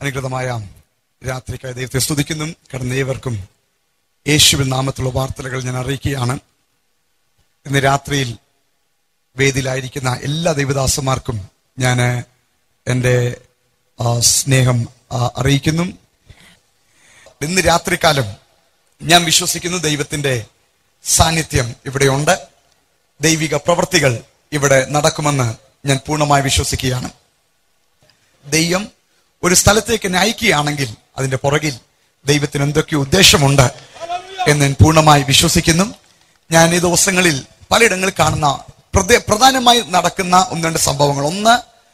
അനുകൃതമായ രാത്രിക്കായി ദൈവത്തെ സ്തുതിക്കുന്നു കടന്ന ഏവർക്കും യേശുവിൻ നാമത്തിലുള്ള വാർത്തകൾ ഞാൻ അറിയിക്കുകയാണ് ഇന്ന് രാത്രിയിൽ വേദിയിലായിരിക്കുന്ന എല്ലാ ദൈവദാസന്മാർക്കും ഞാൻ എൻ്റെ ആ, സ്നേഹം ആ, അറിയിക്കുന്നു ഇന്ന് രാത്രികാലം ഞാൻ വിശ്വസിക്കുന്നു ദൈവത്തിന്റെ സാന്നിധ്യം ഇവിടെയുണ്ട് ദൈവിക പ്രവൃത്തികൾ ഇവിടെ നടക്കുമെന്ന് ഞാൻ പൂർണ്ണമായി വിശ്വസിക്കുകയാണ് ദൈവം ഒരു സ്ഥലത്തേക്ക് എന്നെ അയക്കുകയാണെങ്കിൽ അതിന്റെ പുറകിൽ ദൈവത്തിന് എന്തൊക്കെ ഉദ്ദേശമുണ്ട് എന്ന് ഞാൻ പൂർണ്ണമായി വിശ്വസിക്കുന്നു ഞാൻ ഈ ദിവസങ്ങളിൽ പലയിടങ്ങളിൽ കാണുന്ന പ്രധ- പ്രധാനമായി നടക്കുന്ന ഒന്ന് രണ്ട് സംഭവങ്ങൾ ഒന്ന്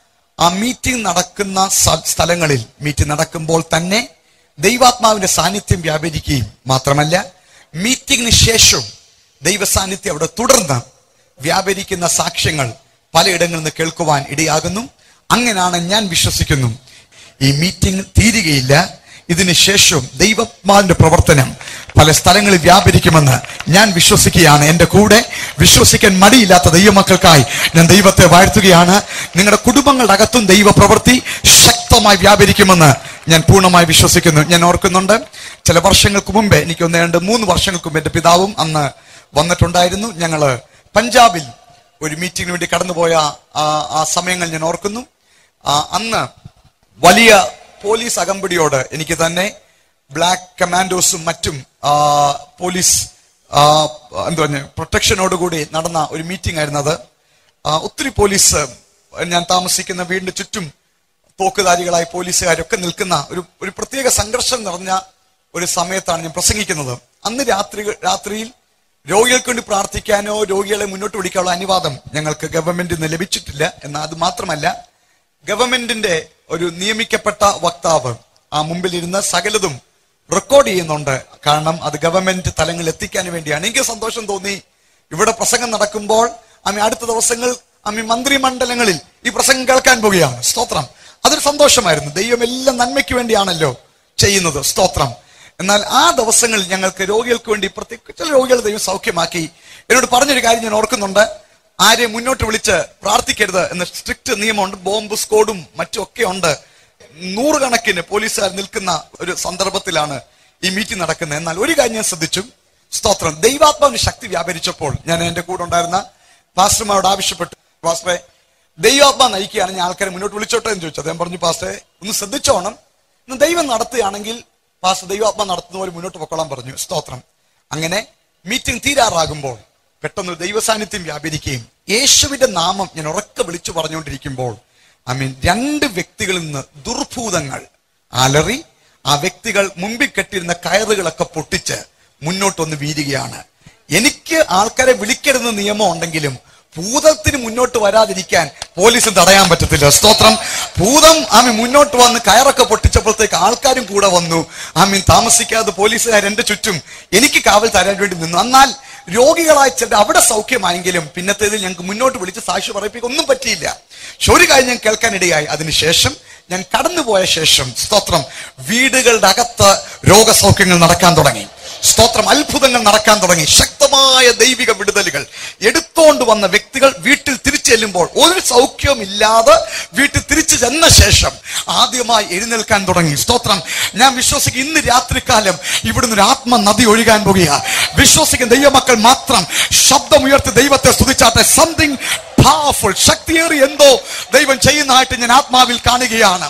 ആ മീറ്റിംഗ് നടക്കുന്ന സ- സ്ഥലങ്ങളിൽ മീറ്റിംഗ് നടക്കുമ്പോൾ തന്നെ ദൈവാത്മാവിന്റെ സാന്നിധ്യം വ്യാപരിക്കുകയും മാത്രമല്ല മീറ്റിംഗിന് ശേഷം ദൈവ സാന്നിധ്യം അവിടെ തുടർന്ന് വ്യാപരിക്കുന്ന സാക്ഷ്യങ്ങൾ പലയിടങ്ങളിൽ നിന്ന് കേൾക്കുവാൻ ഇടയാകുന്നു അങ്ങനെയാണ് ഞാൻ വിശ്വസിക്കുന്നു ഈ മീറ്റിംഗ് തീരുകയില്ല ഇതിന് ശേഷം ദൈവമാവിന്റെ പ്രവർത്തനം പല സ്ഥലങ്ങളിൽ വ്യാപരിക്കുമെന്ന് ഞാൻ വിശ്വസിക്കുകയാണ് എന്റെ കൂടെ വിശ്വസിക്കാൻ മടിയില്ലാത്ത ദൈവമക്കൾക്കായി ഞാൻ ദൈവത്തെ വാഴ്ത്തുകയാണ് നിങ്ങളുടെ കുടുംബങ്ങളുടെ അകത്തും ദൈവ പ്രവൃത്തി ശക്തമായി വ്യാപരിക്കുമെന്ന് ഞാൻ പൂർണ്ണമായി വിശ്വസിക്കുന്നു ഞാൻ ഓർക്കുന്നുണ്ട് ചില വർഷങ്ങൾക്ക് മുമ്പേ എനിക്ക് ഒന്ന് രണ്ട് മൂന്ന് വർഷങ്ങൾക്ക് മുമ്പ് എന്റെ പിതാവും അന്ന് വന്നിട്ടുണ്ടായിരുന്നു ഞങ്ങള് പഞ്ചാബിൽ ഒരു മീറ്റിംഗിന് വേണ്ടി കടന്നുപോയ ആ ആ സമയങ്ങൾ ഞാൻ ഓർക്കുന്നു ആ, അന്ന് വലിയ പോലീസ് അകമ്പടിയോട് എനിക്ക് തന്നെ ബ്ലാക്ക് കമാൻഡോസും മറ്റും ആ, പോലീസ് ആ, എന്താ പറഞ്ഞ പ്രൊട്ടക്ഷനോടുകൂടി നടന്ന ഒരു മീറ്റിംഗ് ആയിരുന്നത് ആ, ഒത്തിരി പോലീസ് ഞാൻ താമസിക്കുന്ന വീടിന് ചുറ്റും തോക്കുധാരികളായ പോലീസുകാരൊക്കെ നിൽക്കുന്ന ഒരു ഒരു പ്രത്യേക സംഘർഷം നിറഞ്ഞ ഒരു സമയത്താണ് ഞാൻ പ്രസംഗിക്കുന്നത് അന്ന് രാത്രി രാത്രിയിൽ രോഗികൾക്ക് വേണ്ടി പ്രാർത്ഥിക്കാനോ രോഗികളെ മുന്നോട്ട് പിടിക്കാനുള്ള അനുവാദം ഞങ്ങൾക്ക് ഗവൺമെന്റിൽ നിന്ന് ലഭിച്ചിട്ടില്ല എന്നാൽ അത് മാത്രമല്ല ഗവൺമെന്റിന്റെ ഒരു നിയമിക്കപ്പെട്ട വക്താവ് ആ മുമ്പിലിരുന്ന് സകലതും റെക്കോർഡ് ചെയ്യുന്നുണ്ട് കാരണം അത് ഗവൺമെന്റ് തലങ്ങളിൽ എത്തിക്കാൻ വേണ്ടിയാണ് എനിക്ക് സന്തോഷം തോന്നി ഇവിടെ പ്രസംഗം നടക്കുമ്പോൾ അമ്മ അടുത്ത ദിവസങ്ങൾ അമ്മ മന്ത്രിമണ്ഡലങ്ങളിൽ ഈ പ്രസംഗം കേൾക്കാൻ പോവുകയാണ് സ്തോത്രം അതൊരു സന്തോഷമായിരുന്നു ദൈവം എല്ലാം നന്മയ്ക്ക് വേണ്ടിയാണല്ലോ ചെയ്യുന്നത് സ്തോത്രം എന്നാൽ ആ ദിവസങ്ങളിൽ ഞങ്ങൾക്ക് രോഗികൾക്ക് വേണ്ടി പ്രത്യേക ചില രോഗികളെ ദൈവം സൗഖ്യമാക്കി എന്നോട് പറഞ്ഞൊരു കാര്യം ഞാൻ ഓർക്കുന്നുണ്ട് ആരെ മുന്നോട്ട് വിളിച്ച് പ്രാർത്ഥിക്കരുത് എന്ന സ്ട്രിക്റ്റ് നിയമമുണ്ട് ബോംബ് സ്കോഡും മറ്റും ഒക്കെ ഉണ്ട് നൂറുകണക്കിന് പോലീസുകാർ നിൽക്കുന്ന ഒരു സന്ദർഭത്തിലാണ് ഈ മീറ്റിംഗ് നടക്കുന്നത് എന്നാൽ ഒരു കാര്യം ഞാൻ ശ്രദ്ധിച്ചു സ്തോത്രം ദൈവാത്മാവിന് ശക്തി വ്യാപരിച്ചപ്പോൾ ഞാൻ എന്റെ കൂടെ ഉണ്ടായിരുന്ന പാസ്റ്റർമാരോട് ആവശ്യപ്പെട്ടു പാസ്റ്ററെ ദൈവാത്മാ നയിക്കുകയാണെങ്കിൽ ആൾക്കാരെ മുന്നോട്ട് വിളിച്ചോട്ടെ എന്ന് ചോദിച്ചു അദ്ദേഹം പറഞ്ഞു പാസ്റ്ററെ ഒന്ന് ശ്രദ്ധിച്ചോണം ഇന്ന് ദൈവം നടത്തുകയാണെങ്കിൽ പാസ്റ്റർ ദൈവാത്മാ നടത്തുന്ന പോലെ മുന്നോട്ട് പൊക്കോളാൻ പറഞ്ഞു സ്തോത്രം അങ്ങനെ മീറ്റിംഗ് തീരാറാകുമ്പോൾ പെട്ടെന്ന് ദൈവ സാന്നിധ്യം വ്യാപരിക്കുകയും യേശുവിന്റെ നാമം ഞാൻ ഉറക്കെ വിളിച്ചു പറഞ്ഞുകൊണ്ടിരിക്കുമ്പോൾ ഐ മീൻ രണ്ട് വ്യക്തികളിൽ നിന്ന് ദുർഭൂതങ്ങൾ അലറി ആ വ്യക്തികൾ മുമ്പിൽ കെട്ടിയിരുന്ന കയറുകളൊക്കെ പൊട്ടിച്ച് മുന്നോട്ടൊന്ന് വീരുകയാണ് എനിക്ക് ആൾക്കാരെ വിളിക്കരുതെന്ന് നിയമം ഉണ്ടെങ്കിലും ഭൂതത്തിന് മുന്നോട്ട് വരാതിരിക്കാൻ പോലീസിന് തടയാൻ പറ്റത്തില്ല സ്തോത്രം ഭൂതം ആമീൻ മുന്നോട്ട് വന്ന് കയറൊക്കെ പൊട്ടിച്ചപ്പോഴത്തേക്ക് ആൾക്കാരും കൂടെ വന്നു ആമീൻ താമസിക്കാതെ പോലീസുകാർ എന്റെ ചുറ്റും എനിക്ക് കാവൽ തരാൻ വേണ്ടി നിന്നു എന്നാൽ രോഗികളായ ചിലർ അവിടെ സൗഖ്യമായെങ്കിലും പിന്നത്തേതിൽ ഞങ്ങൾക്ക് മുന്നോട്ട് വിളിച്ച് സാക്ഷി പറയിപ്പിക്കുക ഒന്നും പറ്റിയില്ല പക്ഷെ ഒരു കാര്യം ഞാൻ കേൾക്കാനിടയായി അതിനുശേഷം ഞാൻ കടന്നുപോയ ശേഷം സ്തോത്രം വീടുകളുടെ അകത്ത് രോഗസൗഖ്യങ്ങൾ നടക്കാൻ തുടങ്ങി സ്തോത്രം അത്ഭുതങ്ങൾ നടക്കാൻ തുടങ്ങി ശക്തമായ ദൈവിക വിടുതലുകൾ എടുത്തോണ്ട് വന്ന വ്യക്തികൾ വീട്ടിൽ തിരിച്ചു ചെല്ലുമ്പോൾ ഒരു സൗഖ്യവും ഇല്ലാതെ വീട്ടിൽ തിരിച്ചു ചെന്ന ശേഷം ആദ്യമായി എഴുന്നേൽക്കാൻ തുടങ്ങി സ്തോത്രം ഞാൻ വിശ്വസിക്കും ഇന്ന് രാത്രികാലം ഇവിടുന്ന് ഒരു ആത്മ നദി ഒഴുകാൻ പോകുക വിശ്വസിക്കുന്ന ദൈവമക്കൾ മാത്രം ശബ്ദമുയർത്തി ദൈവത്തെ സ്തുതിച്ചാട്ടെ സംതിങ് പവർഫുൾ ശക്തിയേറി എന്തോ ദൈവം ചെയ്യുന്നതായിട്ട് ഞാൻ ആത്മാവിൽ കാണുകയാണ്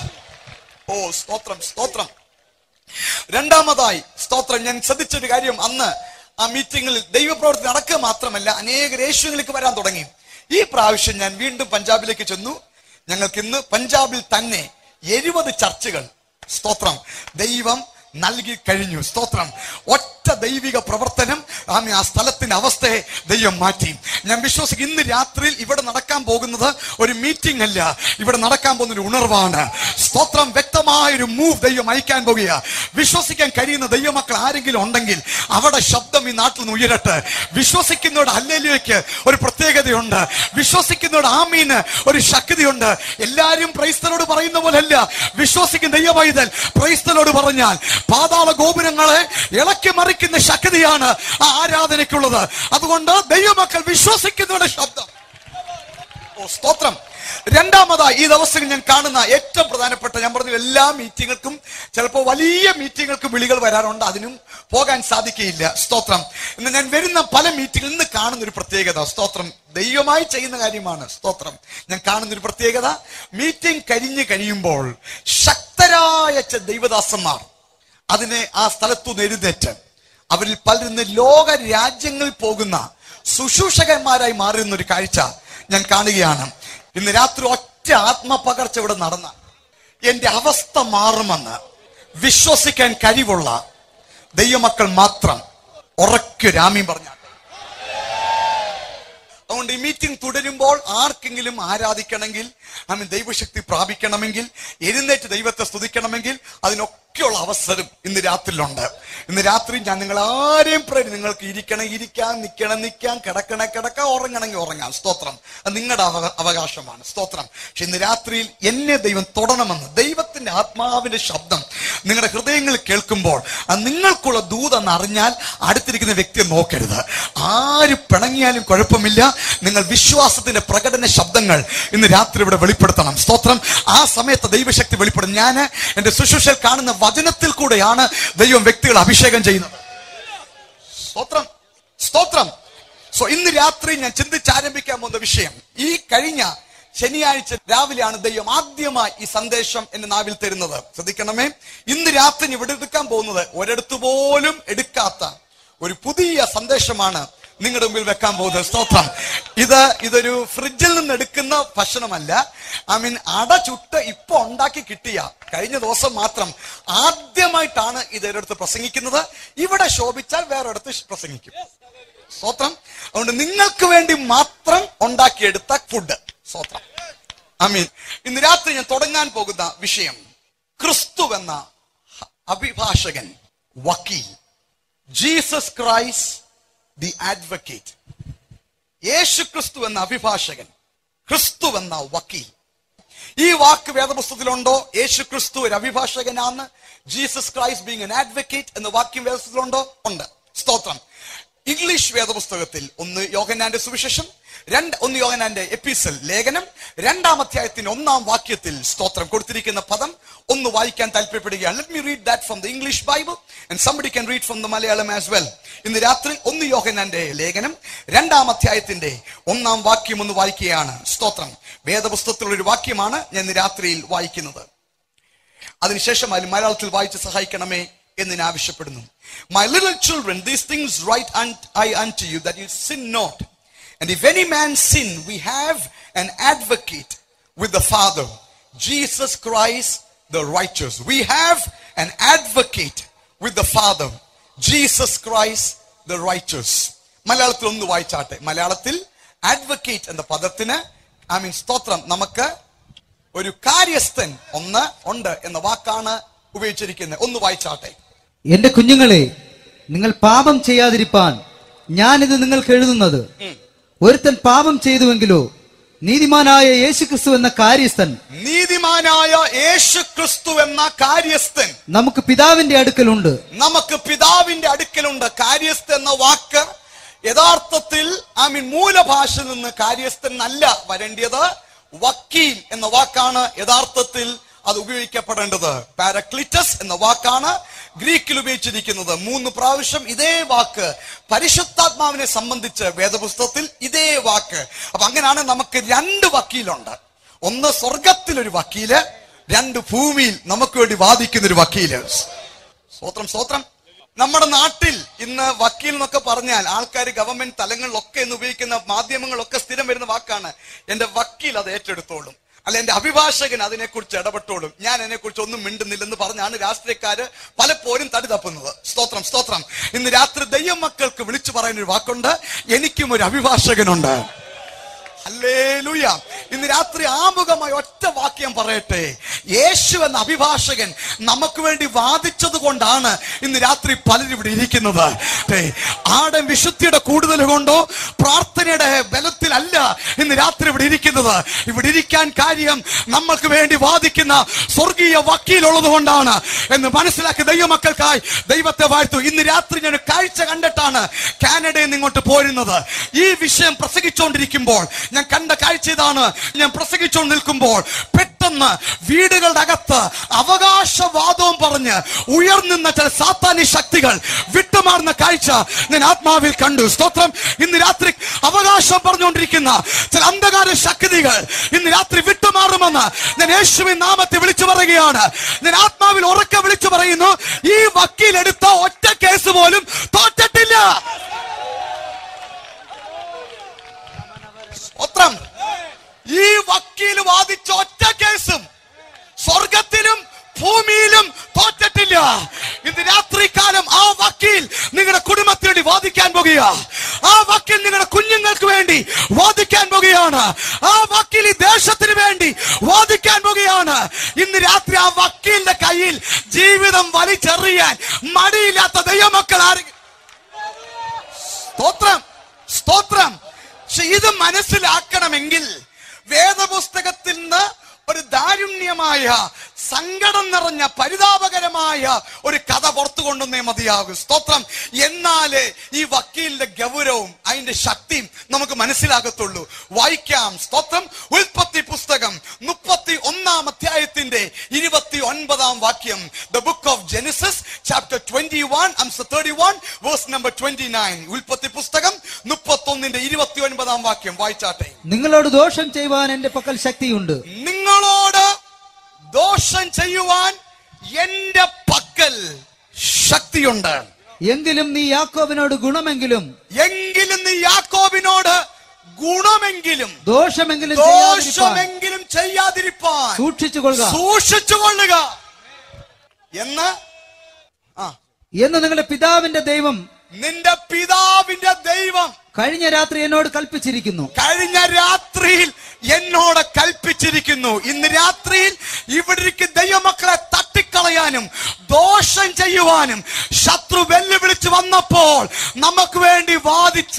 ഓ സ്തോത്രം സ്തോത്രം രണ്ടാമതായി സ്തോത്രം ഞാൻ ശ്രദ്ധിച്ചൊരു കാര്യം അന്ന് ആ മീറ്റിംഗിൽ ദൈവപ്രവർത്തി നടക്കുക മാത്രമല്ല അനേക യേശുവിലേക്ക് വരാൻ തുടങ്ങി ഈ പ്രാവശ്യം ഞാൻ വീണ്ടും പഞ്ചാബിലേക്ക് ചെന്നു ഞങ്ങൾക്ക് ഇന്ന് പഞ്ചാബിൽ തന്നെ എഴുപത് ചർച്ചുകൾ സ്തോത്രം ദൈവം നൽകി കഴിഞ്ഞു സ്തോത്രം ഒറ്റ ദൈവിക പ്രവർത്തനം ആമി ആ സ്ഥലത്തിന്റെ അവസ്ഥയെ ദൈവം മാറ്റി ഞാൻ വിശ്വസിക്കും ഇന്ന് രാത്രിയിൽ ഇവിടെ നടക്കാൻ പോകുന്നത് ഒരു മീറ്റിംഗ് അല്ല ഇവിടെ നടക്കാൻ പോകുന്ന ഒരു ഉണർവാണ് സ്തോത്രം വ്യക്തമായ ഒരു മൂവ് ദൈവം അയക്കാൻ പോകുക വിശ്വസിക്കാൻ കഴിയുന്ന ദൈവമക്കൾ ആരെങ്കിലും ഉണ്ടെങ്കിൽ അവിടെ ശബ്ദം ഈ നാട്ടിൽ നിന്ന് ഉയരട്ടെ വിശ്വസിക്കുന്നവരുടെ അല്ലേലിലേക്ക് ഒരു പ്രത്യേകതയുണ്ട് വിശ്വസിക്കുന്നവരുടെ ആമീന് ഒരു ശക്തിയുണ്ട് എല്ലാരും പ്രൈസ്തലോട് പറയുന്ന പോലല്ല വിശ്വസിക്കുന്ന ദൈവവൈതൽ പ്രൈസ്തലോട് പറഞ്ഞാൽ പാതാള ഗോപുരങ്ങളെ ഇളക്കി മറിക്കുന്ന ശക്തിയാണ് ആ ആരാധനയ്ക്കുള്ളത് അതുകൊണ്ട് ദൈവമക്കൾ വിശ്വസിക്കുന്നവരുടെ ശബ്ദം ഓ സ്തോത്രം രണ്ടാമതായി ഈ ദിവസങ്ങൾ ഞാൻ കാണുന്ന ഏറ്റവും പ്രധാനപ്പെട്ട ഞാൻ പറഞ്ഞ എല്ലാ മീറ്റിങ്ങുകൾക്കും ചിലപ്പോൾ വലിയ മീറ്റിങ്ങുകൾക്ക് വിളികൾ വരാറുണ്ട് അതിനും പോകാൻ സാധിക്കുകയില്ല സ്തോത്രം ഇന്ന് ഞാൻ വരുന്ന പല മീറ്റിംഗിൽ ഇന്ന് കാണുന്ന ഒരു പ്രത്യേകത സ്തോത്രം ദൈവമായി ചെയ്യുന്ന കാര്യമാണ് സ്തോത്രം ഞാൻ കാണുന്ന ഒരു പ്രത്യേകത മീറ്റിംഗ് കഴിഞ്ഞ് കഴിയുമ്പോൾ ശക്തരായ ച- ദൈവദാസന്മാർ അതിനെ ആ സ്ഥലത്തു എഴുന്നേറ്റ് അവരിൽ പലരും ലോക രാജ്യങ്ങളിൽ പോകുന്ന ശുശ്രൂഷകന്മാരായി മാറുന്ന ഒരു കാഴ്ച ഞാൻ കാണുകയാണ് ഇന്ന് രാത്രി ഒറ്റ ആത്മപകർച്ച ഇവിടെ നടന്ന എന്റെ അവസ്ഥ മാറുമെന്ന് വിശ്വസിക്കാൻ കഴിവുള്ള ദൈവമക്കൾ മാത്രം ഉറക്കെ രാമ്യം പറഞ്ഞാൽ അതുകൊണ്ട് ഈ മീറ്റിംഗ് തുടരുമ്പോൾ ആർക്കെങ്കിലും ആരാധിക്കണമെങ്കിൽ ഐ മീൻ ദൈവശക്തി പ്രാപിക്കണമെങ്കിൽ എഴുന്നേറ്റ് ദൈവത്തെ സ്തുതിക്കണമെങ്കിൽ അതിനൊക്കെയുള്ള അവസരം ഇന്ന് രാത്രിയിലുണ്ട് ഇന്ന് രാത്രി ഞാൻ നിങ്ങൾ ആരെയും പ്രേരി നിങ്ങൾക്ക് ഇരിക്കണം ഇരിക്കാം നിൽക്കണം നിൽക്കാം കിടക്കണേ കിടക്കാം ഉറങ്ങണമെങ്കിൽ ഉറങ്ങാം സ്തോത്രം അത് നിങ്ങളുടെ അവ- അവകാശമാണ് സ്തോത്രം പക്ഷെ ഇന്ന് രാത്രിയിൽ എന്നെ ദൈവം തൊടണമെന്ന് ദൈവത്തിന്റെ ആത്മാവിന്റെ ശബ്ദം നിങ്ങളുടെ ഹൃദയങ്ങളിൽ കേൾക്കുമ്പോൾ അത് നിങ്ങൾക്കുള്ള ദൂതെന്ന് അറിഞ്ഞാൽ അടുത്തിരിക്കുന്ന വ്യക്തിയെ നോക്കരുത് ആര് പിണങ്ങിയാലും കുഴപ്പമില്ല നിങ്ങൾ വിശ്വാസത്തിന്റെ പ്രകടന ശബ്ദങ്ങൾ ഇന്ന് രാത്രി ഇവിടെ വെളിപ്പെടുത്തണം സ്തോത്രം ആ സമയത്ത് ദൈവശക്തി വെളിപ്പെടും ഞാൻ എന്റെ ശുശ്രൂഷയിൽ കാണുന്ന വചനത്തിൽ കൂടെയാണ് ദൈവം വ്യക്തികൾ അഭിഷേകം ചെയ്യുന്നത് സ്തോത്രം സ്തോത്രം സോ ഇന്ന് രാത്രി ഞാൻ ചിന്തിച്ചാരംഭിക്കാൻ പോകുന്ന വിഷയം ഈ കഴിഞ്ഞ ശനിയാഴ്ച രാവിലെയാണ് ദൈവം ആദ്യമായി ഈ സന്ദേശം എന്റെ നാവിൽ തരുന്നത് ശ്രദ്ധിക്കണമേ ഇന്ന് രാത്രി ഞാൻ ഇവിടെ എടുക്കാൻ പോകുന്നത് ഒരിടത്തു പോലും എടുക്കാത്ത ഒരു പുതിയ സന്ദേശമാണ് നിങ്ങളുടെ മുമ്പിൽ വെക്കാൻ പോകുന്നത് സ്തോത്രം ഇത് ഇതൊരു ഫ്രിഡ്ജിൽ നിന്ന് എടുക്കുന്ന ഭക്ഷണമല്ല ഐ മീൻ അട ചുട്ട് ഇപ്പൊ ഉണ്ടാക്കി കിട്ടിയ കഴിഞ്ഞ ദിവസം മാത്രം ആദ്യമായിട്ടാണ് ഇത് ഒരിടത്ത് പ്രസംഗിക്കുന്നത് ഇവിടെ ശോഭിച്ചാൽ വേറൊരിടത്ത് പ്രസംഗിക്കും സ്തോത്രം അതുകൊണ്ട് നിങ്ങൾക്ക് വേണ്ടി മാത്രം ഉണ്ടാക്കിയെടുത്ത ഫുഡ് സ്തോത്രം അമീൻ ഇന്ന് രാത്രി ഞാൻ തുടങ്ങാൻ പോകുന്ന വിഷയം ക്രിസ്തു എന്ന അഭിഭാഷകൻ വക്കീൽ ജീസസ് ക്രൈസ്റ്റ് ദി അഡ്വക്കേറ്റ് യേശു ക്രിസ്തു എന്ന അഭിഭാഷകൻ ക്രിസ്തു എന്ന വക്കീൽ ഈ വാക്ക് വേദപുസ്തകത്തിലുണ്ടോ യേശു ക്രിസ്തു ഒരു അഭിഭാഷകനാണ് Jesus Christ being an advocate എന്ന വാക്യം വേദപുസ്തകത്തിലുണ്ടോ ഉണ്ട് സ്തോത്രം ഇംഗ്ലീഷ് വേദപുസ്തകത്തിൽ ഒന്ന് യോഹന്നാന്റെ സുവിശേഷം രണ്ട് ഒന്ന് യോഹന്നാന്റെ എപ്പിസൽ ലേഖനം രണ്ടാം അധ്യായത്തിന് ഒന്നാം വാക്യത്തിൽ സ്തോത്രം കൊടുത്തിരിക്കുന്ന പദം ഒന്ന് വായിക്കാൻ താല്പര്യപ്പെടുകയാണ് let me read that from the English Bible and somebody can read from the Malayalam as well ഇന്ന് രാത്രി ഒന്ന് യോഹന്നാന്റെ ലേഖനം രണ്ടാം അധ്യായത്തിന്റെ ഒന്നാം വാക്യം ഒന്ന് വായിക്കുകയാണ് സ്തോത്രം വേദപുസ്തകത്തിലുള്ള ഒരു വാക്യമാണ് ഞാൻ ഇന്ന് രാത്രിയിൽ വായിക്കുന്നത് അതിനുശേഷം അതിൽ മലയാളത്തിൽ വായിച്ച് സഹായിക്കണമേ എന്ന് ഞാൻ ആവശ്യപ്പെടുന്നു my little children these things write I unto you that you sin not and if any man sin we have an advocate with the Father, Jesus Christ the righteous. We have an advocate with the Father, Jesus Christ the righteous. മലയാളത്തിൽ ഒന്ന് വായിച്ചാട്ടെ മലയാളത്തിൽ advocate എന്ന പദത്തിന് I mean സ്തോത്രം നമുക്ക് ഒരു കാര്യസ്ഥൻ ഒന്ന് ഉണ്ട് എന്ന വാക്കാണ് ഉപയോഗിച്ചിരിക്കുന്നത് ഒന്ന് വായിച്ചാട്ടെ എന്റെ കുഞ്ഞുങ്ങളെ നിങ്ങൾ പാപം ചെയ്യാതിരിപ്പാൻ ഞാനിത് നിങ്ങൾക്ക് എഴുതുന്നത് ഒരുത്തൻ പാപം ചെയ്തുവെങ്കിലോ നീതിമാനായ യേശുക്രിസ്തു എന്ന കാര്യസ്ഥൻ നീതിമാനായ യേശു ക്രിസ്തു എന്ന കാര്യസ്ഥൻ നമുക്ക് പിതാവിന്റെ അടുക്കലുണ്ട് നമുക്ക് പിതാവിന്റെ അടുക്കലുണ്ട് കാര്യസ്ഥൻ എന്ന വാക്ക് യഥാർത്ഥത്തിൽ ഐ മീൻ മൂലഭാഷയിൽ നിന്ന് കാര്യസ്ഥൻ അല്ല വരേണ്ടത് വക്കീൽ എന്ന വാക്കാണ് യഥാർത്ഥത്തിൽ അത് ഉപയോഗിക്കപ്പെടേണ്ടത് പാരക്ലിറ്റസ് എന്ന വാക്കാണ് ഗ്രീക്കിൽ ഉപയോഗിച്ചിരിക്കുന്നത് മൂന്ന് പ്രാവശ്യം ഇതേ വാക്ക് പരിശുദ്ധാത്മാവിനെ സംബന്ധിച്ച് വേദപുസ്തകത്തിൽ ഇതേ വാക്ക് അപ്പൊ അങ്ങനെയാണ് നമുക്ക് രണ്ട് വക്കീലുണ്ട് ഒന്ന് സ്വർഗത്തിൽ ഒരു വക്കീല് രണ്ട് ഭൂമിയിൽ നമുക്ക് വേണ്ടി വാദിക്കുന്ന ഒരു വക്കീല് സ്തോത്രം സ്തോത്രം നമ്മുടെ നാട്ടിൽ ഇന്ന് വക്കീൽ എന്നൊക്കെ പറഞ്ഞാൽ ആൾക്കാർ ഗവൺമെന്റ് തലങ്ങളിലൊക്കെ ഇന്ന് ഉപയോഗിക്കുന്ന മാധ്യമങ്ങളൊക്കെ സ്ഥിരം വരുന്ന വാക്കാണ് എന്റെ വക്കീൽ അത് ഏറ്റെടുത്തോളും അല്ല എന്റെ അഭിഭാഷകൻ അതിനെക്കുറിച്ച് ഇടപെട്ടോളും ഞാൻ അതിനെക്കുറിച്ച് ഒന്നും മിണ്ടുന്നില്ലെന്ന് പറഞ്ഞാണ് രാഷ്ട്രീയക്കാര് പലപ്പോഴും തടി തപ്പുന്നത് സ്തോത്രം സ്തോത്രം ഇന്ന് രാത്രി ദൈവം മക്കൾക്ക് വിളിച്ചു പറയുന്ന ഒരു വാക്കുണ്ട് എനിക്കും ഒരു അഭിഭാഷകനുണ്ട് ഹല്ലേലൂയ ഇന്ന് രാത്രി ആമുഖമായി ഒറ്റ വാക്യം പറയട്ടെ യേശു എന്ന അഭിഭാഷകൻ നമുക്ക് വേണ്ടി വാദിച്ചത് കൊണ്ടാണ് ഇന്ന് രാത്രി പലരും ഇവിടെ ഇരിക്കുന്നത് ഏ, ആടൻ വിശുദ്ധിയുടെ കൂടുതൽ കൊണ്ടോ പ്രാർത്ഥനയുടെ ബലത്തിലല്ല ഇന്ന് രാത്രി ഇവിടെ ഇരിക്കുന്നത് ഇവിടെ ഇരിക്കാൻ കാര്യം നമ്മൾക്ക് വേണ്ടി വാദിക്കുന്ന സ്വർഗീയ വക്കീലുള്ളത് കൊണ്ടാണ് എന്ന് മനസ്സിലാക്കി ദൈവമക്കൾക്കായി ദൈവത്തെ വാഴ്ത്തു ഇന്ന് രാത്രി ഞാൻ ഒരു കാഴ്ച കണ്ടിട്ടാണ് കാനഡയിൽ നിന്ന് ഇങ്ങോട്ട് പോരുന്നത് ഈ വിഷയം പ്രസംഗിച്ചുകൊണ്ടിരിക്കുമ്പോൾ ഞാൻ കണ്ട കാഴ്ച ഇതാണ് ഞാൻ പ്രസംഗിച്ചുകൊണ്ട് നിൽക്കുമ്പോൾ പെട്ടെന്ന് വീടുകളുടെ അകത്ത് അവകാശവാദവും പറഞ്ഞ് ഉയർന്നുന്ന ചില സാത്താനി ശക്തികൾ വിട്ടുമാറുന്ന കാഴ്ച ഞാൻ ആത്മാവിൽ കണ്ടു സ്തോത്രം ഇന്ന് രാത്രി അവകാശം പറഞ്ഞുകൊണ്ടിരിക്കുന്ന ചില അന്ധകാര ശക്തികൾ ഇന്ന് രാത്രി വിട്ടുമാറുമെന്ന് ഞാൻ യേശുവിൻ നാമത്തെ വിളിച്ചു പറയുകയാണ് ഞാൻ ആത്മാവിൽ ഉറക്കെ വിളിച്ചു പറയുന്നു ഈ വക്കീൽ എടുത്ത ഒറ്റ കേസ് പോലും തോറ്റിട്ടില്ല സ്തോത്രം ഈ വക്കീൽ വാദിച്ച ഒറ്റ കേസും സ്വർഗത്തിലും ഭൂമിയിലും തോറ്റിട്ടില്ല ഇന്ന് രാത്രികാലം ആ വക്കീൽ നിങ്ങളുടെ കുടുംബത്തിന് വേണ്ടി വാദിക്കാൻ പോകുക ആ വക്കീൽ നിങ്ങളുടെ കുഞ്ഞുങ്ങൾക്ക് വേണ്ടി വാദിക്കാൻ പോകുകയാണ് ആ വക്കീൽ ഈ ദേശത്തിന് വേണ്ടി വാദിക്കാൻ പോകുകയാണ് ഇന്ന് രാത്രി ആ വക്കീലിന്റെ കയ്യിൽ ജീവിതം വലിച്ചെറിയാൻ മടിയില്ലാത്ത ദൈവമക്കൾ ആരെങ്കിലും സ്തോത്രം സ്തോത്രം പക്ഷെ ഇത് മനസ്സിലാക്കണമെങ്കിൽ വേദപുസ്തകത്തിൽ നിന്ന് ഒരു ദാരുണ്യമായ സങ്കടം നിറഞ്ഞ പരിതാപകരമായ ഒരു കഥ പുറത്തു കൊണ്ടുവന്നേ മതിയാകും സ്തോത്രം എന്നാലേ ഈ വക്കീലിന്റെ ഗൗരവവും അതിന്റെ ശക്തിയും നമുക്ക് മനസ്സിലാകത്തുള്ളൂ വായിക്കാം സ്തോത്രം ഉൽപ്പത്തി പുസ്തകം മുപ്പത്തി ഒന്നാം അധ്യായത്തിന്റെ ഇരുപത്തി ഒൻപതാം വാക്യം the book of Genesis chapter twenty one thirty one verse number twenty nine ഉൽപ്പത്തി പുസ്തകം മുപ്പത്തി ഒന്നിന്റെ ഇരുപത്തി ഒൻപതാം വാക്യം വായിച്ചാട്ടെ നിങ്ങളോട് ദോഷം ചെയ്യുവാൻ എന്റെ പക്കൽ ശക്തിയുണ്ട് നിങ്ങളോട് ദോഷം ചെയ്യുവാൻ എന്റെ പക്കൽ ശക്തിയുണ്ട് എങ്കിലും നീ യാക്കോബിനോട് ഗുണമെങ്കിലും എങ്കിലും നീ യാക്കോബിനോട് ഗുണമെങ്കിലും ദോഷമെങ്കിലും ചെയ്യാതിരിപ്പാൻ ദോഷമെങ്കിലും ചെയ്യാതിരിപ്പാൻ സൂക്ഷിച്ചുകൊള്ളുക സൂക്ഷിച്ചു കൊള്ളുക എന്ന് ആ എന്ന് നിങ്ങളുടെ പിതാവിന്റെ ദൈവം നിന്റെ പിതാവിന്റെ ദൈവം കഴിഞ്ഞ രാത്രി എന്നോട് കൽപ്പിച്ചിരിക്കുന്നു കഴിഞ്ഞ രാത്രിയിൽ എന്നോട് കൽപ്പിച്ചിരിക്കുന്നു ഇന്ന് രാത്രിയിൽ ഇവിടെ ഇരിക്കുന്ന ദൈവമക്കളെ തട്ടിക്കളയാനും ദോഷം ചെയ്യുവാനും ശത്രു വെല്ലുവിളിച്ച് വന്നപ്പോൾ നമുക്ക് വേണ്ടി വാദിച്ച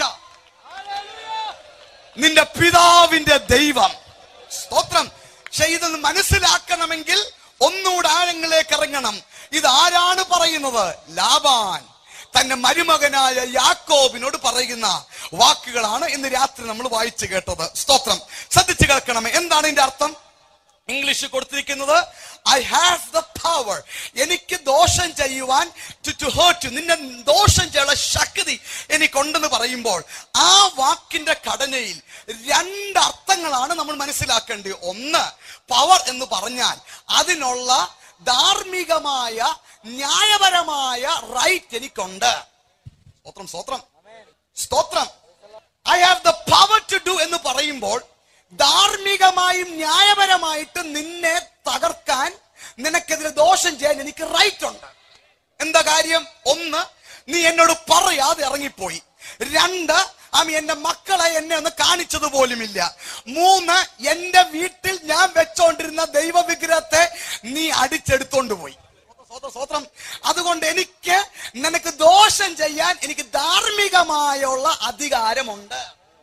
നിന്റെ പിതാവിന്റെ ദൈവം സ്തോത്രം പക്ഷെ ഇതൊന്ന് മനസ്സിലാക്കണമെങ്കിൽ ഒന്നുകൂടെ ആഴങ്ങളിലേക്ക് ഇറങ്ങണം ഇത് ആരാണ് പറയുന്നത് ലാബാൻ തന്റെ മരുമകനായ യാക്കോബിനോട് പറയുന്ന വാക്കുകളാണ് ഇന്ന് രാത്രി നമ്മൾ വായിച്ചു കേട്ടത് സ്തോത്രം ശ്രദ്ധിച്ചു കേൾക്കണമേ എന്താണ് ഇതിന്റെ അർത്ഥം ഇംഗ്ലീഷ് കൊടുത്തിരിക്കുന്നത് ഐ ഹാവ് ദ പവർ എനിക്ക് ദോഷം ചെയ്യുവാൻ ടു ടു ഹേർട്ട് നിന്നെ ദോഷം ചെയ്യാനുള്ള ശക്തി എനിക്കുണ്ടെന്ന് പറയുമ്പോൾ ആ വാക്കിന്റെ ഘടനയിൽ രണ്ട് അർത്ഥങ്ങളാണ് നമ്മൾ മനസ്സിലാക്കേണ്ടത് ഒന്ന് പവർ എന്ന് പറഞ്ഞാൽ അതിനുള്ള ധാർമ്മികമായ ന്യായപരമായ റൈറ്റ് എനിക്കുണ്ട് സ്തോത്രം സ്തോത്രം സ്തോത്രം I have the power to do എന്ന് പറയുമ്പോൾ ധാർമ്മികമായും ന്യായപരമായിട്ടും നിന്നെ തകർക്കാൻ നിനക്കെതിരെ ദോഷം ചെയ്യാൻ എനിക്ക് റൈറ്റ് ഉണ്ട് എന്താ കാര്യം ഒന്ന് നീ എന്നോട് പറയാതെ ഇറങ്ങിപ്പോയി രണ്ട് ആമി എന്റെ മക്കളെ എന്നെ ഒന്ന് കാണിച്ചത് പോലുമില്ല മൂന്ന് എന്റെ വീട്ടിൽ ഞാൻ വെച്ചോണ്ടിരുന്ന ദൈവവിഗ്രഹത്തെ നീ അടിച്ചെടുത്തോണ്ട് പോയി സ്വതം സ്വതം അതുകൊണ്ട് എനിക്ക് നിനക്ക് ദോഷം ചെയ്യാൻ എനിക്ക് ധാർമ്മികമായുള്ള അധികാരമുണ്ട്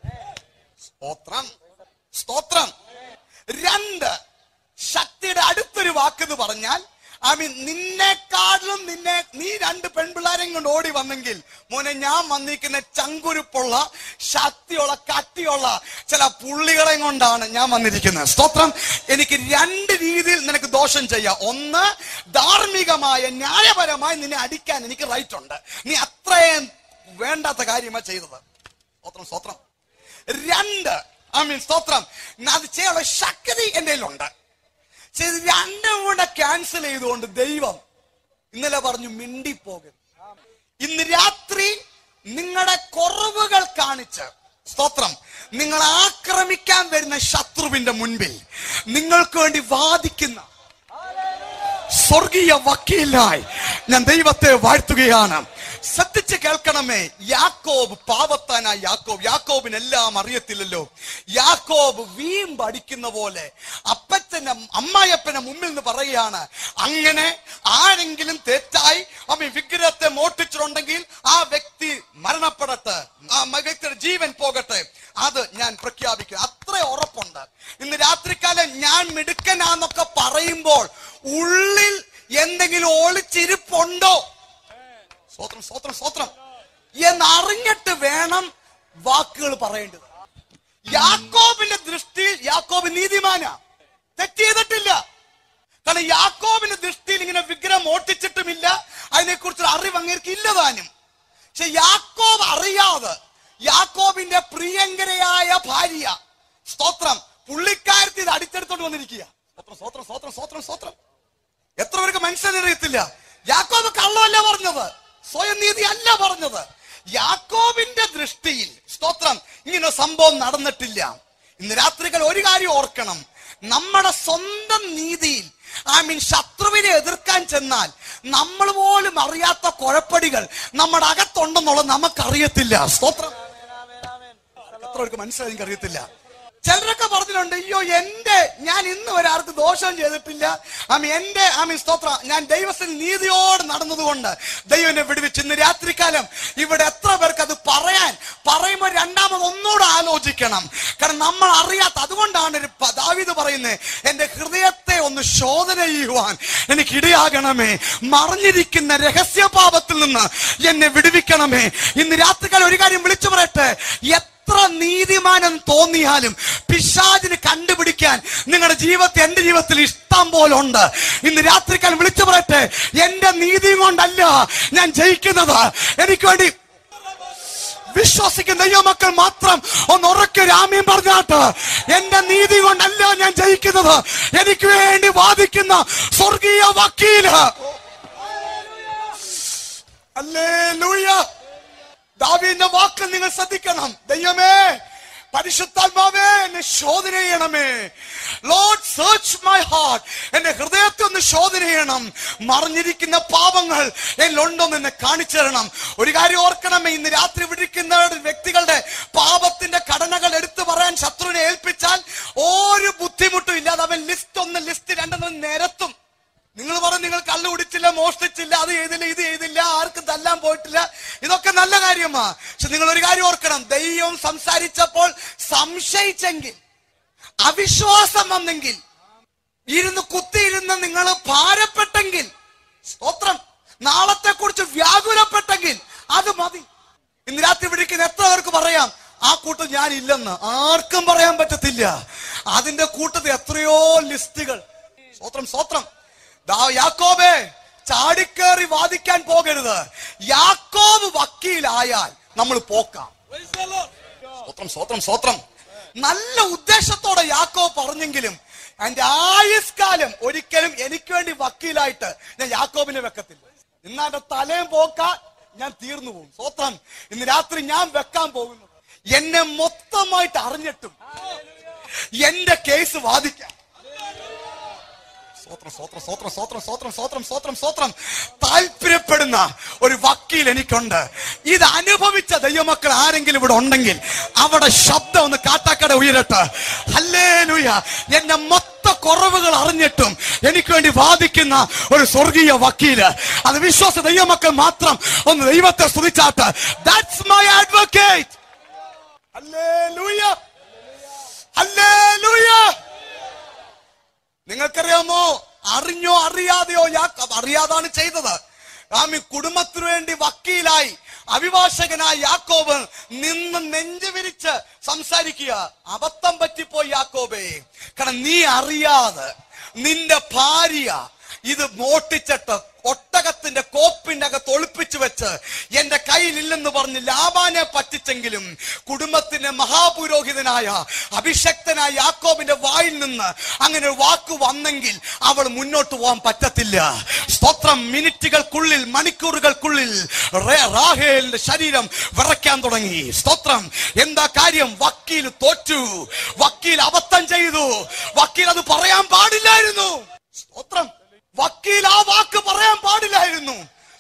സ്തോത്രം സ്തോത്രം രണ്ട് ശക്തിയുടെ അടുത്തൊരു വാക്കെന്ന് പറഞ്ഞാൽ ഐ മീൻ നിന്നെക്കാട്ടിലും നിന്നെ നീ രണ്ട് പെൺപിള്ളാരെയും കൊണ്ട് ഓടി വന്നെങ്കിൽ മോനെ ഞാൻ വന്നിരിക്കുന്ന ചങ്കുരുപ്പുള്ള ശക്തിയുള്ള കട്ടിയുള്ള ചില പുള്ളികളെ കൊണ്ടാണ് ഞാൻ വന്നിരിക്കുന്നത് സ്തോത്രം എനിക്ക് രണ്ട് രീതിയിൽ നിനക്ക് ദോഷം ചെയ്യാം ഒന്ന് ധാർമ്മികമായ ന്യായപരമായി നിന്നെ അടിക്കാൻ എനിക്ക് റൈറ്റ് ഉണ്ട് നീ അത്രയും വേണ്ടാത്ത കാര്യമാണ് ചെയ്തത് സ്തോത്രം സ്തോത്രം രണ്ട് ഐ മീൻ സ്തോത്രം അത് ചെയ്യാനുള്ള ശക്തി എന്റെ ഉണ്ട് ഇത് രണ്ടും കൂടെ ക്യാൻസൽ ചെയ്തുകൊണ്ട് ദൈവം ഇന്നലെ പറഞ്ഞു മിണ്ടിപ്പോകരുത് ഇന്ന് രാത്രി നിങ്ങളുടെ കുറവുകൾ കാണിച്ച് സ്തോത്രം നിങ്ങൾ ആക്രമിക്കാൻ വരുന്ന ശത്രുവിന്റെ മുൻപിൽ നിങ്ങൾക്ക് വേണ്ടി വാദിക്കുന്ന സ്വർഗീയ വക്കീലായി ഞാൻ ദൈവത്തെ വാഴ്ത്തുകയാണ് ശ്രദ്ധിച്ച് കേൾക്കണമേ യാക്കോബ് പാവത്താനായ യാക്കോബ് യാക്കോബിന് എല്ലാം അറിയത്തില്ലല്ലോ യാക്കോബ് വീമ്പടിക്കുന്ന പോലെ അപ്പച്ച അച്ഛന്റെ അമ്മായപ്പന്റെ മുമ്പിൽ നിന്ന് പറയുകയാണ് അങ്ങനെ ആരെങ്കിലും തെറ്റായി അമ്മ വിഗ്രഹത്തെ മോട്ടിച്ചിട്ടുണ്ടെങ്കിൽ ആ വ്യക്തി മരണപ്പെടട്ടെ ആ മ- വ്യക്തിയുടെ ജീവൻ പോകട്ടെ അത് ഞാൻ പ്രഖ്യാപിക്കും അത്ര ഉറപ്പുണ്ട് ഇന്ന് രാത്രികാലം ഞാൻ മിടുക്കനാന്നൊക്കെ പറയുമ്പോൾ ഉള്ളിൽ എന്തെങ്കിലും ഒളിച്ചിരിപ്പുണ്ടോ സ്വത്രം സ്വത്രം സ്വത്രം എന്നറിഞ്ഞിട്ട് വേണം വാക്കുകൾ പറയേണ്ടത് യാക്കോബിന്റെ ദൃഷ്ടിയിൽ യാക്കോബ് നീതിമാനാ തെറ്റ് ചെയ്തിട്ടില്ല കാരണം യാക്കോബിന്റെ ദൃഷ്ടിയിൽ ഇങ്ങനെ വിഗ്രഹം ഓട്ടിച്ചിട്ടുമില്ല അതിനെക്കുറിച്ച് അറിവ് അങ്ങേർക്ക് ഇല്ലതാനും പക്ഷെ യാക്കോബ് അറിയാതെ യാക്കോബിന്റെ പ്രിയങ്കരയായ ഭാര്യ സ്തോത്രം പുള്ളിക്കാരത്തി ഇത് അടിച്ചെടുത്തോണ്ട് വന്നിരിക്കുക സ്തോത്രം സ്തോത്രം സ്തോത്രം സ്തോത്രം സ്തോത്രം എത്ര പേർക്ക് മനസ്സിലറിയത്തില്ല യാക്കോബ് കള്ളമല്ല പറഞ്ഞത് സ്വയം നീതി അല്ല പറഞ്ഞത് യാക്കോബിന്റെ ദൃഷ്ടിയിൽ സ്തോത്രം ഇങ്ങനെ ഒരു സംഭവം നടന്നിട്ടില്ല ഇന്ന് രാത്രികൾ ഒരു കാര്യം ഓർക്കണം നമ്മുടെ സ്വന്തം നീതിയിൽ ഐ മീൻ ശത്രുവിനെ എതിർക്കാൻ ചെന്നാൽ നമ്മൾ പോലും അറിയാത്ത കുഴപ്പടികൾ നമ്മുടെ അകത്തുണ്ടെന്നുള്ളത് നമുക്കറിയത്തില്ല സ്തോത്രം എത്ര പേർക്ക് മനസ്സിലായി എനിക്ക് അറിയത്തില്ല ചിലരൊക്കെ പറഞ്ഞിട്ടുണ്ട് അയ്യോ എന്റെ ഞാൻ ഇന്ന് വരെ ആർക്ക് ദോഷം ചെയ്തിട്ടില്ല ആമി എന്റെ ആമി സ്തോത്ര ഞാൻ ദൈവത്തിൽ നീതിയോട് നടന്നതുകൊണ്ട് ദൈവം എന്നെ വിടുവിച്ചു ഇന്ന് രാത്രികാലം ഇവിടെ എത്ര പേർക്ക് അത് പറയാൻ പറയുമ്പോൾ രണ്ടാമത് ഒന്നുകൂടെ ആലോചിക്കണം കാരണം നമ്മൾ അറിയാത്ത അതുകൊണ്ടാണ് ഒരു പ- ദാവീദ് പറയുന്നത് എന്റെ ഹൃദയത്തെ ഒന്ന് ശോധന ചെയ്യുവാൻ എനിക്ക് ഇടയാകണമേ മറിഞ്ഞിരിക്കുന്ന രഹസ്യപാപത്തിൽ നിന്ന് എന്നെ വിടുവിക്കണമേ ഇന്ന് രാത്രികാലം ഒരു കാര്യം വിളിച്ചു പറയട്ടെ എത്ര നീതിമാനം തോന്നിയാലും പിശാചിന് കണ്ടുപിടിക്കാൻ നിങ്ങളുടെ ജീവിതത്തിൽ എന്റെ ജീവിതത്തിൽ ഇഷ്ടം പോലെ ഉണ്ട് ഇന്ന് രാത്രിക്കാലം വിളിച്ചു പറയട്ടെ എന്റെ നീതി കൊണ്ടല്ല ഞാൻ ജയിക്കുന്നത് എനിക്ക് വേണ്ടി വിശ്വസിക്കുന്ന ദൈവമക്കൾ മാത്രം ഒന്ന് ഉറക്കെ രാമ്യം പറഞ്ഞാട്ട് എന്റെ നീതി കൊണ്ടല്ല ഞാൻ ജയിക്കുന്നത് എനിക്ക് വേണ്ടി വാദിക്കുന്ന സ്വർഗീയ വക്കീല് അല്ലേ ദാവീന്റെ വാക്ക് നിങ്ങൾ ശ്രദ്ധിക്കണം ദൈവമേ പരിശുദ്ധാത്മാവേ എന്നെ ശോധന ചെയ്യണമേ ലോഡ് സെർച്ച് മൈ ഹാർട്ട് എന്റെ ഹൃദയത്തെ ഒന്ന് ശോധന ചെയ്യണം മറിഞ്ഞിരിക്കുന്ന പാപങ്ങൾ എന്നിലുണ്ടോന്ന് എന്നെ കാണിച്ചു തരണം ഒരു കാര്യം ഓർക്കണമേ ഇന്ന് രാത്രി വിളിക്കുന്ന വ്യക്തികളുടെ പാപത്തിന്റെ ഘടനകൾ എടുത്തു പറയാൻ ശത്രുവിനെ ഏൽപ്പിച്ചാൽ ഒരു ബുദ്ധിമുട്ടും ഇല്ലാതെ അവൻ ലിസ്റ്റ് ഒന്ന് ലിസ്റ്റ് രണ്ടെന്ന് നിരത്തും നിങ്ങൾ പറഞ്ഞു നിങ്ങൾ കള്ളു കുടിച്ചില്ല മോഷ്ടിച്ചില്ല അത് ചെയ്തില്ല ഇത് ചെയ്തില്ല ആർക്കും തല്ലാൻ പോയിട്ടില്ല ഇതൊക്കെ നല്ല കാര്യമാ പക്ഷെ നിങ്ങൾ ഒരു കാര്യം ഓർക്കണം ദൈവം സംസാരിച്ചപ്പോൾ സംശയിച്ചെങ്കിൽ അവിശ്വാസം വന്നെങ്കിൽ ഇരുന്ന് കുത്തിയിരുന്ന് നിങ്ങൾ ഭാരപ്പെട്ടെങ്കിൽ സ്തോത്രം നാളത്തെ കുറിച്ച് വ്യാകുലപ്പെട്ടെങ്കിൽ അത് മതി ഇന്ന് രാത്രി വിളിക്കുന്ന എത്ര പേർക്ക് പറയാം ആ കൂട്ടം ഞാൻ ഇല്ലെന്ന് ആർക്കും പറയാൻ പറ്റത്തില്ല അതിന്റെ കൂട്ടത്തിൽ എത്രയോ ലിസ്റ്റുകൾ സ്തോത്രം സ്തോത്രം ദാ യാക്കോബേ ചാടിക്കേറി വാദിക്കാൻ പോകരുത് യാക്കോബ് വക്കീലായാൽ നമ്മൾ പോക്കാം സ്തോത്രം സ്തോത്രം സ്തോത്രം നല്ല ഉദ്ദേശത്തോടെ യാക്കോ പറഞ്ഞെങ്കിലും എന്റെ ആയുഷ്കാലം ഒരിക്കലും എനിക്ക് വേണ്ടി വക്കീലായിട്ട് ഞാൻ യാക്കോബിനെ വെക്കത്തില്ല ഇന്ന് എന്റെ തലയും പോക്ക ഞാൻ തീർന്നു പോകും സ്തോത്രം ഇന്ന് രാത്രി ഞാൻ വെക്കാൻ പോകുന്നു എന്നെ മൊത്തമായിട്ട് അറിഞ്ഞിട്ടും എന്റെ കേസ് വാദിക്കാം സ്തോത്രം സ്തോത്രം സ്തോത്രം സ്തോത്രം സ്തോത്രം സ്തോത്രം സ്തോത്രം സ്തോത്രം താല്പര്യപ്പെടുന്ന ഒരു വക്കീൽ എനിക്കുണ്ട് ഇത് അനുഭവിച്ച ദൈവമക്കൾ ആരെങ്കിലും ഇവിടെ ഉണ്ടെങ്കിൽ അവിടെ ശബ്ദം ഒന്ന് കാട്ടാക്കട ഉയരട്ടെ ഹല്ലേലൂയ എന്റെ മൊത്ത കുറവുകൾ അറിഞ്ഞിട്ടും എനിക്ക് വേണ്ടി വാദിക്കുന്ന ഒരു സ്വർഗീയ വക്കീല് അത് വിശ്വാസ ദൈവമക്കൾ മാത്രം ഒന്ന് ദൈവത്തെ സ്തുതിച്ചാട്ട് that's my advocate hallelujah hallelujah നിങ്ങൾക്കറിയാമോ അറിഞ്ഞോ അറിയാതെയോ യാക്കോബ് അറിയാതാണ് ചെയ്തത് ആമി കുടുംബത്തിനു വേണ്ടി വക്കീലായി അഭിഭാഷകനായ യാക്കോബ് നിന്ന് നെഞ്ചു വിരിച്ച് സംസാരിക്കുക അബദ്ധം പറ്റിപ്പോയി യാക്കോബേ കാരണം നീ അറിയാതെ നിന്റെ ഭാര്യ ഇത് മോട്ടിച്ചിട്ട് ഒട്ടകത്തിന്റെ കോപ്പിന്റെ അകത്ത് ഒളിപ്പിച്ചു വെച്ച് എന്റെ കയ്യിലില്ലെന്ന് പറഞ്ഞ് ലാബാനെ പറ്റിച്ചെങ്കിലും കുടുംബത്തിന്റെ മഹാപുരോഹിതനായ അഭിഷക്തനായ യാക്കോബിന്റെ വായിൽ നിന്ന് അങ്ങനെ ഒരു വാക്ക് വന്നെങ്കിൽ അവൾ മുന്നോട്ട് പോകാൻ പറ്റത്തില്ല സ്തോത്രം മിനിറ്റുകൾക്കുള്ളിൽ മണിക്കൂറുകൾക്കുള്ളിൽ റേ- റാഹേലിന്റെ ശരീരം വിറയ്ക്കാൻ തുടങ്ങി സ്തോത്രം എന്താ കാര്യം വക്കീൽ തോറ്റു വക്കീൽ അബദ്ധം ചെയ്തു വക്കീൽ അത് പറയാൻ പാടില്ലായിരുന്നു സ്തോത്രം വക്കീൽ ആ വാക്ക് പറയാൻ പാടില്ലായിരുന്നു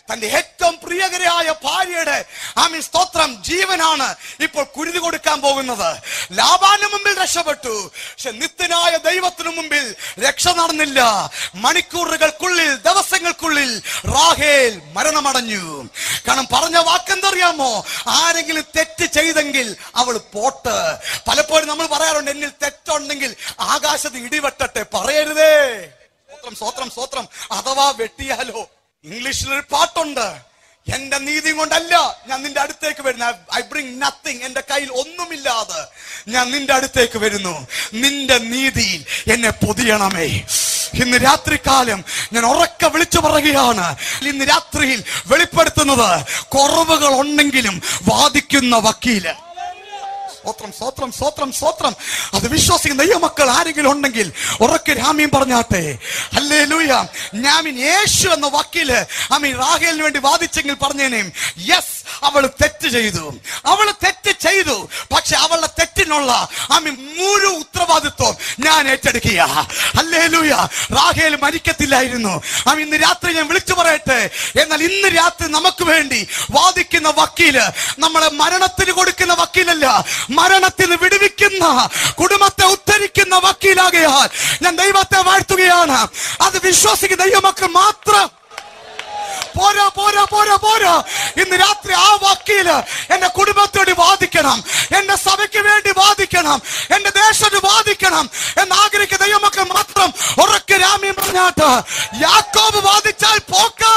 തന്റെ ഏറ്റവും പ്രിയകരയായ ഭാര്യയുടെ ആമീൻ സ്തോത്രം ജീവനാണ് ഇപ്പോൾ കുരുതി കൊടുക്കാൻ പോകുന്നത് ലാബാന് മുമ്പിൽ രക്ഷപ്പെട്ടു പക്ഷെ നിത്യനായ ദൈവത്തിനു മുമ്പിൽ രക്ഷ നടന്നില്ല മണിക്കൂറുകൾക്കുള്ളിൽ ദിവസങ്ങൾക്കുള്ളിൽ റാഹേൽ മരണമടഞ്ഞു കാരണം പറഞ്ഞ വാക്കെന്തറിയാമോ ആരെങ്കിലും തെറ്റ് ചെയ്തെങ്കിൽ അവൾ പോട്ട് പലപ്പോഴും നമ്മൾ പറയാറുണ്ട് എന്നിൽ തെറ്റുണ്ടെങ്കിൽ ആകാശത്ത് ഇടിവെട്ടട്ടെ പറയരുതേ സ്വത്രം സ്വത്രം സ്വത്രം അഥവാ വെട്ടിയാലോ ഇംഗ്ലീഷിൽ ഒരു പാട്ടുണ്ട് എന്റെ നീതി കൊണ്ടല്ല ഞാൻ നിന്റെ അടുത്തേക്ക് വരുന്ന ഐ ബ്രിങ് നത്തിങ് എന്റെ കയ്യിൽ ഒന്നുമില്ലാതെ ഞാൻ നിന്റെ അടുത്തേക്ക് വരുന്നു നിന്റെ നീതിയിൽ എന്നെ പൊതിയണമേ ഇന്ന് രാത്രികാലം ഞാൻ ഉറക്കെ വിളിച്ചു പറയുകയാണ് ഇന്ന് രാത്രിയിൽ വെളിപ്പെടുത്തുന്നത് കുറവുകൾ ഉണ്ടെങ്കിലും വാദിക്കുന്ന വക്കീല് സ്തോത്രം സ്തോത്രം സ്തോത്രം സ്തോത്രം അത് വിശ്വസിക്കുന്ന ദൈവമക്കൾ ആരെങ്കിലും ഉണ്ടെങ്കിൽ ഉറക്കെ രാമീൻ പറഞ്ഞാട്ടെ അല്ലേ ലൂയ ഞാമിൻ യേശു എന്ന വക്കീല് ആമീൻ റാഹേലിന് വേണ്ടി വാദിച്ചെങ്കിൽ പറഞ്ഞേനേം യെസ് അവൾ തെറ്റ് ചെയ്തു അവൾ തെറ്റ് ചെയ്തു പക്ഷെ അവളുടെ തെറ്റിനുള്ള ആമീൻ മുഴു ഉത്തരവാദിത്വം ഞാൻ ഏറ്റെടുക്കുക അല്ലേ ലൂയ റാഹേൽ മരിക്കത്തില്ലായിരുന്നു ആമീൻ ഇന്ന് രാത്രി ഞാൻ വിളിച്ചു പറയട്ടെ എന്നാൽ ഇന്ന് രാത്രി നമുക്ക് വേണ്ടി വാദിക്കുന്ന വക്കീല് നമ്മളെ മരണത്തിന് കൊടുക്കുന്ന വക്കീലല്ല മരണത്തിൽ നിന്ന് വിടുവിക്കുന്ന കുടുംബത്തെ ഉദ്ധരിക്കുന്ന വക്കീലാകയാൽ ഞാൻ ദൈവത്തെ വാഴ്ത്തുകയാണ് അത് വിശ്വസിക്കുന്ന ദൈവമക്കൾ മാത്രം പോരാ പോരാ പോരാ പോരാ ഇന്ന് രാത്രി ആ വക്കീല് എന്റെ കുടുംബത്തോട് വാദിക്കണം എന്റെ സഭയ്ക്ക് വേണ്ടി വാദിക്കണം എന്റെ ദേശത്ത് വാദിക്കണം എന്ന് ആഗ്രഹിക്കുന്ന ദൈവമക്കൾ മാത്രം ഉറക്കെ രാമ്യം പറഞ്ഞാട്ട് യാക്കോബ് വാദിച്ചാൽ പോക്ക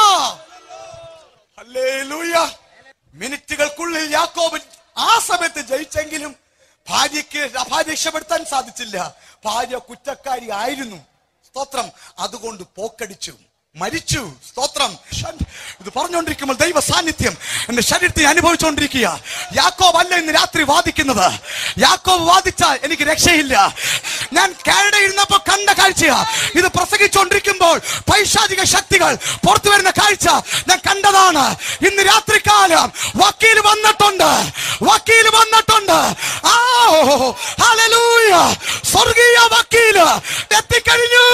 ഹല്ലേലൂയ മിനിറ്റുകൾക്കുള്ളിൽ യാക്കോബ് ആ സമയത്ത് ജയിച്ചെങ്കിലും ഭാര്യയ്ക്ക് ഭാര്യ രക്ഷപ്പെടുത്താൻ സാധിച്ചില്ല ഭാര്യ കുറ്റക്കാരി ആയിരുന്നു സ്തോത്രം അതുകൊണ്ട് പോക്കടിച്ചു മരിച്ചു സ്തോത്രം ഷൻ- ഇത് പറഞ്ഞുകൊണ്ടിരിക്കുമ്പോൾ ദൈവ സാന്നിധ്യം എന്റെ ശരീരത്തെ അനുഭവിച്ചുകൊണ്ടിരിക്കുക യാക്കോബ് അല്ല ഇന്ന് രാത്രി വാദിക്കുന്നത് യാക്കോബ് വാദിച്ചാൽ എനിക്ക് രക്ഷയില്ല ഞാൻ കാനഡ ഇരുന്നപ്പോ കണ്ട കാഴ്ചയാ ഇത് പ്രസംഗിച്ചുകൊണ്ടിരിക്കുമ്പോൾ പൈശാചിക ശക്തികൾ പുറത്തു വരുന്ന കാഴ്ച ഞാൻ കണ്ടതാണ് ഇന്ന് രാത്രികാലം വക്കീൽ വന്നിട്ടുണ്ട് വക്കീൽ വന്നിട്ടുണ്ട് ആ ഹല്ലേലൂയ സ്വർഗീയ വക്കീല് എത്തിക്കഴിഞ്ഞു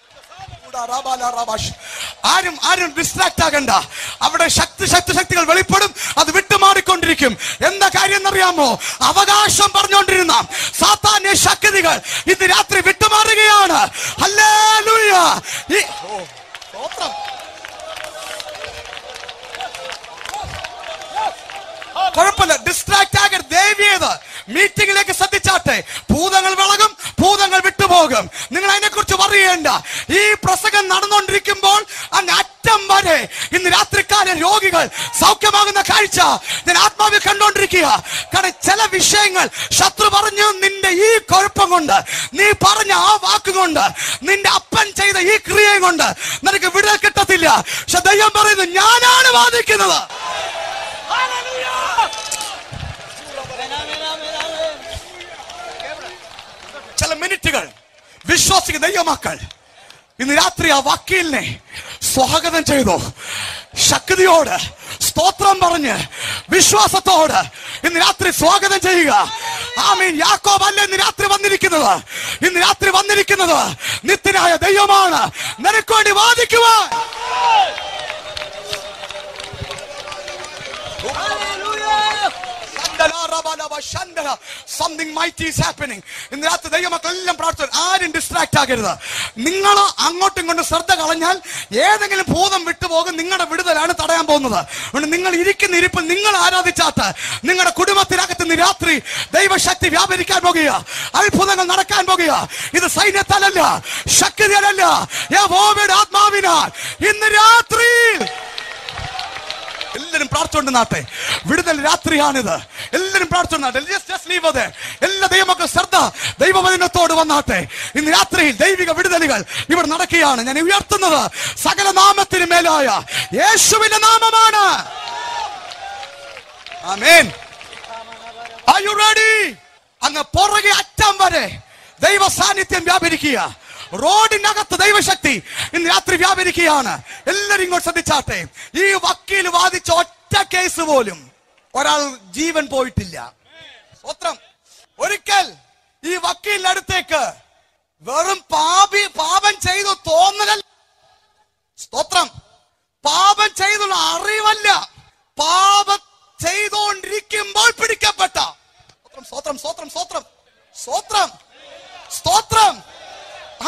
ആരും ആരും ഡിസ്ട്രാക്ട് ആകണ്ട അവിടെ ശക്തി ശക്തി ശക്തികൾ വെളിപ്പെടും അത് വിട്ടുമാറിക്കൊണ്ടിരിക്കും എന്താ കാര്യം എന്നറിയാമോ അവകാശം പറഞ്ഞുകൊണ്ടിരുന്ന സാത്താന്യ ശക്തികൾ ഇന്ന് രാത്രി വിട്ടുമാറുകയാണ് ഹല്ലേലൂയ ഈ ഓ, സ്തോത്രം. കുഴപ്പമില്ല ഡിസ്ട്രാക്ട് ആകരുത് ദേവിയത് മീറ്റിംഗിലേക്ക് ശ്രദ്ധിച്ചാട്ടെ ഭൂതങ്ങൾ വിളകും ഭൂതങ്ങൾ വിട്ടുപോകും നിങ്ങൾ അതിനെ കുറിച്ച് പറയേണ്ട ഈ പ്രസംഗം നടന്നുകൊണ്ടിരിക്കുമ്പോൾ അങ്ങ് അറ്റം വരെ ഇന്ന് രാത്രിക്കാലം രോഗികൾ സൗഖ്യമാകുന്ന കാഴ്ച ഞാൻ ആത്മാവിൽ കണ്ടുകൊണ്ടിരിക്കുക കാരണം ചില വിഷയങ്ങൾ ശത്രു പറഞ്ഞു നിന്റെ ഈ കുഴപ്പം കൊണ്ട് നീ പറഞ്ഞ ആ വാക്കുകൊണ്ട് നിന്റെ അപ്പൻ ചെയ്ത ഈ ക്രിയയും കൊണ്ട് നിനക്ക് വിടുതൽ കിട്ടത്തില്ല പക്ഷെ ദൈവം പറയുന്നു ഞാനാണ് വാദിക്കുന്നത് ചില മിനിറ്റുകൾ വിശ്വാസിക്കുന്ന ദൈവമക്കൾ ഇന്ന് രാത്രി ആ വക്കീലിനെ സ്വാഗതം ചെയ്തു ശക്തിയോട് സ്തോത്രം പറഞ്ഞ് വിശ്വാസത്തോട് ഇന്ന് രാത്രി സ്വാഗതം ചെയ്യുക ആമീൻ യാക്കോബ് അല്ല ഇന്ന് രാത്രി വന്നിരിക്കുന്നത് ഇന്ന് രാത്രി വന്നിരിക്കുന്നത് നിത്യനായ ദൈവമാണ് നിനക്ക് വേണ്ടി വാദിക്കുവാൻ സംതിങ് മൈറ്റ് ഈസ് ഹാപ്പനിങ് ഇന്ന് രാത്രി ദൈവമക്കൾ എല്ലാം പ്രാർത്ഥന ആരും ഡിസ്ട്രാക്ട് ആകരുത് നിങ്ങൾ അങ്ങോട്ടും ഇങ്ങോട്ടും ശ്രദ്ധ കളഞ്ഞാൽ ഏതെങ്കിലും ഭൂതം വിട്ടുപോകും നിങ്ങളുടെ വിടുതലാണ് തടയാൻ പോകുന്നത് അതുകൊണ്ട് നിങ്ങൾ ഇരിക്കുന്ന ഇരിപ്പിൽ നിങ്ങൾ ആരാധിച്ചാട്ട് നിങ്ങളുടെ കുടുംബത്തിനകത്ത് ഇന്ന് രാത്രി ദൈവശക്തി വ്യാപരിക്കാൻ പോകുക അത്ഭുതങ്ങൾ നടക്കാൻ പോകുക ഇത് സൈന്യത്താലല്ല ശക്തിയാലല്ല യഹോവയുടെ ആത്മാവിനാൽ ഇന്ന് രാത്രി എല്ലാരും പ്രാർത്ഥിച്ചുകൊണ്ട് നാട്ടെ വിടുതൽ രാത്രിയാണിത് എല്ലാരും പ്രാർത്ഥിച്ചുകൊണ്ട് Just- just leave it there. എല്ലാ ദൈവമക്കൾ ശ്രദ്ധ ദൈവവചനത്തോട് വന്നാട്ടെ ഇന്ന് രാത്രിയിൽ ദൈവിക വിടുതലുകൾ ഇവിടെ നടക്കുകയാണ് ഞാൻ ഉയർത്തുന്നത് സകല നാമത്തിന് മേലായ യേശുവിന്റെ നാമമാണ് ആമേൻ Are you ready? അങ്ങ് പുറകെ അറ്റം വരെ ദൈവ സാന്നിധ്യം വ്യാപരിക്കുക റോഡിനകത്ത് ദൈവശക്തി ഇന്ന് രാത്രി വ്യാപരിക്കുകയാണ് എല്ലാരും ഇങ്ങോട്ട് ശ്രദ്ധിച്ചാട്ടെ ഈ വക്കീൽ വാദിച്ച ഒറ്റ കേസ് പോലും ഒരാൾ ജീവൻ പോയിട്ടില്ല സ്വത്രം ഒരിക്കൽ ഈ വക്കീലിന്റെ അടുത്തേക്ക് വെറും പാപി പാപം ചെയ്തു തോന്നലല്ല സ്തോത്രം പാപം ചെയ്തുള്ള അറിവ്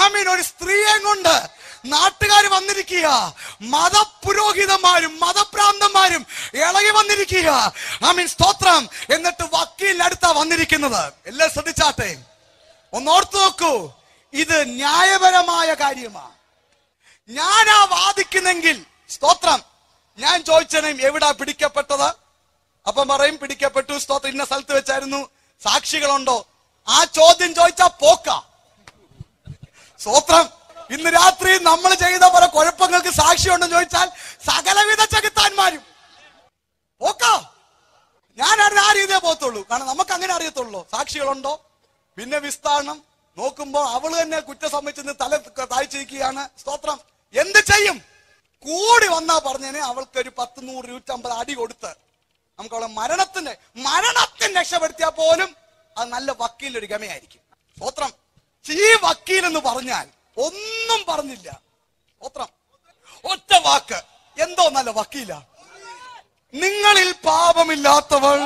ആമീൻ ഒരു സ്ത്രീയെ കൊണ്ട് നാട്ടുകാർ വന്നിരിക്കുക മതപുരോഹിതന്മാരും മതഭ്രാന്തന്മാരും ഇളകി വന്നിരിക്കുക ആമീൻ സ്തോത്രം എന്നിട്ട് വക്കീലിനടുത്താ വന്നിരിക്കുന്നത് എല്ലാം ശ്രദ്ധിച്ചാട്ടെ ഒന്നോർത്ത് നോക്കൂ ഇത് ന്യായപരമായ കാര്യമാണ് ഞാനാ വാദിക്കുന്നെങ്കിൽ സ്തോത്രം ഞാൻ ചോദിച്ചനും എവിടാ പിടിക്കപ്പെട്ടത് അപ്പം പറയും പിടിക്കപ്പെട്ടു സ്തോത്രം ഇന്ന സ്ഥലത്ത് വെച്ചായിരുന്നു സാക്ഷികളുണ്ടോ ആ ചോദ്യം ചോദിച്ചാ പോക്ക സ്തോത്രം ഇന്ന് രാത്രി നമ്മൾ ചെയ്ത പല കുഴപ്പങ്ങൾക്ക് സാക്ഷിയുണ്ടെന്ന് ചോദിച്ചാൽ സകലവിധ ചെകുത്താന്മാരും പോക്കാ ഞാനറിഞ്ഞ ആ രീതിയെ പോകത്തുള്ളൂ കാരണം നമുക്ക് അങ്ങനെ അറിയത്തുള്ളൂ സാക്ഷികളുണ്ടോ പിന്നെ വിസ്താരണം നോക്കുമ്പോ അവള് തന്നെ കുറ്റം സമ്മതിച്ചെന്ന് തല താഴ്ചയിരിക്കുകയാണ് സ്തോത്രം എന്ത് ചെയ്യും കൂടി വന്നാ പറഞ്ഞേനെ അവൾക്ക് ഒരു പത്ത് നൂറ് നൂറ്റമ്പത് അടി കൊടുത്ത് നമുക്ക് അവളെ മരണത്തിന്റെ മരണത്തിന് രക്ഷപ്പെടുത്തിയാൽ പോലും അത് നല്ല വക്കീലൊരു ഗമയായിരിക്കും സ്തോത്രം ഈ വക്കീൽ എന്ന് പറഞ്ഞാൽ ഒന്നും പറഞ്ഞില്ല സ്തോത്രം ഒറ്റ വാക്ക് എന്തോ നല്ല വക്കീല നിങ്ങളിൽ പാപമില്ലാത്തവൾ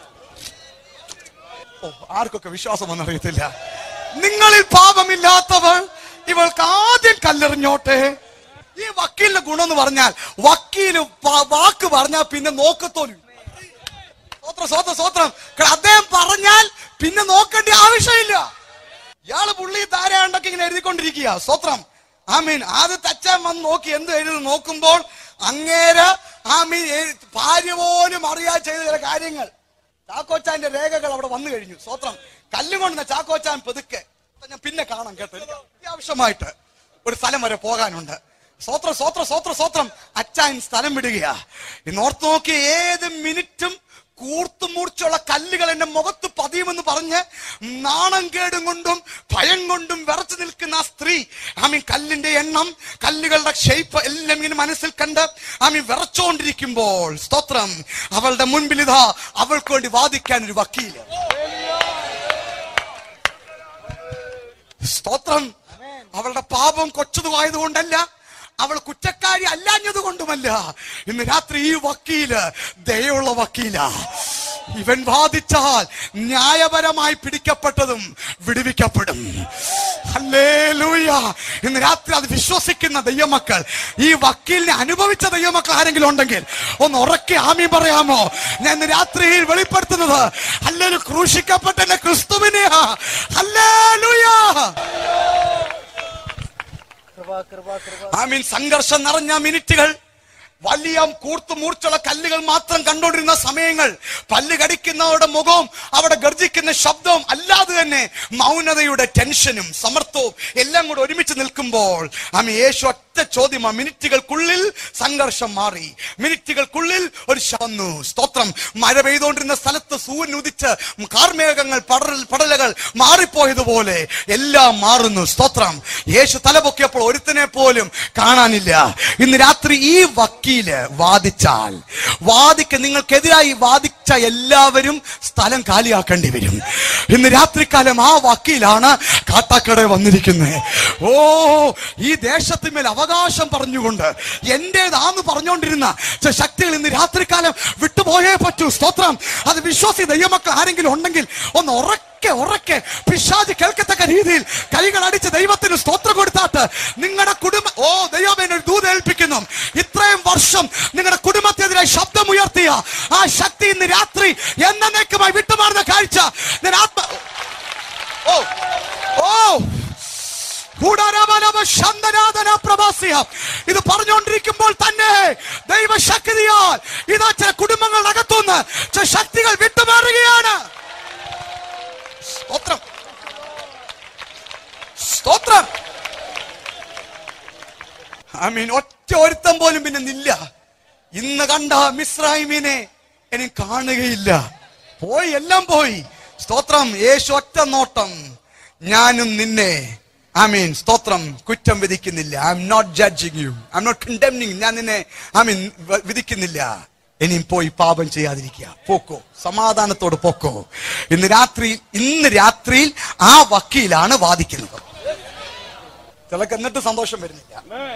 ഓ ആർക്കൊക്കെ വിശ്വാസം വന്നറിയത്തില്ല നിങ്ങളിൽ പാപമില്ലാത്തവൾ ഇവൾക്ക് ആദ്യം കല്ലെറിഞ്ഞോട്ടെ ഈ വക്കീലിന്റെ ഗുണം എന്ന് പറഞ്ഞാൽ വക്കീല് വ- വാക്ക് പറഞ്ഞാൽ പിന്നെ നോക്കത്തോലും സ്വത്രം സ്വത്രം സ്വത്രം കാരണം അദ്ദേഹം പറഞ്ഞാൽ പിന്നെ നോക്കേണ്ട ആവശ്യമില്ല ഇയാള് പുള്ളി താരാണ്ടൊക്കെ ഇങ്ങനെ എഴുതിക്കൊണ്ടിരിക്കുക സ്വത്രം ആമീൻ അത് തച്ചാൻ വന്ന് നോക്കി എന്ത് എഴുതി നോക്കുമ്പോൾ അങ്ങേര് ആമീൻ എഴു- ഭാര്യ പോലും അറിയാതെ ചെയ്ത ചില കാര്യങ്ങൾ ചാക്കോച്ചാന്റെ രേഖകൾ അവിടെ വന്നു കഴിഞ്ഞു സ്വത്രം കല്ലുകൊണ്ടുന്ന ചാക്കോച്ചാൻ പെതുക്കെ ഞാൻ പിന്നെ കാണാം കേട്ടോ എനിക്ക് അത്യാവശ്യമായിട്ട് ഒരു സ്ഥലം വരെ പോകാനുണ്ട് സ്വത്രം സ്വത്രം സ്വത്രം സ്വത്രം അച്ചായൻ സ്ഥലം വിടുകയാ ഇന്നോർത്ത് നോക്കി ഏത് മിനിറ്റും കൂർത്തുമൂർച്ചുള്ള കല്ലുകൾ എന്റെ മുഖത്ത് പതിയുമെന്ന് പറഞ്ഞ് നാണം കേടും കൊണ്ടും ഭയം കൊണ്ടും വിറച്ചു നിൽക്കുന്ന ആ സ്ത്രീ ആമി കല്ലിന്റെ എണ്ണം കല്ലുകളുടെ ഷേപ്പ് എല്ലാം ഇങ്ങനെ മനസ്സിൽ കണ്ട് ആമി വിറച്ചുകൊണ്ടിരിക്കുമ്പോൾ സ്തോത്രം അവളുടെ മുൻപിൽ ഇതാ അവൾക്ക് വേണ്ടി വാദിക്കാൻ ഒരു വക്കീല് സ്തോത്രം അവളുടെ പാപം കൊച്ചതുമായതുകൊണ്ടല്ല അവൾ കുറ്റക്കാരി അല്ലാഞ്ഞത് കൊണ്ടുമല്ല ഇന്ന് രാത്രി ഈ വക്കീല് ദയുള്ള വക്കീല ഇവൻ വാദിച്ചാൽ ന്യായപരമായി പിടിക്കപ്പെട്ടതും വിടുവിക്കപ്പെടും ഹല്ലേലൂയ ഇന്ന് രാത്രി അത് വിശ്വസിക്കുന്ന ദൈവമക്കൾ ഈ വക്കീലിനെ അനുഭവിച്ച ദൈവമക്കൾ ആരെങ്കിലും ഉണ്ടെങ്കിൽ ഒന്ന് ഉറക്കെ ആമി പറയാമോ ഞാൻ ഇന്ന് രാത്രിയിൽ വെളിപ്പെടുത്തുന്നത് അല്ലൊരു ക്രൂശിക്കപ്പെട്ട എന്റെ ക്രിസ്തുവിനെയാ ഹല്ലേലൂയ ആമീൻ സംഘർഷം നിറഞ്ഞ മിനിറ്റുകൾ വലിയ കൂർത്തു മൂർച്ചുള്ള കല്ലുകൾ മാത്രം കണ്ടുകൊണ്ടിരുന്ന സമയങ്ങൾ പല്ല് കടിക്കുന്നവരുടെ മുഖവും അവിടെ ഗർജിക്കുന്ന ശബ്ദവും അല്ലാതെ തന്നെ മൗനതയുടെ ടെൻഷനും സമർത്ഥവും എല്ലാം കൂടെ ഒരുമിച്ച് നിൽക്കുമ്പോൾ ആമി യേശു ഒറ്റ ചോദ്യം ആ മിനിറ്റുകൾക്കുള്ളിൽ സംഘർഷം മാറി മിനിറ്റുകൾക്കുള്ളിൽ ഒരു ശവന്നു സ്തോത്രം മഴ പെയ്തുകൊണ്ടിരുന്ന സ്ഥലത്ത് സൂര്യൻ ഉദിച്ച് കാർമേഘങ്ങൾ പടൽ പടലകൾ മാറിപ്പോയതുപോലെ എല്ലാം മാറുന്നു സ്തോത്രം യേശു തലപൊക്കിയപ്പോൾ ഒരുത്തനെ പോലും കാണാനില്ല ഇന്ന് രാത്രി ഈ വക്കീല് വാദിച്ചാൽ വാദിക്ക നിങ്ങൾക്കെതിരായി വാദിച്ച എല്ലാവരും സ്ഥലം കാലിയാക്കേണ്ടി വരും ഇന്ന് രാത്രികാലം ആ വക്കീലാണ് കാട്ടാക്കട വന്നിരിക്കുന്നത് ഓ ഈ ദേശത്തിന്മേൽ അവകാശം പറഞ്ഞുകൊണ്ട് എന്റേതാന്ന് പറഞ്ഞുകൊണ്ടിരുന്ന ചില ശക്തികൾ ഇന്ന് രാത്രികാലം വിട്ടുപോയേ പറ്റൂ സ്തോത്രം അത് വിശ്വാസി ദൈവമക്കൾ ആരെങ്കിലും ഉണ്ടെങ്കിൽ ഒന്ന് ഉറക്കെ ഉറക്കെ പിശാജ് കേൾക്കത്തക്ക രീതിയിൽ കൈകൾ അടിച്ച് ദൈവത്തിന് സ്തോത്രം കൊടുത്താട്ട് നിങ്ങളുടെ കുടുംബ ഓ ദൈവം എന്നെ ഒരു ദൂത് ഏൽപ്പിക്കുന്നു ഇത്രയും വർഷം നിങ്ങളുടെ കുടുംബത്തിനെതിരെ ശബ്ദം ഉയർത്തിയ ആ ശക്തി ഇന്ന് രാത്രി എന്നേക്കുമായി വിട്ടുമാറുന്ന കാഴ്ച ഞാൻ ആത്മ ഓ ഓ കൂടാരമനവ ശന്തനാഥന പ്രവാസിയ ഇത് പറഞ്ഞുകൊണ്ടിരിക്കുമ്പോൾ തന്നെ ദൈവശക്തിയാൽ ഇതാ ചില കുടുംബങ്ങളുടെ അകത്തുനിന്ന് ചില ശക്തികൾ വിട്ടുമാറുകയാണ് സ്തോത്രം സ്തോത്രം ഐ മീൻ ഒറ്റ ഒരുത്തം പോലും പിന്നെ നില്ല ഇന്ന് കണ്ട മിസ്രൈമിനെ ഇനി കാണുകയില്ല പോയി എല്ലാം പോയി സ്തോത്രം യേശു ഒറ്റ നോട്ടം ഞാനും നിന്നെ ഐ മീൻ സ്തോത്രം കുറ്റം വിധിക്കുന്നില്ല I'm not judging you I'm not condemning ഞാൻ നിന്നെ ഐ മീൻ വിധിക്കുന്നില്ല ഇനിയും പോയി പാപം ചെയ്യാതിരിക്കുക പോക്കോ സമാധാനത്തോട് പോക്കോ ഇന്ന് രാത്രി ഇന്ന് രാത്രിയിൽ ആ വക്കീലാണ് വാദിക്കുന്നത് ചിലക്ക് എന്നിട്ട് സന്തോഷം വരുന്നില്ല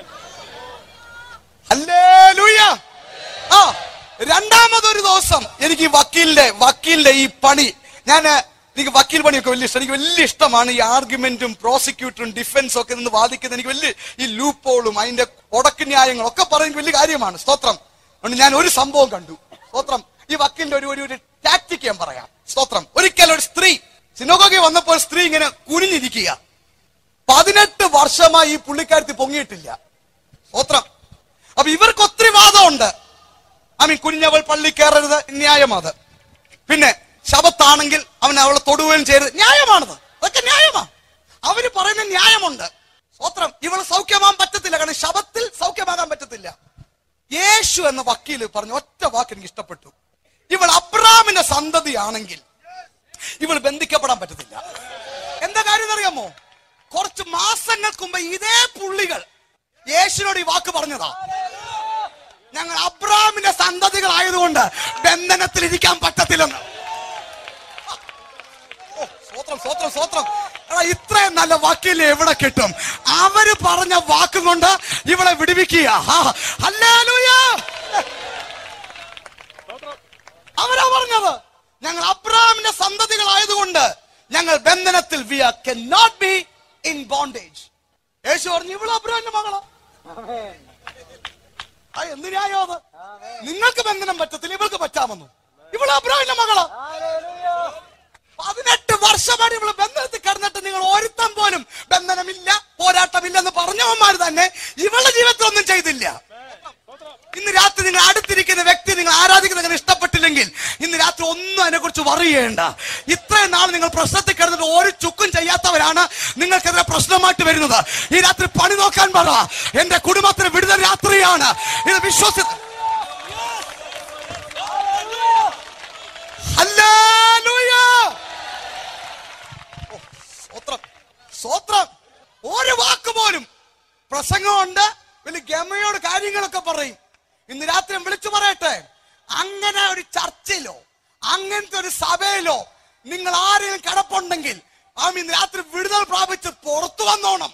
ഹല്ലേലൂയ ആ രണ്ടാമതൊരു ദിവസം എനിക്ക് ഈ വക്കീലിന്റെ വക്കീലിന്റെ ഈ പണി ഞാൻ എനിക്ക് വക്കീൽ പണിയൊക്കെ വലിയ ഇഷ്ടം എനിക്ക് വലിയ ഇഷ്ടമാണ് ഈ ആർഗ്യുമെന്റും പ്രോസിക്യൂട്ടറും ഡിഫൻസും ഒക്കെ നിന്ന് വാദിക്കുന്നത് എനിക്ക് വലിയ ഈ ലൂപ്പോളും അതിന്റെ ഉടക്ക് ന്യായങ്ങളും ഒക്കെ പറയാൻ എനിക്ക് വലിയ കാര്യമാണ് സ്തോത്രം അതുകൊണ്ട് ഞാൻ ഒരു സംഭവം കണ്ടു സ്തോത്രം ഈ വക്കീലിന്റെ ഒരു ഒരു ഒരു ടാക്ടിക് ഞാൻ പറയാം സ്തോത്രം ഒരിക്കൽ ഒരു സ്ത്രീ സിനോഗോഗി വന്നപ്പോൾ സ്ത്രീ ഇങ്ങനെ കുനിഞ്ഞിരിക്കുക പതിനെട്ട് വർഷമായി ഈ പുള്ളിക്കാരത്തി പൊങ്ങിയിട്ടില്ല സ്തോത്രം അപ്പൊ ഇവർക്ക് ഒത്തിരി വാദമുണ്ട് ഐ മീൻ കുഞ്ഞവൾ പള്ളി കയറരുത് ന്യായമാത് പിന്നെ ശബത്താണെങ്കിൽ അവൻ അവളെ തൊടുകയും ചെയ്യരുത് ന്യായമാണത് അതൊക്കെ ന്യായമാ അവര് പറയുന്ന ന്യായമുണ്ട് സ്വത്രം ഇവള് സൗഖ്യമാകാൻ പറ്റത്തില്ല കാരണം ശബത്തിൽ സൗഖ്യമാകാൻ പറ്റത്തില്ല യേശു എന്ന വക്കീല് പറഞ്ഞു ഒറ്റ വാക്ക് എനിക്ക് ഇഷ്ടപ്പെട്ടു ഇവൾ അബ്രാമിന്റെ സന്തതിയാണെങ്കിൽ ഇവൾ ബന്ധിക്കപ്പെടാൻ പറ്റത്തില്ല എന്താ കാര്യം അറിയാമോ കുറച്ച് മാസങ്ങൾക്ക് മുമ്പ് ഇതേ പുള്ളികൾ യേശുവിനോട് ഈ വാക്ക് പറഞ്ഞതാ ഞങ്ങൾ അബ്രാമിന്റെ സന്തതികളായതുകൊണ്ട് ബന്ധനത്തിൽ ഇരിക്കാൻ പറ്റത്തില്ലെന്ന് ഓ, സ്വോത്രം സ്വോത്രം സ്വോത്രം എടാ, ഇത്രയും നല്ല വക്കീലിനെ എവിടെ കിട്ടും അവര് പറഞ്ഞ വാക്കും കൊണ്ട് ഇവളെ വിടുവിക്കുക ആ, ഹല്ലേലൂയ. അവരാ പറഞ്ഞത് ഞങ്ങൾ അബ്രാമിന്റെ സന്തതികളായതുകൊണ്ട് ഞങ്ങൾ ബന്ധനത്തിൽ we are cannot be in bondage യേശു പറഞ്ഞു ഇവള് അബ്രാമിന്റെ മകളാ ആ എന്ത് ന്യായോ അത് നിങ്ങൾക്ക് ബന്ധനം പറ്റത്തില്ല ഇവൾക്ക് പറ്റാമെന്നു ഇവള് അബ്രാഹിന്റെ മകളാ പതിനെട്ട് വർഷമാണ് ഇവള് ബന്ധനത്തിൽ കിടന്നിട്ട് നിങ്ങൾ ഒരുത്തം പോലും ബന്ധനമില്ല പോരാട്ടമില്ലെന്ന് പറഞ്ഞവന്മാർ തന്നെ ഇവളുടെ ജീവിതത്തിൽ ഒന്നും ചെയ്തില്ല ഇന്ന് രാത്രി നിങ്ങൾ അടുത്തിരിക്കുന്ന വ്യക്തി നിങ്ങൾ ആരാധിക്കുന്ന നിങ്ങൾ ഇഷ്ടപ്പെട്ടില്ലെങ്കിൽ ഇന്ന് രാത്രി ഒന്നും അതിനെ കുറിച്ച് പറയേണ്ട ഇത്രയും നാൾ നിങ്ങൾ പ്രശ്നത്തിൽ കിടന്നിട്ട് ഒരു ചുക്കും ചെയ്യാത്തവരാണ് നിങ്ങൾക്കെതിരെ പ്രശ്നമായിട്ട് വരുന്നത് ഈ രാത്രി പണി നോക്കാൻ പറ എന്റെ കുടുംബത്തിന് വിടുതൽ രാത്രിയാണ് ഇത് വിശ്വസി ഹല്ലേലൂയ. ഓ, സ്തോത്രം സ്തോത്രം ഒരു വാക്ക് പോലും പ്രസംഗമുണ്ട് വലിയ ഗമയോട് കാര്യങ്ങളൊക്കെ പറയും ഇന്ന് രാത്രി വിളിച്ചു പറയട്ടെ അങ്ങനെ ഒരു ചർച്ചിലോ അങ്ങനത്തെ ഒരു സഭയിലോ നിങ്ങൾ ആരെങ്കിലും കിടപ്പുണ്ടെങ്കിൽ ആ ഇന്ന് രാത്രി വിടുതൽ പ്രാപിച്ച് പുറത്തു വന്നോണം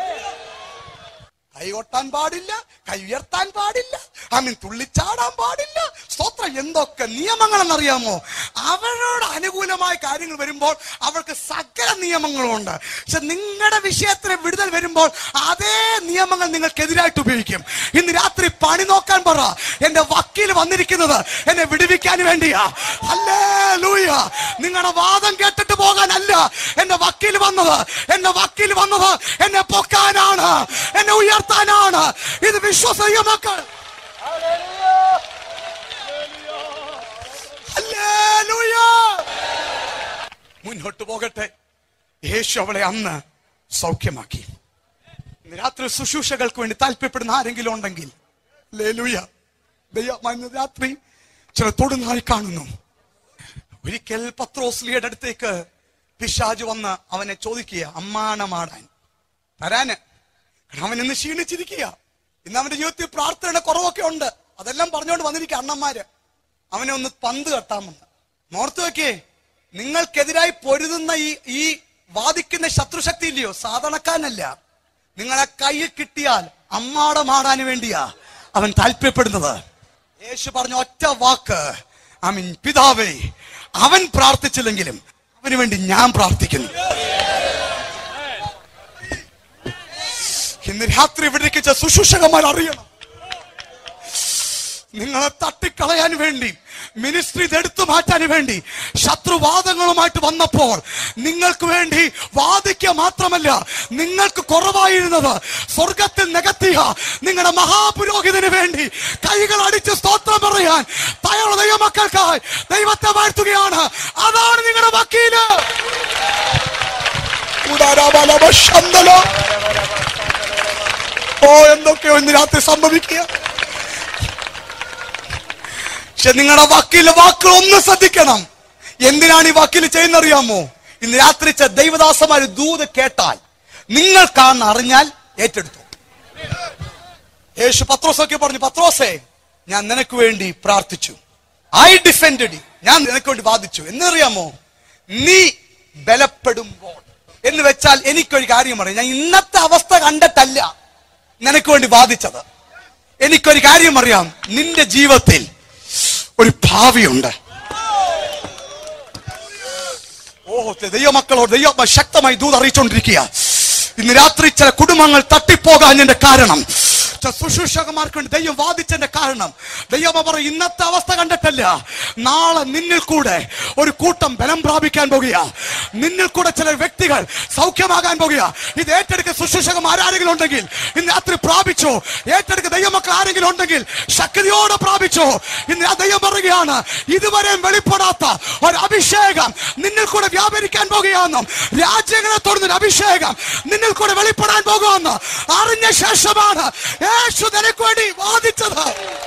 കൈ കൊട്ടാൻ പാടില്ല കൈ ഉയർത്താൻ പാടില്ല ആമീൻ തുള്ളിച്ചാടാൻ പാടില്ല സ്തോത്രം എന്തൊക്കെ നിയമങ്ങളെന്നറിയാമോ അവരോട് അനുകൂലമായ കാര്യങ്ങൾ വരുമ്പോൾ അവർക്ക് സകല നിയമങ്ങളുണ്ട് പക്ഷെ നിങ്ങളുടെ വിഷയത്തിന് വിടുതൽ വരുമ്പോൾ അതേ നിയമങ്ങൾ നിങ്ങൾക്കെതിരായിട്ട് ഉപയോഗിക്കും ഇന്ന് രാത്രി പണി നോക്കാൻ പറ എന്റെ വക്കീൽ വന്നിരിക്കുന്നത് എന്നെ വിടുവിക്കാൻ വേണ്ടിയാ അല്ലേ ലൂയ നിങ്ങളുടെ വാദം കേട്ടിട്ട് പോകാനല്ല എന്റെ വക്കീൽ വന്നത് എന്റെ വക്കീൽ വന്നത് എന്നെ പൊക്കാനാണ് എന്നെ ഉയർത്താനാണ് ഇത് വിശ്വസീയ മക്കൾ ഹല്ലേലൂയ. മുന്നോട്ട് പോകട്ടെ യേശു അവളെ അന്ന് സൗഖ്യമാക്കി ഇന്ന് രാത്രി ശുശ്രൂഷകൾക്ക് വേണ്ടി താല്പര്യപ്പെടുന്ന ആരെങ്കിലും ഉണ്ടെങ്കിൽ ലേലൂയ ദൈവം ഇന്ന് രാത്രി ചില തൊടുന്നായി കാണുന്നു ഒരിക്കൽ പത്രോസ്ലിയുടെ അടുത്തേക്ക് പിശാജ് വന്ന് അവനെ ചോദിക്കുക അമ്മാനമാടാൻ തരാന് കാരണം അവൻ ഇന്ന് ക്ഷീണിച്ചിരിക്കുക ഇന്ന് അവന്റെ ജീവിതത്തിൽ പ്രാർത്ഥനയുടെ കുറവൊക്കെ ഉണ്ട് അതെല്ലാം പറഞ്ഞുകൊണ്ട് വന്നിരിക്കുക അണ്ണന്മാര് അവനെ ഒന്ന് പന്ത് കെട്ടാമെന്ന് നോർത്ത് വെക്കേ നിങ്ങൾക്കെതിരായി പൊരുതുന്ന ഈ ഈ വാദിക്കുന്ന ശത്രുശക്തി ഇല്ലയോ സാധാരണക്കാരനല്ല നിങ്ങളെ കയ്യിൽ കിട്ടിയാൽ അമ്മാടമാടാൻ വേണ്ടിയാ അവൻ താല്പര്യപ്പെടുന്നത് യേശു പറഞ്ഞ ഒറ്റ വാക്ക് ഐ മീൻ പിതാവേ അവൻ പ്രാർത്ഥിച്ചില്ലെങ്കിലും അവന് വേണ്ടി ഞാൻ പ്രാർത്ഥിക്കുന്നു ഇന്ന് രാത്രി ഇവിടേക്ക് ശുശ്രൂഷകന്മാർ അറിയണം നിങ്ങളെ തട്ടിക്കളയാൻ വേണ്ടി മിനിസ്ട്രി ഇതെടുത്തു മാറ്റാൻ വേണ്ടി ശത്രുവാദങ്ങളുമായിട്ട് വന്നപ്പോൾ നിങ്ങൾക്ക് വേണ്ടി വാദിക്കുക മാത്രമല്ല നിങ്ങൾക്ക് കുറവായിരുന്നത് സ്വർഗത്തിൽ നികത്തിയ നിങ്ങളുടെ മഹാപുരോഹിതന് വേണ്ടി കൈകൾ അടിച്ച് സ്തോത്രം പറയാൻ തയ്യാറുള്ള ദൈവമക്കൾക്കായി ദൈവത്തെ വാഴ്ത്തുകയാണ് അതാണ് നിങ്ങളുടെ വക്കീല് ഉദാരാബലവശന്തലോ. ഓ എന്തൊക്കെയോ ഇന്ന് രാത്രി സംഭവിക്കുക പക്ഷെ നിങ്ങളുടെ വക്കീല് വാക്കുകൾ ഒന്ന് ശ്രദ്ധിക്കണം എന്തിനാണ് ഈ വക്കീല് ചെയ്യുന്നറിയാമോ ഇന്ന് രാത്രി ചെ- ദൈവദാസന്മാര് ദൂത് കേട്ടാൽ നിങ്ങൾക്കാണെന്ന് അറിഞ്ഞാൽ ഏറ്റെടുത്തു യേശു പത്രോസൊക്കെ പറഞ്ഞു പത്രോസേ ഞാൻ നിനക്ക് വേണ്ടി പ്രാർത്ഥിച്ചു ഐ ഡിഫെൻഡഡ് ഞാൻ നിനക്ക് വേണ്ടി വാദിച്ചു എന്നറിയാമോ നീ ബലപ്പെടുമ്പോൾ എന്ന് വെച്ചാൽ എനിക്കൊരു കാര്യം അറിയാം ഞാൻ ഇന്നത്തെ അവസ്ഥ കണ്ടിട്ടല്ല നിനക്ക് വേണ്ടി വാദിച്ചത് എനിക്കൊരു കാര്യം അറിയാം നിന്റെ ജീവിതത്തിൽ ഒരു ഭാവിയുണ്ട് ഓ ഓ ദൈവമക്കളോട് ദൈവ ശക്തമായി ദൂത് അറിയിച്ചുകൊണ്ടിരിക്കുക ഇന്ന് രാത്രി ചില കുടുംബങ്ങൾ തട്ടിപ്പോകാഞ്ഞതിന്റെ കാരണം ചില ശുശ്രൂഷകന്മാർക്ക് വേണ്ടി ദൈവം വാദിച്ചതിന്റെ കാരണം ദൈവം പറ ഇന്നത്തെ അവസ്ഥ കണ്ടിട്ടല്ല നാളെ നിന്നിൽ കൂടെ ഒരു കൂട്ടം ബലം പ്രാപിക്കാൻ പോകുക നിന്നിൽ കൂടെ ചില വ്യക്തികൾ സൗഖ്യമാകാൻ പോകുക ഇത് ഏറ്റെടുക്കുന്ന ശുശ്രൂഷകന്മാർ ആരെങ്കിലും ഉണ്ടെങ്കിൽ ഇന്ന് രാത്രി പ്രാപിച്ചോ ഏറ്റെടുക്കുന്ന ദൈവമക്കൾ ആരെങ്കിലും ഉണ്ടെങ്കിൽ ശക്തിയോടെ പ്രാപിച്ചോ ഇന്ന് ആ ദൈവം പറയുകയാണ് ഇതുവരെ വെളിപ്പെടാത്ത ഒരു അഭിഷേകം നിന്നിൽ കൂടെ വ്യാപരിക്കാൻ പോകുകയാണെന്നും രാജ്യങ്ങളെ തുടർന്നൊരു അഭിഷേകം നിന്നിൽ കൂടെ വെളിപ്പെടാൻ പോകുമെന്ന് അറിഞ്ഞ ശേഷമാണ് യേശു നിനക്ക് വേണ്ടി വാദിച്ചത്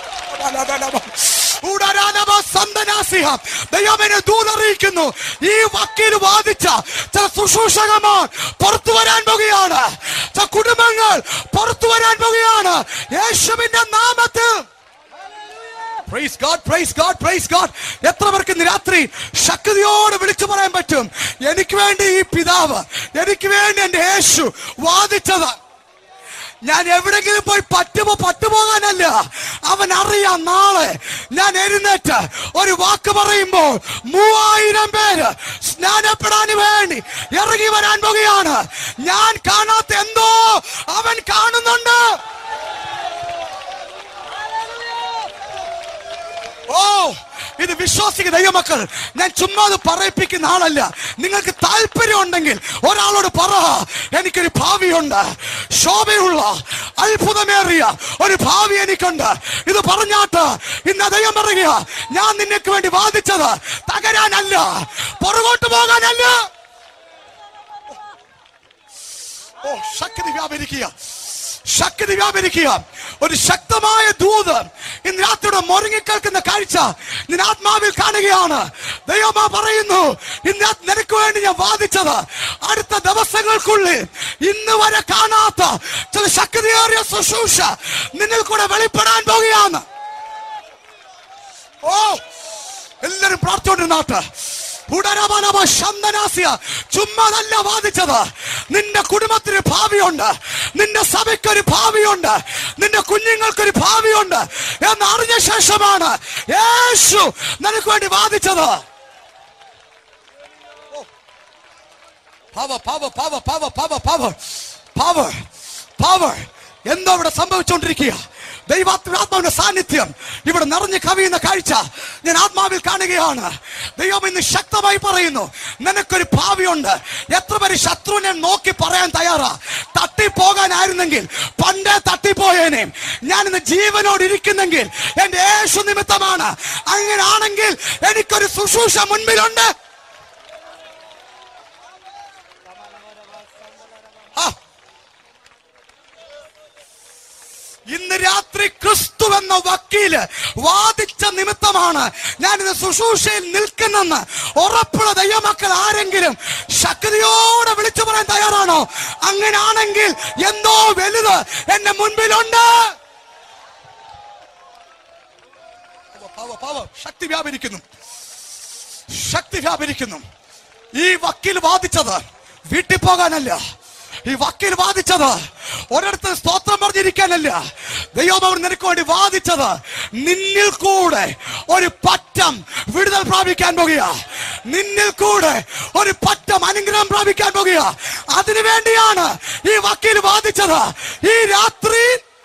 ഉടരാനവ സന്തനാസിഹ. ദൈവമെന്നെ ദൂതറിയിക്കുന്നു ഈ വക്കീൽ വാദിച്ച ചില ശുശ്രൂഷകന്മാർ പുറത്തു വരാൻ പോകുകയാണ് ചില കുടുംബങ്ങൾ പുറത്തു വരാൻ പോകുകയാണ് യേശുവിന്റെ നാമത്തിൽ praise God praise God praise God എത്ര പേർക്ക് ഇന്ന് രാത്രി ശക്തിയോടെ വിളിച്ചു പറയാൻ പറ്റും എനിക്ക് വേണ്ടി ഈ പിതാവ് എനിക്ക് വേണ്ടി എന്റെ യേശു വാദിച്ചത് ഞാൻ എവിടെങ്കിലും പോയി പറ്റുമോ പട്ടുപോകാനല്ല അവൻ അറിയാം നാളെ ഞാൻ എഴുന്നേറ്റ് ഒരു വാക്ക് പറയുമ്പോൾ മൂവായിരം പേര് സ്നാനപ്പെടാൻ വേണ്ടി ഇറങ്ങി വരാൻ പോകുകയാണ് ഞാൻ കാണാത്ത എന്തോ അവൻ കാണുന്നുണ്ട് ഓ ഇത് വിശ്വാസിക ദൈവമക്കൾ ഞാൻ ചുമ്മാ അത് പറയിപ്പിക്കുന്ന ആളല്ല നിങ്ങൾക്ക് താല്പര്യം ഉണ്ടെങ്കിൽ ഒരാളോട് പറ എനിക്കൊരു ഭാവിയുണ്ട് ശോഭയുള്ള അത്ഭുതമേറിയ ഒരു ഭാവി എനിക്കുണ്ട് ഇത് പറഞ്ഞാട്ട് ഇന്ന് ദൈവം പറയുക ഞാൻ നിനക്ക് വേണ്ടി വാദിച്ചത് തകരാനല്ല പുറകോട്ട് പോകാനല്ല ഓ ശക്തി വ്യാപരിക്കുക ശക്തി വ്യാപരിക്കുക ഒരു ശക്തമായ ദൂത് ഇന്ന് രാത്രിയുടെ മുറങ്ങിക്കേൾക്കുന്ന കാഴ്ച നിന്റെ ആത്മാവിൽ കാണുകയാണ് ദൈവമാ പറയുന്നു ഇന്ന് രാത്രി നിനക്ക് വേണ്ടി ഞാൻ വാദിച്ചത് അടുത്ത ദിവസങ്ങൾക്കുള്ളിൽ ഇന്ന് വരെ കാണാത്ത ചില ശക്തിയേറിയ ശുശ്രൂഷ നിന്നിൽ കൂടെ വെളിപ്പെടാൻ പോകുകയാണ് ഓ എല്ലാരും പ്രാർത്ഥിച്ചോണ്ടിരുന്നാട്ട് ഉടരമനമ ശന്തനാസ്യ ചുമ്മാതല്ല വാദിച്ചത് നിന്റെ കുടുംബത്തിന് ഭാവിയുണ്ട് നിന്റെ സഭയ്ക്കൊരു ഭാവിയുണ്ട് നിന്റെ കുഞ്ഞുങ്ങൾക്കൊരു ഭാവിയുണ്ട് എന്ന് അറിഞ്ഞ ശേഷമാണ് യേശു നിനക്ക് വേണ്ടി വാദിച്ചത് power power power power power power power power എന്തോ ഇവിടെ സംഭവിച്ചുകൊണ്ടിരിക്കുക ദൈവാത്മാവിന്റെ സാന്നിധ്യം ഇവിടെ നിറഞ്ഞു കവിയുന്ന കാഴ്ച ഞാൻ ആത്മാവിൽ കാണുകയാണ് ദൈവം ഇന്ന് ശക്തമായി പറയുന്നു നിനക്കൊരു ഭാവിയുണ്ട് എത്ര പേര് ശത്രുവിനെ നോക്കി പറയാൻ തയ്യാറാ തട്ടിപ്പോകാനായിരുന്നെങ്കിൽ പണ്ടേ തട്ടിപ്പോയേനെ ഞാൻ ഇന്ന് ജീവനോട് ഇരിക്കുന്നെങ്കിൽ എന്റെ യേശു നിമിത്തമാണ് അങ്ങനാണെങ്കിൽ എനിക്കൊരു ശുശ്രൂഷ മുൻപിലുണ്ട് ആ ഇന്ന് രാത്രി ക്രിസ്തു എന്ന വക്കീല് വാദിച്ച നിമിത്തമാണ് ഞാൻ ഇന്ന് ശുശ്രൂഷയിൽ നിൽക്കുന്നെന്ന് ഉറപ്പുള്ള ദൈവമക്കൾ ആരെങ്കിലും ശക്തിയോടെ വിളിച്ചു പറയാൻ തയ്യാറാണോ അങ്ങനാണെങ്കിൽ എന്തോ വലുത് എന്റെ മുൻപിലുണ്ട് പവ, പവ, ശക്തി വ്യാപരിക്കുന്നു ശക്തി വ്യാപരിക്കുന്നു ഈ വക്കീൽ വാദിച്ചത് വീട്ടിൽ പോകാനല്ല ഈ വക്കീൽ വാദിച്ചത് ഒരിടത്ത് സ്തോത്രം പറഞ്ഞിരിക്കാനല്ല ദൈവം അവർ നിനക്ക് വേണ്ടി വാദിച്ചത് നിന്നിൽ കൂടെ ഒരു പറ്റം വിടുതൽ പ്രാപിക്കാൻ പോകുക നിന്നിൽ കൂടെ ഒരു പറ്റം അനുഗ്രഹം പ്രാപിക്കാൻ പോകുക അതിനു വേണ്ടിയാണ് ഈ വക്കീൽ വാദിച്ചത് ഈ രാത്രി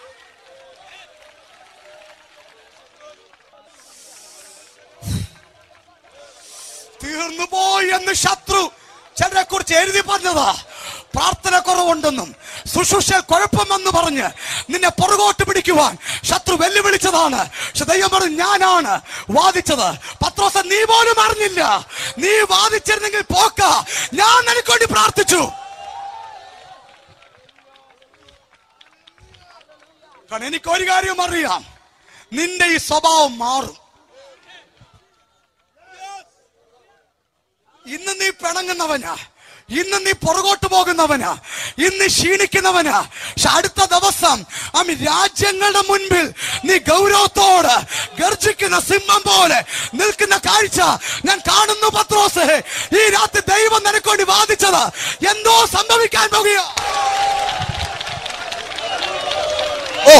തീർന്നു പോയി എന്ന് ശത്രു ചിലരെ കുറിച്ച് എഴുതി പറഞ്ഞതാ പ്രാർത്ഥന കുറവുണ്ടെന്നും ശുശ്രൂഷയിൽ കുഴപ്പമെന്ന് പറഞ്ഞ് നിന്നെ പുറകോട്ട് പിടിക്കുവാൻ ശത്രു വെല്ലുവിളിച്ചതാണ് പക്ഷെ ദൈവം പറഞ്ഞു ഞാനാണ് വാദിച്ചത് പത്രോസ നീ പോലും അറിഞ്ഞില്ല നീ വാദിച്ചിരുന്നെങ്കിൽ പോക്ക ഞാൻ നിനക്ക് വേണ്ടി പ്രാർത്ഥിച്ചു കാരണം എനിക്ക് ഒരു കാര്യം അറിയാം നിന്റെ ഈ സ്വഭാവം മാറും ഇന്ന് നീ പിണങ്ങുന്നവനാ ഇന്ന് നീ പുറകോട്ട് പോകുന്നവനാ ഇന്ന് ക്ഷീണിക്കുന്നവനാ പക്ഷെ അടുത്ത ദിവസം അമ്മ രാജ്യങ്ങളുടെ മുൻപിൽ നീ ഗൗരവത്തോട് ഗർജിക്കുന്ന സിംഹം പോലെ നിൽക്കുന്ന കാഴ്ച ഞാൻ കാണുന്നു പത്രോസ് ഈ രാത്രി ദൈവം നിനക്ക് വേണ്ടി വാദിച്ചത് എന്തോ സംഭവിക്കാൻ പോകുക ഓ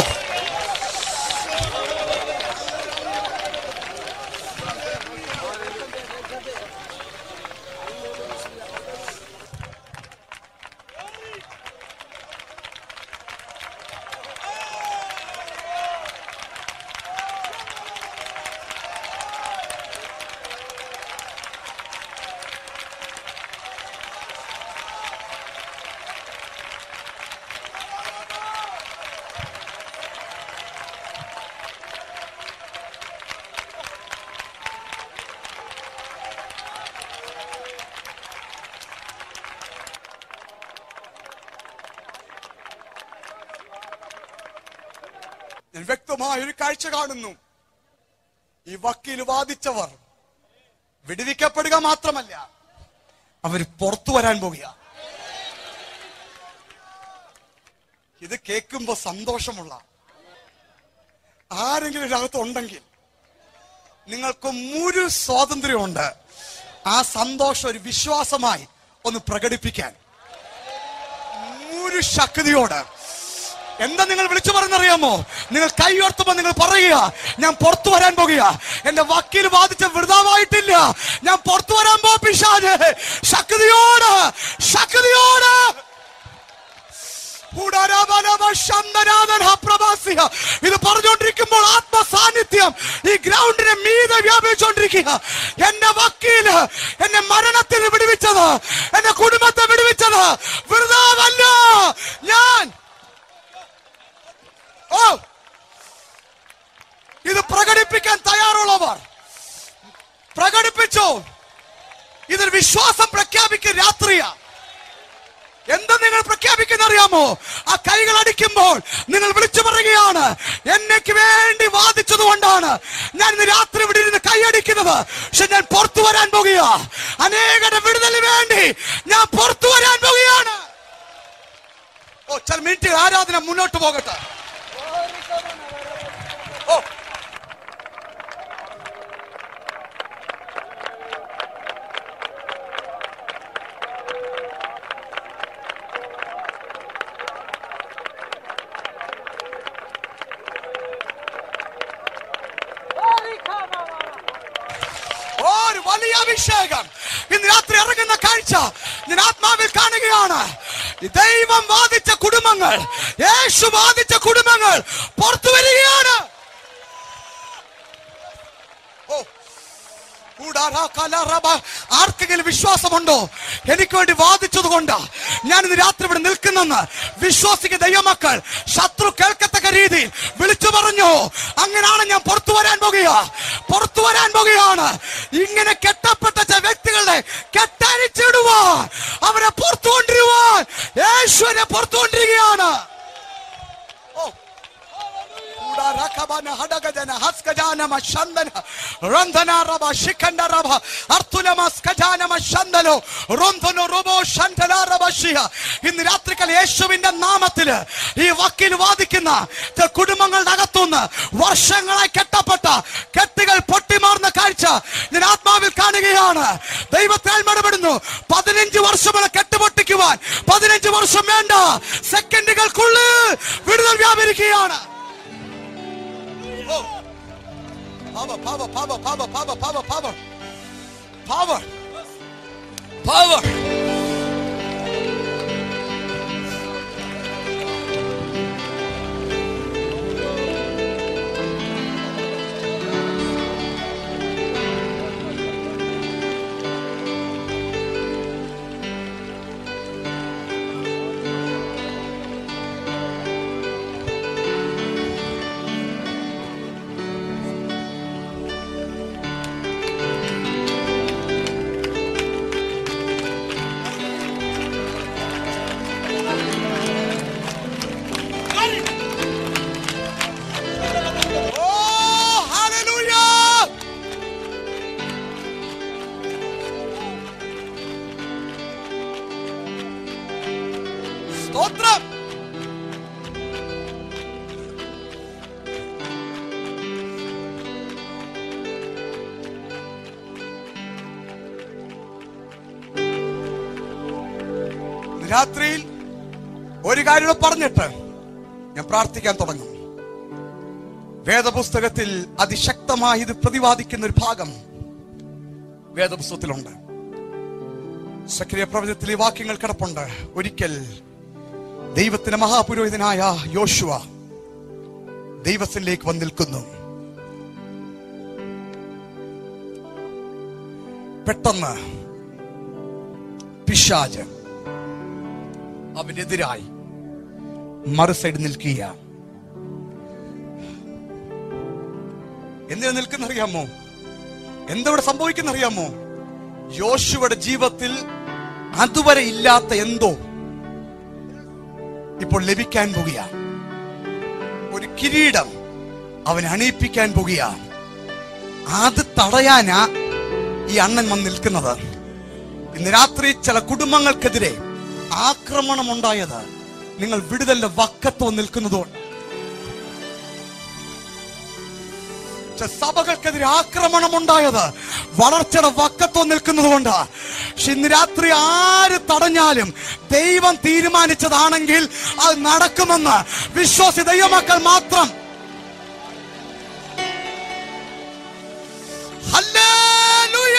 ഞാൻ വ്യക്തമായ ഒരു കാഴ്ച കാണുന്നു ഈ വക്കീൽ വാദിച്ചവർ വിടുവിക്കപ്പെടുക മാത്രമല്ല അവർ പുറത്തു വരാൻ പോകുക ഇത് കേൾക്കുമ്പോ സന്തോഷമുള്ള ആരെങ്കിലും ഇതിനകത്ത് ഉണ്ടെങ്കിൽ നിങ്ങൾക്ക് മുഴു സ്വാതന്ത്ര്യമുണ്ട് ആ സന്തോഷം ഒരു വിശ്വാസമായി ഒന്ന് പ്രകടിപ്പിക്കാൻ മുഴു ശക്തിയോട് എന്താ നിങ്ങൾ വിളിച്ചു പറഞ്ഞറിയാമോ നിങ്ങൾ കൈയോർത്തുമ്പോ നിങ്ങൾ പറയുക ഞാൻ പുറത്തു വരാൻ പോകുക എന്റെ വക്കീൽ വാദിച്ച വൃതാവായിട്ടില്ല ഞാൻ പുറത്തു വരാൻ പോ പിശാജ് ശക്തിയോട് ശക്തിയോട് ഉടരബലമ ശന്തനാഥൻ ഹപ്രവാസിയ. ഇത് പറഞ്ഞുകൊണ്ടിരിക്കുമ്പോൾ ആത്മസാന്നിധ്യം ഈ ഗ്രൗണ്ടിനെ മീതെ വ്യാപിച്ചുകൊണ്ടിരിക്കുക എന്റെ വക്കീല് എന്നെ മരണത്തിൽ നിന്ന് വിടുവിച്ചത് എന്റെ കുടുംബത്തെ വിടുവിച്ചത് വെറുതാവല്ല ഞാൻ ഓ ഇത് പ്രകടിപ്പിക്കാൻ തയ്യാറുള്ളവർ പ്രകടിപ്പിച്ചോ ഇതൊരു വിശ്വാസം പ്രഖ്യാപിക്കുന്ന രാത്രിയാ എന്താ നിങ്ങൾ പ്രഖ്യാപിക്കുന്ന അറിയാമോ ആ കൈകൾ അടിക്കുമ്പോൾ നിങ്ങൾ വിളിച്ചു പറയുകയാണ് എന്നേക്ക് വേണ്ടി വാദിച്ചത് കൊണ്ടാണ് ഞാൻ ഇന്ന് രാത്രി ഇവിടെ ഇരുന്ന് കൈയടിക്കുന്നത് പക്ഷെ ഞാൻ പുറത്തു വരാൻ പോകുക അനേകരുടെ വിടുതലിന് വേണ്ടി ഞാൻ പുറത്തു വരാൻ പോകുകയാണ് ഓ ചില മിനിറ്റ് ആരാധന മുന്നോട്ട് പോകട്ടെ ഓ ഒരു വലിയ അഭിഷേകം ഇന്ന് രാത്രി ഇറങ്ങുന്ന കാഴ്ച ഞാൻ ആത്മാവിൽ കാണുകയാണ് ദൈവം വാദിച്ച കുടുംബങ്ങൾ യേശു വാദിച്ച കുടുംബങ്ങൾ പുറത്തു വരികയാണ് ഓ കൂടാരാ കലറബ. ആർക്കെങ്കിലും വിശ്വാസമുണ്ടോ എനിക്ക് വേണ്ടി വാദിച്ചത് കൊണ്ട് ഞാൻ ഇന്ന് രാത്രി ഇവിടെ നിൽക്കുന്നെന്ന് വിശ്വാസിക്കുന്ന ദൈവമക്കൾ ശത്രു കേൾക്കത്തക്ക രീതിയിൽ വിളിച്ചു പറഞ്ഞു അങ്ങനെയാണ് ഞാൻ പുറത്തു വരാൻ പോകുക പുറത്തു വരാൻ പോകുകയാണ് ഇങ്ങനെ കെട്ടപ്പെട്ട ചില വ്യക്തികളുടെ കെട്ടരിച്ചിടുവാൻ അവരെ പുറത്തു കൊണ്ടിരുവാൻ യേശുവിനെ പുറത്തു കൊണ്ടിരിക്കുകയാണ് ഓ rakabana hadagajana haskajana mashandana randana raba shikanda raba artulama skajana mashandalo rondono robo shandala raba shia ഇന്ന് രാത്രികൾ യേശുവിന്റെ നാമത്തില് ഈ വക്കീൽ വാദിക്കുന്ന ചില കുടുംബങ്ങളുടെ അകത്തുനിന്ന് വർഷങ്ങളായി കെട്ടപ്പെട്ട കെട്ടുകൾ പൊട്ടിമാറുന്ന കാഴ്ച ഞാൻ ആത്മാവിൽ കാണുകയാണ് ദൈവത്താൽ മടപെടുന്നു പതിനഞ്ച് വർഷമുള്ള കെട്ടുപൊട്ടിക്കുവാൻ പതിനഞ്ച് വർഷം വേണ്ട സെക്കൻഡുകൾക്കുള്ളിൽ വിടുതൽ വ്യാപരിക്കുകയാണ് Oh. Power, power, power, power, power, power, power. Power. Power. Oh, hallelujah! സ്തോത്രം രാത്രിയിൽ ഒരു കാര്യം കൂടെ പറഞ്ഞിട്ട് ഞാൻ പ്രാർത്ഥിക്കാൻ തുടങ്ങും വേദപുസ്തകത്തിൽ അതിശക്തമായി ഇത് പ്രതിപാദിക്കുന്ന ഒരു ഭാഗം വേദപുസ്തകത്തിലുണ്ട് സക്രിയ പ്രവചനത്തിൽ ഈ വാക്യങ്ങൾ കിടപ്പുണ്ട് ഒരിക്കൽ ദൈവത്തിന്റെ മഹാപുരോഹിതനായ യോശുവ ദൈവത്തിലേക്ക് വന്ന് നിൽക്കുന്നു പെട്ടെന്ന് പിശാജ് അവനെതിരായി മറു സൈഡ് നിൽക്കുക എന്തിനാ നിൽക്കുന്ന അറിയാമോ എന്താ ഇവിടെ സംഭവിക്കുന്ന അറിയാമോ യോശുവയുടെ ജീവിതത്തിൽ അതുവരെ ഇല്ലാത്ത എന്തോ ഇപ്പോൾ ലഭിക്കാൻ പോകുക ഒരു കിരീടം അവൻ അണിയിപ്പിക്കാൻ പോകുക അത് തടയാനാ ഈ അണ്ണൻ വന്ന് നിൽക്കുന്നത് ഇന്ന് രാത്രി ചില കുടുംബങ്ങൾക്കെതിരെ ആക്രമണം ഉണ്ടായത് നിങ്ങൾ വിടുതലിന്റെ വക്കത്തോ നിൽക്കുന്നതുകൊണ്ട് ചില സഭകൾക്കെതിരെ ആക്രമണം ഉണ്ടായത് വളർച്ചയുടെ വക്കത്തോ നിൽക്കുന്നതുകൊണ്ട് പക്ഷെ ഇന്ന് രാത്രി ആര് തടഞ്ഞാലും ദൈവം തീരുമാനിച്ചതാണെങ്കിൽ അത് നടക്കുമെന്ന് വിശ്വാസി ദൈവമക്കൾ മാത്രം ഹല്ലേലൂയ!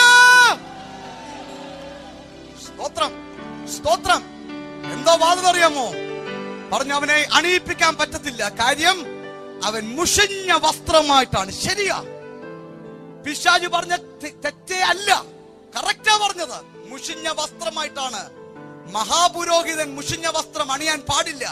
സ്തോത്രം സ്തോത്രം എന്തോ വാദമറിയാമോ പറഞ്ഞു അവനെ അണിയിപ്പിക്കാൻ പറ്റത്തില്ല കാര്യം അവൻ മുഷിഞ്ഞ വസ്ത്രമായിട്ടാണ് ശരിയാ പിശാജ് പറഞ്ഞ തെ- തെറ്റേ അല്ല കറക്റ്റാ പറഞ്ഞത് മുഷിഞ്ഞ വസ്ത്രമായിട്ടാണ് മഹാപുരോഹിതൻ മുഷിഞ്ഞ വസ്ത്രം അണിയാൻ പാടില്ല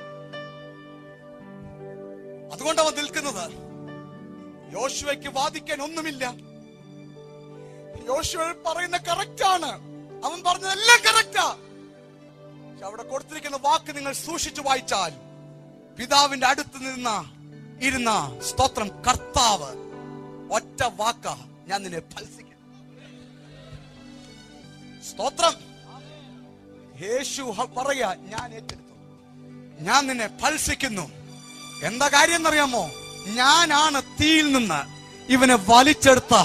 അതുകൊണ്ട് അവൻ നിൽക്കുന്നത് യോശുവയ്ക്ക് വാദിക്കാൻ ഒന്നുമില്ല യോശുവ പറയുന്ന കറക്റ്റാണ് അവൻ പറഞ്ഞതെല്ലാം കറക്റ്റാ പക്ഷെ അവിടെ കൊടുത്തിരിക്കുന്ന വാക്ക് നിങ്ങൾ സൂക്ഷിച്ചു വായിച്ചാൽ പിതാവിന്റെ അടുത്ത് നിന്ന ഇരുന്ന സ്തോത്രം കർത്താവ് ഒറ്റ വാക്ക ഞാൻ നിന്നെ ഫൽസിക്കും സ്തോത്രം യേശു ഹ- പറയാ ഞാൻ ഏറ്റെടുത്തു ഞാൻ നിന്നെ ഫൽസിക്കുന്നു എന്താ കാര്യം എന്നറിയാമോ ഞാനാണ് തീയിൽ നിന്ന് ഇവനെ വലിച്ചെടുത്ത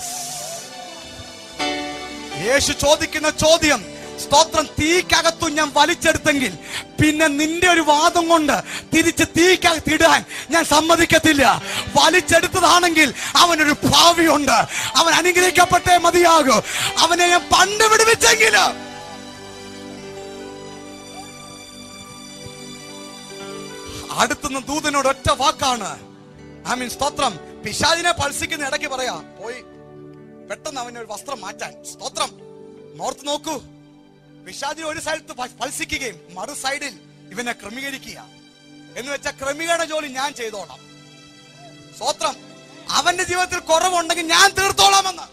യേശു ചോദിക്കുന്ന ചോദ്യം സ്തോത്രം തീക്കകത്തു ഞാൻ വലിച്ചെടുത്തെങ്കിൽ പിന്നെ നിന്റെ ഒരു വാദം കൊണ്ട് തിരിച്ച് തീക്കകത്ത് ഇടാൻ ഞാൻ സമ്മതിക്കത്തില്ല വലിച്ചെടുത്തതാണെങ്കിൽ അവനൊരു ഭാവിയുണ്ട് അവൻ അനുഗ്രഹിക്കപ്പെട്ടേ മതിയാകൂ അവനെ ഞാൻ പണ്ട് വിടുവിച്ചെങ്കിൽ അടുത്തുനിന്ന് ദൂതനോട് ഒറ്റ വാക്കാണ് ഐ മീൻ സ്തോത്രം പിശാചിനെ പൾസിക്കുന്ന ഇടയ്ക്ക് പറയാ പോയി പെട്ടെന്ന് അവനെ ഒരു വസ്ത്രം മാറ്റാൻ സ്തോത്രം നോർത്ത് നോക്കൂ പിശാചിനെ ഒരു സ്ഥലത്ത് പ- പൾസിക്കുകയും മറു സൈഡിൽ ഇവനെ ക്രമീകരിക്കുക എന്ന് വെച്ചാൽ ക്രമീകരണ ജോലി ഞാൻ ചെയ്തോളാം സ്തോത്രം അവന്റെ ജീവിതത്തിൽ കുറവുണ്ടെങ്കിൽ ഞാൻ തീർത്തോളാമെന്ന്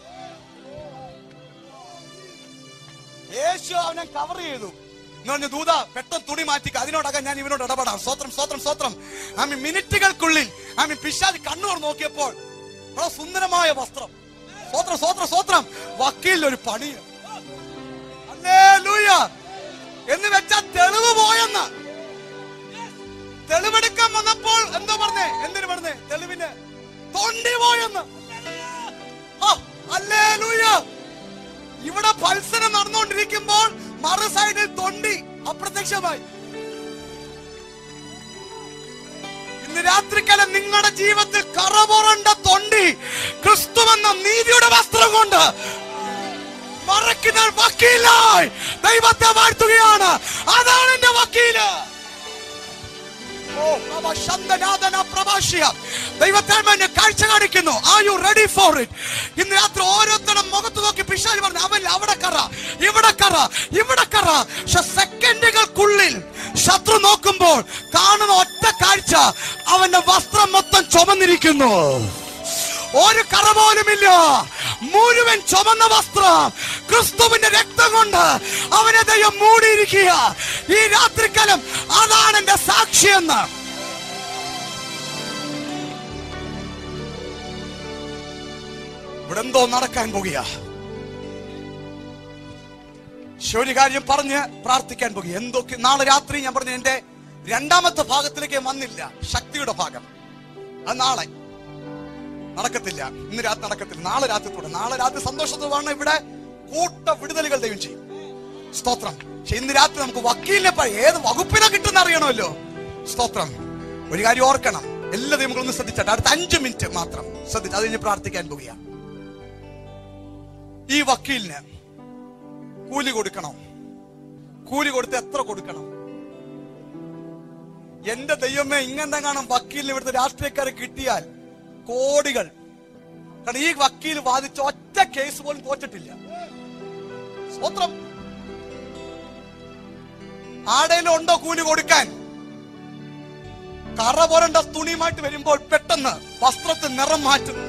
യേശു അവനെ കവർ ചെയ്തു എന്ന് പറഞ്ഞു ദൂത പെട്ടെന്ന് തുണി മാറ്റിക്ക അതിനോടകം ഞാൻ ഇവനോട് ഇടപെടാം സ്വത്രം സ്വത്രം സ്വത്രം ആമി മിനിറ്റുകൾക്കുള്ളിൽ ആമി പിശാജ് കണ്ണൂർ നോക്കിയപ്പോൾ വളരെ സുന്ദരമായ വസ്ത്രം സ്വത്രം സ്വത്രം സ്വത്രം വക്കീലിൽ ഒരു പണി ഹല്ലേലൂയ. എന്ന് വെച്ചാൽ തെളിവ് പോയെന്ന് തെളിവെടുക്കാൻ വന്നപ്പോൾ എന്തോ പറഞ്ഞേ എന്തിനു പറഞ്ഞേ തെളിവിന് തൊണ്ടി പോയെന്ന് ആ, ഹല്ലേലൂയ. ഇവിടെ പത്സരം നടന്നുകൊണ്ടിരിക്കുമ്പോൾ മറു സൈഡിൽ തൊണ്ടി അപ്രത്യക്ഷമായി ഇന്ന് രാത്രിക്കാലം നിങ്ങളുടെ ജീവിതത്തിൽ കറപുറണ്ട തൊണ്ടി ക്രിസ്തുവെന്ന നീതിയുടെ വസ്ത്രം കൊണ്ട് മറക്കുന്ന വക്കീലായി ദൈവത്തെ വാഴ്ത്തുകയാണ് അതാണ് എന്റെ വക്കീല് ഓ, അവ ശബ്ദനാഥന പ്രഭാഷ്യ. ദൈവത്താൽ എന്നെ കാഴ്ച കാണിക്കുന്നു ആ യു റെഡി ഫോർ ഇറ്റ് ഇന്ന് രാത്രി ഓരോരുത്തരും മുഖത്ത് നോക്കി പിശാച് പറഞ്ഞു അവൻ അവിടെ കറ ഇവിടെ കറ ഇവിടെ കറ പക്ഷെ സെക്കൻഡുകൾക്കുള്ളിൽ ശത്രു നോക്കുമ്പോൾ കാണുന്ന ഒറ്റ കാഴ്ച അവന്റെ വസ്ത്രം മൊത്തം ചുമന്നിരിക്കുന്നു ഒരു കറ പോലുമില്ല മുഴുവൻ ചുമന്ന വസ്ത്രം ക്രിസ്തുവിന്റെ രക്തം കൊണ്ട് അവനെ ദൈവം മൂടിയിരിക്കുക ഈ രാത്രിക്കാലം അതാണ് എന്റെ സാക്ഷിയെന്ന് ഇവിടെ എന്തോ നടക്കാൻ പോകുക പക്ഷെ ഒരു കാര്യം പറഞ്ഞ് പ്രാർത്ഥിക്കാൻ പോകുക എന്തൊക്കെ നാളെ രാത്രി ഞാൻ പറഞ്ഞു എന്റെ രണ്ടാമത്തെ ഭാഗത്തിലേക്ക് വന്നില്ല ശക്തിയുടെ ഭാഗം അത് നാളെ നടക്കത്തില്ല ഇന്ന് രാത്രി നടക്കത്തില്ല നാളെ രാത്രി തുടരും നാളെ രാത്രി സന്തോഷത്തോടാണ് ഇവിടെ കൂട്ട വിടുതലുകൾ ദൈവം ചെയ്യും സ്തോത്രം പക്ഷെ ഇന്ന് രാത്രി നമുക്ക് വക്കീലിനെ പ- ഏത് വകുപ്പിനെ കിട്ടുന്ന അറിയണമല്ലോ സ്തോത്രം ഒരു കാര്യം ഓർക്കണം എല്ലാ ദൈവങ്ങളൊന്ന് ശ്രദ്ധിച്ചാട്ടെ അടുത്ത അഞ്ചു മിനിറ്റ് മാത്രം ശ്രദ്ധിച്ചു അത് കഴിഞ്ഞ് പ്രാർത്ഥിക്കാൻ പോകുക ഈ വക്കീലിന് കൂലി കൊടുക്കണം കൂലി കൊടുത്ത് എത്ര കൊടുക്കണം എന്റെ ദൈവമേ ഇങ്ങനത്തെ കാണാൻ വക്കീലിന് ഇവിടുത്തെ രാഷ്ട്രീയക്കാരെ കിട്ടിയാൽ കോടികൾ കാരണം ഈ വക്കീൽ വാദിച്ച ഒറ്റ കേസ് പോലും തോറ്റിട്ടില്ല സ്വത്രം ആടേലും ഉണ്ടോ കൂലി കൊടുക്കാൻ കറ പോരണ്ട തുണിയുമായിട്ട് വരുമ്പോൾ പെട്ടെന്ന് വസ്ത്രത്തിൽ നിറം മാറ്റുന്നു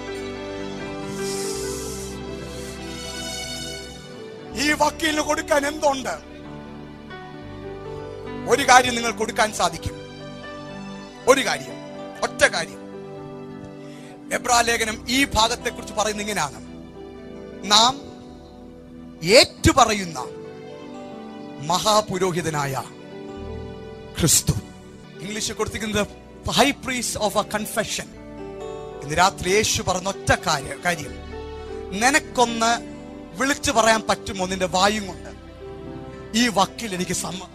ഈ വക്കീലിന് കൊടുക്കാൻ എന്തുണ്ട് ഒരു കാര്യം നിങ്ങൾ കൊടുക്കാൻ സാധിക്കും ഒരു കാര്യം ഒറ്റ കാര്യം എബ്രാ ലേഖനം ഈ ഭാഗത്തെ കുറിച്ച് പറയുന്ന ഇങ്ങനെയാണ് നാം ഏറ്റുപറയുന്ന മഹാപുരോഹിതനായ ക്രിസ്തു ഇംഗ്ലീഷിൽ കൊടുത്തിരിക്കുന്നത് high priest of a confession ഇന്ന് രാത്രി യേശു പറഞ്ഞ ഒറ്റ കാര്യ കാര്യം നിനക്കൊന്ന് വിളിച്ചു പറയാൻ പറ്റുമോ നിന്റെ വായും കൊണ്ട് ഈ വക്കീൽ എനിക്ക് സമ്മതം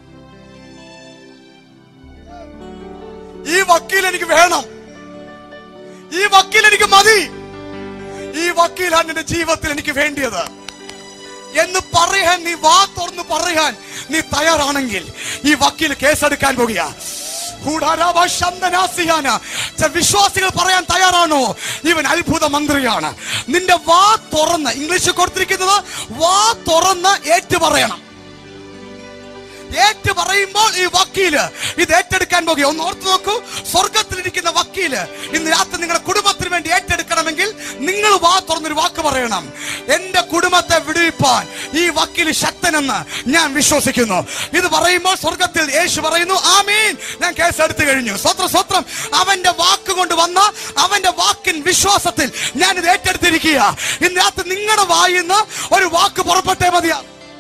ഈ വക്കീൽ എനിക്ക് വേണം ഈ വക്കീൽ എനിക്ക് മതി ഈ വക്കീലാണ് എന്റെ ജീവിതത്തിൽ എനിക്ക് വേണ്ടിയത് എന്ന് പറയാൻ നീ വാ തുറന്ന് പറയാൻ നീ തയ്യാറാണെങ്കിൽ ഈ വക്കീൽ കേസെടുക്കാൻ പോകുക കൂടാരാവ ശന്തനാസിയാന. ചില വിശ്വാസികൾ പറയാൻ തയ്യാറാണോ ഇവൻ അത്ഭുത മന്ത്രിയാണ് നിന്റെ വാ തുറന്ന് ഇംഗ്ലീഷിൽ കൊടുത്തിരിക്കുന്നത് വാ തുറന്ന് ഏറ്റു പറയണം ഏറ്റു പറയുമ്പോൾ ഈ വക്കീല് ഇത് ഏറ്റെടുക്കാൻ പോകുക ഒന്ന് ഓർത്ത് നോക്കൂ സ്വർഗത്തിലിരിക്കുന്ന വക്കീല് ഇന്ന് രാത്രി നിങ്ങളുടെ കുടുംബത്തിന് വേണ്ടി ഏറ്റെടുക്കണമെങ്കിൽ നിങ്ങൾ വാ തുറന്നൊരു വാക്ക് പറയണം എന്റെ കുടുംബത്തെ വിടുവിപ്പാൻ ഈ വക്കീല് ശക്തനെന്ന് ഞാൻ വിശ്വസിക്കുന്നു ഇത് പറയുമ്പോൾ സ്വർഗത്തിൽ യേശു പറയുന്നു ആമീൻ ഞാൻ കേസ് എടുത്തു കഴിഞ്ഞു സ്വത്രം സ്വത്രം അവന്റെ വാക്ക് കൊണ്ട് വന്ന അവന്റെ വാക്കിൻ വിശ്വാസത്തിൽ ഞാൻ ഇത് ഏറ്റെടുത്തിരിക്കുക ഇന്ന് രാത്രി നിങ്ങളുടെ വായിന്ന് ഒരു വാക്ക് പുറപ്പെട്ടേ മതിയാ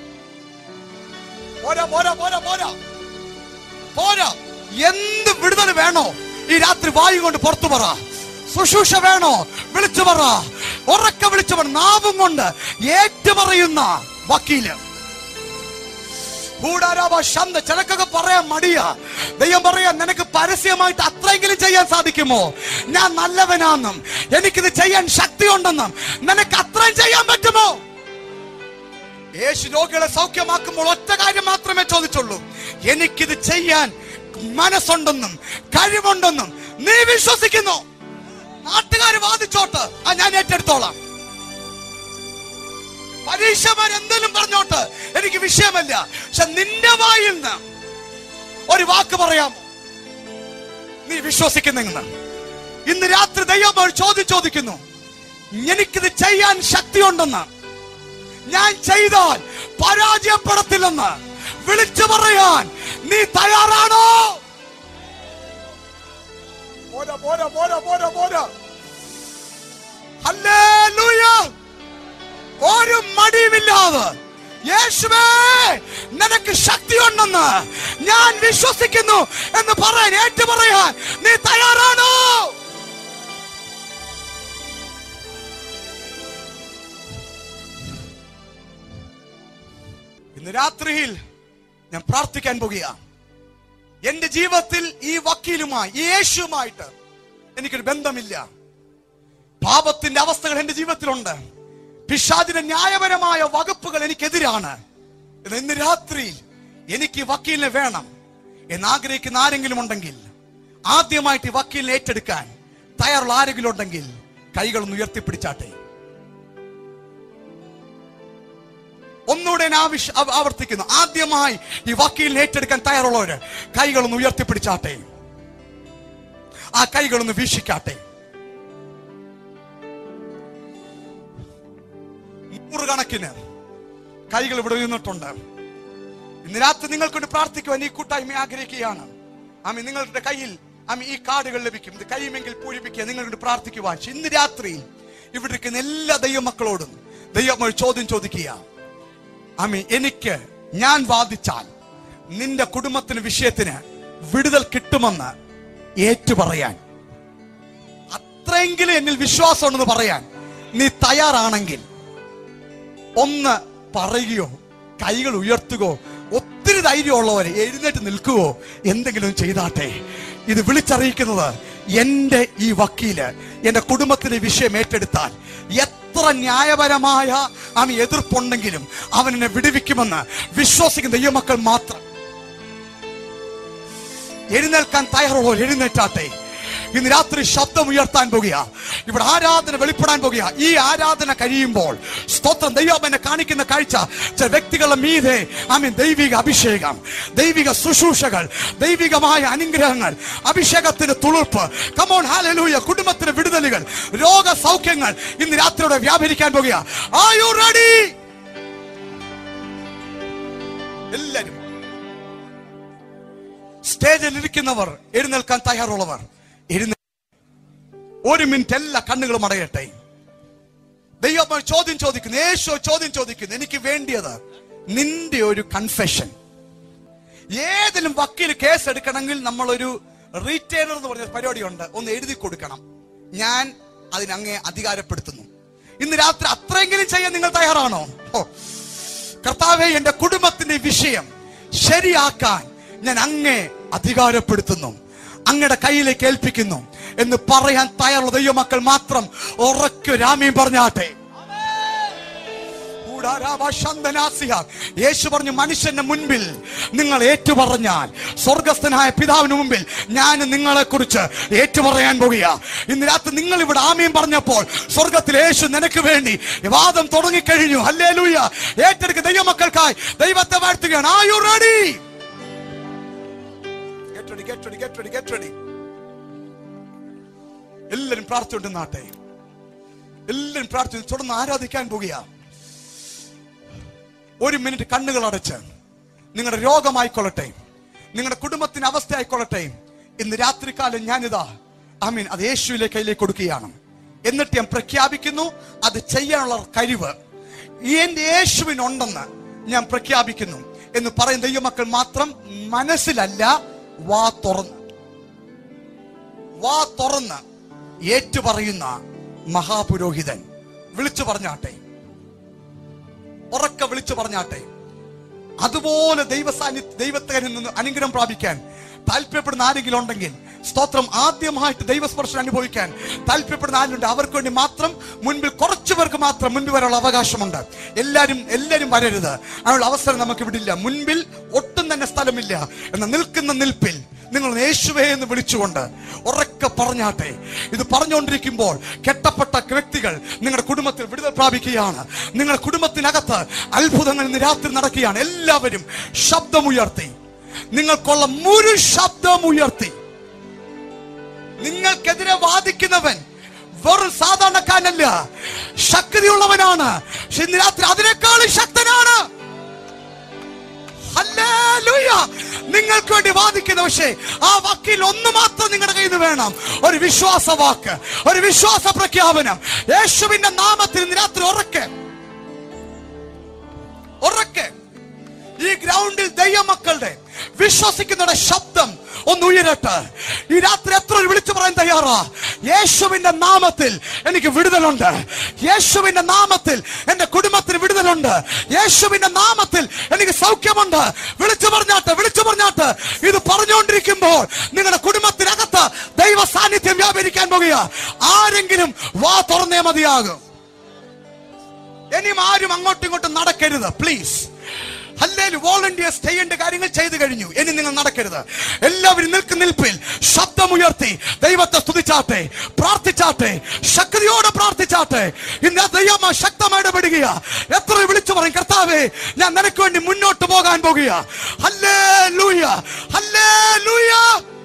പോരാ പോരാ പോരാ പോരാ പോരാ എന്ത് വിടുതൽ വേണോ ഈ രാത്രി വായു കൊണ്ട് പുറത്തു പറ ശുശ്രൂഷ വേണോ വിളിച്ചു പറ ഉറക്കെ വിളിച്ചു പറ നാവും കൊണ്ട് ഏറ്റുപറയുന്ന വക്കീല് കൂടാരാവ ശന്ത ചിലക്കൊക്കെ പറയാൻ മടിയാ ദൈവം പറയാ നിനക്ക് പരസ്യമായിട്ട് അത്രയെങ്കിലും ചെയ്യാൻ സാധിക്കുമോ ഞാൻ നല്ലവനാണെന്നും എനിക്കിത് ചെയ്യാൻ ശക്തിയുണ്ടെന്നും നിനക്ക് അത്രയും ചെയ്യാൻ പറ്റുമോ യേശു രോഗികളെ സൗഖ്യമാക്കുമ്പോൾ ഒറ്റ കാര്യം മാത്രമേ ചോദിച്ചുള്ളൂ എനിക്കിത് ചെയ്യാൻ മനസ്സുണ്ടെന്നും കഴിവുണ്ടെന്നും നീ വിശ്വസിക്കുന്നു നാട്ടുകാർ വാദിച്ചോട്ട് ആ ഞാൻ ഏറ്റെടുത്തോളാം പരീക്ഷമാർ എന്തെങ്കിലും പറഞ്ഞോട്ട് എനിക്ക് വിഷയമല്ല പക്ഷെ നിന്റെ വായിൽ നിന്ന് ഒരു വാക്ക് പറയാം നീ വിശ്വസിക്കുന്നെന്ന് ഇന്ന് രാത്രി ദൈവം ഒരു ചോദ്യം ചോദിക്കുന്നു എനിക്കിത് ചെയ്യാൻ ശക്തിയുണ്ടെന്ന് ഞാൻ ചെയ്താൽ പരാജയപ്പെടത്തില്ലെന്ന് വിളിച്ചു പറയാൻ നീ തയ്യാറാണോ പോരാ പോരാ പോരാ പോരാ പോരാ ഹല്ലേലൂയ ഒരു മടിയുമില്ലാതെ യേശുവേ നിനക്ക് ശക്തിയുണ്ടെന്ന് ഞാൻ വിശ്വസിക്കുന്നു എന്ന് പറയാൻ ഏറ്റു പറയാൻ നീ തയ്യാറാണോ ഇന്ന് രാത്രിയിൽ ഞാൻ പ്രാർത്ഥിക്കാൻ പോകുക എന്റെ ജീവിതത്തിൽ ഈ വക്കീലുമായി ഈ യേശുവുമായിട്ട് എനിക്കൊരു ബന്ധമില്ല പാപത്തിന്റെ അവസ്ഥകൾ എന്റെ ജീവിതത്തിലുണ്ട് പിശാചിന്റെ ന്യായപരമായ വകുപ്പുകൾ എനിക്കെതിരാണ് എന്നാൽ ഇന്ന് രാത്രിയിൽ എനിക്ക് ഈ വക്കീലിനെ വേണം എന്ന് ആഗ്രഹിക്കുന്ന ആരെങ്കിലും ഉണ്ടെങ്കിൽ ആദ്യമായിട്ട് ഈ വക്കീലിനെ ഏറ്റെടുക്കാൻ തയ്യാറുള്ള ആരെങ്കിലും ഉണ്ടെങ്കിൽ കൈകളൊന്ന് ഉയർത്തിപ്പിടിച്ചാട്ടെ ഒന്നുകൂടെ ഞാൻ ആവശ്യ ആവ- ആവർത്തിക്കുന്നു ആദ്യമായി ഈ വക്കീലിനെ ഏറ്റെടുക്കാൻ തയ്യാറുള്ളവര് കൈകളൊന്ന് ഉയർത്തിപ്പിടിച്ചാട്ടെ ആ കൈകളൊന്ന് വീക്ഷിക്കാട്ടെ നൂറുകണക്കിന് കൈകൾ ഇവിടെ നിന്നിട്ടുണ്ട് ഇന്ന് രാത്രി നിങ്ങൾക്കൊണ്ട് പ്രാർത്ഥിക്കുവാൻ ഈ കൂട്ടായ്മ ആഗ്രഹിക്കുകയാണ് ആമി നിങ്ങളുടെ കയ്യിൽ ആമി ഈ കാർഡുകൾ ലഭിക്കും ഇത് കഴിയുമെങ്കിൽ പൂരിപ്പിക്കുക നിങ്ങളോട് പ്രാർത്ഥിക്കുവാൻ പക്ഷെ ഇന്ന് രാത്രി ഇവിടെ ഇരിക്കുന്ന എല്ലാ ദൈവമക്കളോടും ദൈവം ഒരു ചോദ്യം ചോദിക്കുക ആമി എനിക്ക് ഞാൻ വാദിച്ചാൽ നിന്റെ കുടുംബത്തിന് വിഷയത്തിന് വിടുതൽ കിട്ടുമെന്ന് ഏറ്റുപറയാൻ അത്രയെങ്കിലും എന്നിൽ വിശ്വാസമുണ്ടെന്ന് പറയാൻ നീ തയ്യാറാണെങ്കിൽ ഒന്ന് പറയുകയോ കൈകൾ ഉയർത്തുകയോ ഒത്തിരി ധൈര്യമുള്ളവരെ എഴുന്നേറ്റ് നിൽക്കുകയോ എന്തെങ്കിലും ചെയ്താട്ടെ ഇത് വിളിച്ചറിയിക്കുന്നത് എന്റെ ഈ വക്കീല് എന്റെ കുടുംബത്തിന്റെ വിഷയം ഏറ്റെടുത്താൽ എത്ര ന്യായപരമായ അവൻ എതിർപ്പുണ്ടെങ്കിലും അവൻ എന്നെ വിടുവിക്കുമെന്ന് വിശ്വസിക്കുന്ന ദൈവമക്കൾ മാത്രം എഴുന്നേൽക്കാൻ തയ്യാറുള്ളവർ എഴുന്നേറ്റാട്ടെ ഇന്ന് രാത്രി ശബ്ദം ഉയർത്താൻ പോകുക ഇവിടെ ആരാധന വെളിപ്പെടാൻ പോകുക ഈ ആരാധന കഴിയുമ്പോൾ സ്തോത്രം ദൈവം എന്നെ കാണിക്കുന്ന കാഴ്ച ചില വ്യക്തികളുടെ മീതെ ആമീൻ ദൈവിക അഭിഷേകം ദൈവിക ശുശ്രൂഷകൾ ദൈവികമായ അനുഗ്രഹങ്ങൾ അഭിഷേകത്തിന്റെ തുളുർപ്പ് കമോൺ ഹാലലൂയ കുടുംബത്തിന്റെ വിടുതലുകൾ രോഗസൗഖ്യങ്ങൾ ഇന്ന് രാത്രിയോടെ വ്യാപരിക്കാൻ പോകുക ആ യു റെഡി എല്ലാരും സ്റ്റേജിൽ ഇരിക്കുന്നവർ എഴുന്നേൽക്കാൻ തയ്യാറുള്ളവർ എഴുന്നേ ഒരു മിനിറ്റ് എല്ലാ കണ്ണുകളും അടയട്ടെ ദൈവം അപ്പോൾ ചോദ്യം ചോദിക്കുന്നു യേശു ചോദ്യം ചോദിക്കുന്നു എനിക്ക് വേണ്ടിയത് നിന്റെ ഒരു കൺഫെഷൻ ഏതിലും വക്കീൽ കേസ് എടുക്കണമെങ്കിൽ നമ്മളൊരു റീറ്റെയിലർ എന്ന് പറഞ്ഞ പരിപാടിയുണ്ട് ഒന്ന് എഴുതി കൊടുക്കണം ഞാൻ അതിനങ്ങേ അധികാരപ്പെടുത്തുന്നു ഇന്ന് രാത്രി അത്രയെങ്കിലും ചെയ്യാൻ നിങ്ങൾ തയ്യാറാണോ ഓ കർത്താവെ എന്റെ കുടുംബത്തിന്റെ വിഷയം ശരിയാക്കാൻ ഞാൻ അങ്ങേ അധികാരപ്പെടുത്തുന്നു അങ്ങയുടെ കയ്യിലേക്ക് ഏൽപ്പിക്കുന്നു എന്ന് പറയാൻ തയ്യാറുള്ള ദൈവമക്കൾ മാത്രം ഉറക്കെ രാമീം പറഞ്ഞാട്ടെ ഊടാരാഭാഷന്തനാസിഹ. യേശു പറഞ്ഞു മനുഷ്യന്റെ മുൻപിൽ നിങ്ങൾ ഏറ്റുപറഞ്ഞാൽ സ്വർഗസ്ഥനായ പിതാവിന് മുമ്പിൽ ഞാൻ നിങ്ങളെ കുറിച്ച് ഏറ്റുപറയാൻ പോകുക ഇന്ന് രാത്രി നിങ്ങൾ ഇവിടെ ആമയും പറഞ്ഞപ്പോൾ സ്വർഗത്തിൽ യേശു നിനക്ക് വേണ്ടി വാദം തുടങ്ങിക്കഴിഞ്ഞു അല്ലേ ലൂയ ഏറ്റെടുക്ക ദൈവമക്കൾക്കായി ദൈവത്തെ വാഴ്ത്തുകയാണ് are you ready Get ready, get ready, get ready, get ready. എല്ലാരും പ്രാർത്ഥിച്ചുകൊണ്ടിരുന്നാട്ടെ എല്ലാരും പ്രാർത്ഥിച്ചു തുടർന്ന് ആരാധിക്കാൻ പോകുക ഒരു മിനിറ്റ് കണ്ണുകൾ അടച്ച് നിങ്ങളുടെ രോഗമായിക്കൊള്ളട്ടെ നിങ്ങളുടെ കുടുംബത്തിന്റെ അവസ്ഥ ആയിക്കൊള്ളട്ടെ ഇന്ന് രാത്രികാലം ഞാനിതാ ആമീൻ അത് യേശുവിലെ കയ്യിലേക്ക് കൊടുക്കുകയാണ് എന്നിട്ട് ഞാൻ പ്രഖ്യാപിക്കുന്നു അത് ചെയ്യാനുള്ള കഴിവ് എന്റെ യേശുവിനുണ്ടെന്ന് ഞാൻ പ്രഖ്യാപിക്കുന്നു എന്ന് പറയുന്ന ദൈവമക്കൾ മാത്രം മനസ്സിലല്ല വാ തുറന്ന് വാ തുറന്ന് ഏറ്റുപറയുന്ന മഹാപുരോഹിതൻ വിളിച്ചു പറഞ്ഞാട്ടെ ഉറക്കെ വിളിച്ചു പറഞ്ഞാട്ടെ അതുപോലെ ദൈവസാന്നി ദൈവത്തിൽ നിന്ന് അനുഗ്രഹം പ്രാപിക്കാൻ താല്പര്യപ്പെടുന്ന ആരെങ്കിലും ഉണ്ടെങ്കിൽ സ്തോത്രം ആദ്യമായിട്ട് ദൈവസ്പർശനം അനുഭവിക്കാൻ താല്പര്യപ്പെടുന്ന ആരുണ്ട് അവർക്ക് വേണ്ടി മാത്രം മുൻപിൽ കുറച്ചു പേർക്ക് മാത്രം മുൻപിൽ വരാനുള്ള അവകാശമുണ്ട് എല്ലാരും എല്ലാരും വരരുത് അതിനുള്ള അവസരം നമുക്ക് വിടില്ല മുൻപിൽ ഒട്ടും തന്നെ സ്ഥലമില്ല എന്ന നിൽക്കുന്ന നിൽപ്പിൽ നിങ്ങൾ യേശുവേ എന്ന് വിളിച്ചുകൊണ്ട് ഉറക്കെ പറഞ്ഞാട്ടെ ഇത് പറഞ്ഞുകൊണ്ടിരിക്കുമ്പോൾ കെട്ടപ്പെട്ട വ്യക്തികൾ നിങ്ങളുടെ കുടുംബത്തിൽ വിടുതൽ പ്രാപിക്കുകയാണ് നിങ്ങളുടെ കുടുംബത്തിനകത്ത് അത്ഭുതങ്ങൾ ഇന്ന് രാത്രി നടക്കുകയാണ് എല്ലാവരും ശബ്ദമുയർത്തി നിങ്ങൾക്കുള്ള മുഴു ശബ്ദമുയർത്തി നിങ്ങൾക്കെതിരെ വാദിക്കുന്നവൻ വെറും സാധാരണക്കാരനല്ല ശക്തിയുള്ളവനാണ് പക്ഷെ ഇന്ന് രാത്രി അതിനേക്കാളും ശക്തനാണ് ഹല്ലേലൂയ. നിങ്ങൾക്ക് വേണ്ടി വാദിക്കുന്ന പക്ഷേ ആ വാക്കിൽ ഒന്ന് മാത്രം നിങ്ങളുടെ കയ്യിൽ നിന്ന് വേണം ഒരു വിശ്വാസ വാക്ക് ഒരു വിശ്വാസ പ്രഖ്യാപനം യേശുവിന്റെ നാമത്തിൽ ഇന്ന് രാത്രി ഉറക്കെ ഉറക്കെ ഈ ഗ്രൗണ്ടിൽ ദൈവമക്കളുടെ വിശ്വസിക്കുന്നവരുടെ ശബ്ദം ഒന്ന് ഉയരട്ടെ ഈ രാത്രി എത്ര പേര് വിളിച്ചു പറയാൻ തയ്യാറാ യേശുവിന്റെ നാമത്തിൽ എനിക്ക് വിടുതലുണ്ട് യേശുവിന്റെ നാമത്തിൽ എന്റെ കുടുംബത്തിന് വിടുതലുണ്ട് യേശുവിന്റെ നാമത്തിൽ എനിക്ക് സൗഖ്യമുണ്ട് വിളിച്ചു പറഞ്ഞാട്ട് വിളിച്ചു പറഞ്ഞാട്ട് ഇത് പറഞ്ഞുകൊണ്ടിരിക്കുമ്പോൾ നിങ്ങളുടെ കുടുംബത്തിനകത്ത് ദൈവ സാന്നിധ്യം വ്യാപരിക്കാൻ പോകുക ആരെങ്കിലും വാ തുറന്നേ മതിയാകും ഇനിയും ആരും അങ്ങോട്ടും ഇങ്ങോട്ടും നടക്കരുത് പ്ലീസ് അല്ലെങ്കിൽ വോളണ്ടിയേഴ്സ് ചെയ്യേണ്ട കാര്യങ്ങൾ ചെയ്തു കഴിഞ്ഞു ഇനി നിങ്ങൾ നടക്കരുത് എല്ലാവരും നിൽക്കുന്ന നിൽപ്പിൽ ശബ്ദമുയർത്തി ദൈവത്തെ സ്തുതിച്ചാട്ടെ പ്രാർത്ഥിച്ചാട്ടെ ശക്തിയോടെ പ്രാർത്ഥിച്ചാട്ടെ ഇന്ന് ദൈവമ ശക്തമായി ഇടപെടുക എത്ര വിളിച്ചു പറയും കർത്താവേ ഞാൻ നിനക്ക് വേണ്ടി മുന്നോട്ട് പോകാൻ പോകുക ഹല്ലേ ലൂയ ഹല്ലേ ലൂയ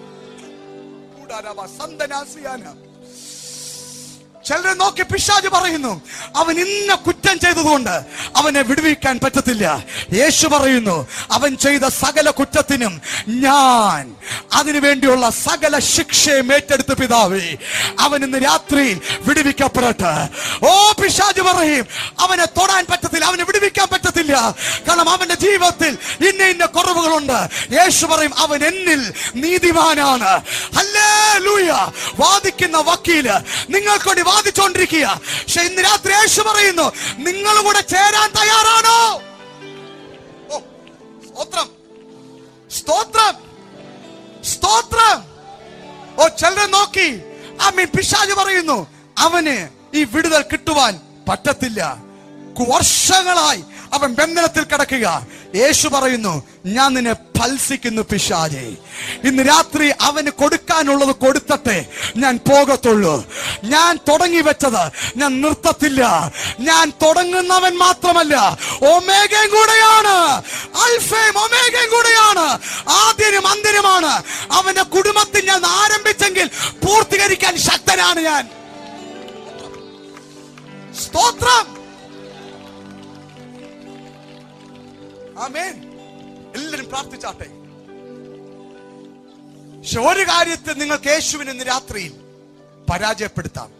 സന്തനാസിയാന ചിലരെ നോക്കി പിശാജ് പറയുന്നു അവൻ ഇന്ന കുറ്റം ചെയ്തതുകൊണ്ട് അവനെ വിടുവിക്കാൻ പറ്റത്തില്ല യേശു പറയുന്നു അവൻ ചെയ്ത സകല കുറ്റത്തിനും ഞാൻ അതിനു വേണ്ടിയുള്ള സകല ശിക്ഷയും ഏറ്റെടുത്ത് പിതാവേ അവൻ ഇന്ന് രാത്രി വിടുവിക്കപ്പെടട്ടെ ഓ പിശാജ് പറയും അവനെ തൊടാൻ പറ്റത്തില്ല അവനെ വിടുവിക്കാൻ പറ്റത്തില്ല കാരണം അവന്റെ ജീവിതത്തിൽ ഇന്ന ഇന്ന കുറവുകളുണ്ട് യേശു പറയും അവൻ എന്നിൽ നീതിമാനാണ് അല്ലേ ലൂയ വാദിക്കുന്ന വക്കീല് നിങ്ങൾക്ക് വേണ്ടി വാദിച്ചുകൊണ്ടിരിക്കുക പക്ഷെ ഇന്ന് രാത്രി യേശു പറയുന്നു നിങ്ങൾ കൂടെ ചേരാൻ തയ്യാറാണോ ഓ, സ്തോത്രം സ്തോത്രം സ്തോത്രം ഓ ചിലരെ നോക്കി ആ മീൻ പിശാജ് പറയുന്നു അവന് ഈ വിടുതൽ കിട്ടുവാൻ പറ്റത്തില്ല കു- വർഷങ്ങളായി അവൻ ബന്ധനത്തിൽ കിടക്കുക യേശു പറയുന്നു ഞാൻ നിന്നെ ഫൽസിക്കുന്നു പിശാജെ ഇന്ന് രാത്രി അവന് കൊടുക്കാനുള്ളത് കൊടുത്തട്ടെ ഞാൻ പോകത്തുള്ളൂ ഞാൻ തുടങ്ങി വെച്ചത് ഞാൻ നിർത്തത്തില്ല ഞാൻ തുടങ്ങുന്നവൻ മാത്രമല്ല ഒമേഗയും കൂടെയാണ് അൽഫയും ഒമേഗയും കൂടെയാണ് ആദ്യനും അന്ത്യനുമാണ് അവന്റെ കുടുംബത്തിൽ ഞാൻ ആരംഭിച്ചെങ്കിൽ പൂർത്തീകരിക്കാൻ ശക്തനാണ് ഞാൻ സ്തോത്രം ആമേൻ എല്ലാരും പ്രാർത്ഥിച്ചാട്ടെ പക്ഷെ ഒരു കാര്യത്തിൽ നിങ്ങൾക്ക് യേശുവിന് ഇന്ന് രാത്രിയിൽ പരാജയപ്പെടുത്താം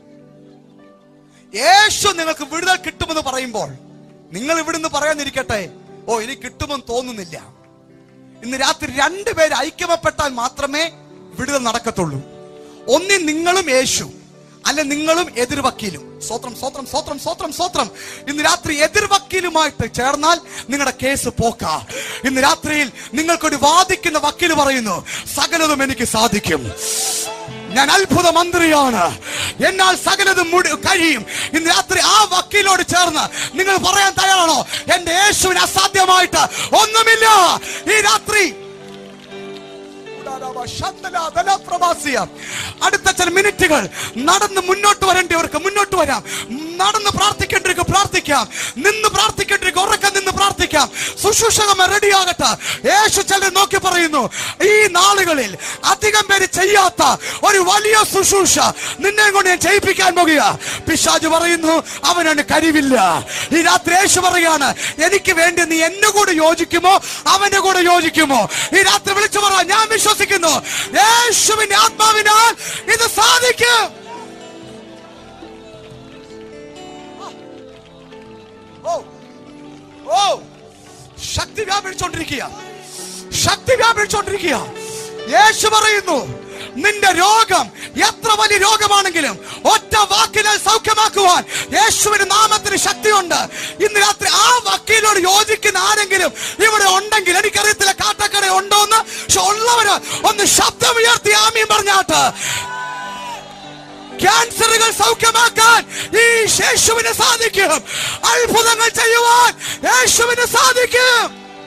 യേശു നിങ്ങൾക്ക് വിടുതൽ കിട്ടുമെന്ന് പറയുമ്പോൾ നിങ്ങൾ ഇവിടുന്ന് പറയാനിരിക്കട്ടെ ഓ എനിക്ക് കിട്ടുമെന്ന് തോന്നുന്നില്ല ഇന്ന് രാത്രി രണ്ടുപേര് ഐക്യമപ്പെട്ടാൽ മാത്രമേ വിടുതൽ നടക്കത്തുള്ളൂ ഒന്നി നിങ്ങളും യേശു അല്ല നിങ്ങളും എതിർവക്കീലും സ്വത്രം സ്വത്രം സ്വത്രം സ്വത്രം സ്വത്രം ഇന്ന് രാത്രി എതിർവക്കീലുമായിട്ട് ചേർന്നാൽ നിങ്ങളുടെ കേസ് പോക്ക ഇന്ന് രാത്രിയിൽ നിങ്ങൾക്കൊരു വാദിക്കുന്ന വക്കീൽ പറയുന്നു സകലതും എനിക്ക് സാധിക്കും ഞാൻ അത്ഭുത മന്ത്രിയാണ് എന്നാൽ സകലതും മുടി കഴിയും ഇന്ന് രാത്രി ആ വക്കീലോട് ചേർന്ന് നിങ്ങൾ പറയാൻ തയ്യാറാണോ എന്റെ യേശുവിന് അസാധ്യമായിട്ട് ഒന്നുമില്ല ഈ രാത്രി അടുത്ത ചില മിനിറ്റുകൾ നടന്ന് മുന്നോട്ട് വരേണ്ടവർക്ക് മുന്നോട്ട് വരാം നടന്ന് പ്രാർത്ഥിക്കേണ്ടവർക്ക് പ്രാർത്ഥിക്കാം നിന്ന് പ്രാർത്ഥിക്കേണ്ടവർക്ക് ഉറക്കം നിന്ന് പ്രാർത്ഥിക്കാം ശുശ്രൂഷകമ റെഡിയാകട്ടെ യേശു ചിലർ നോക്കി പറയുന്നു ഈ നാളുകളിൽ അധികം പേര് ചെയ്യാത്ത ഒരു വലിയ ശുശ്രൂഷ നിന്നെ കൊണ്ട് ഞാൻ ചെയ്യിപ്പിക്കാൻ പോകുക പിശാജ് പറയുന്നു അവനാണ് കഴിവില്ല ഈ രാത്രി യേശു പറയാണ് എനിക്ക് വേണ്ടി നീ എന്നെ കൂടെ യോജിക്കുമോ അവന്റെ കൂടെ യോജിക്കുമോ ഈ രാത്രി വിളിച്ചു പറ ഞാൻ വിശ്വസിക്കുന്നു യേശുവിന്റെ ആത്മാവിനാൽ ഇത് സാധിക്കും ഓ ഓ ശക്തി വ്യാപിച്ചുകൊണ്ടിരിക്കുക ശക്തി വ്യാപിച്ചുകൊണ്ടിരിക്കുക യേശു പറയുന്നു നിന്റെ രോഗം എത്ര വലിയ രോഗമാണെങ്കിലും ഒറ്റ വാക്കിനാൽ സൗഖ്യമാക്കുവാൻ യേശുവിന്റെ നാമത്തിന് ശക്തിയുണ്ട് ഇന്ന് രാത്രി ആ വക്കീലോട് യോജിക്കുന്ന ആരെങ്കിലും ഇവിടെ ഉണ്ടെങ്കിൽ എനിക്കറിയത്തില്ല കാട്ടക്കട ഉണ്ടോ എന്ന് പക്ഷെ ഉള്ളവര് ഒന്ന് ശബ്ദം ഉയർത്തി ആമീൻ പറഞ്ഞാട്ട് ക്യാൻസറുകൾ സൗഖ്യമാക്കാൻ ഈ യേശുവിന് സാധിക്കും അത്ഭുതങ്ങൾ ചെയ്യുവാൻ യേശുവിന് സാധിക്കും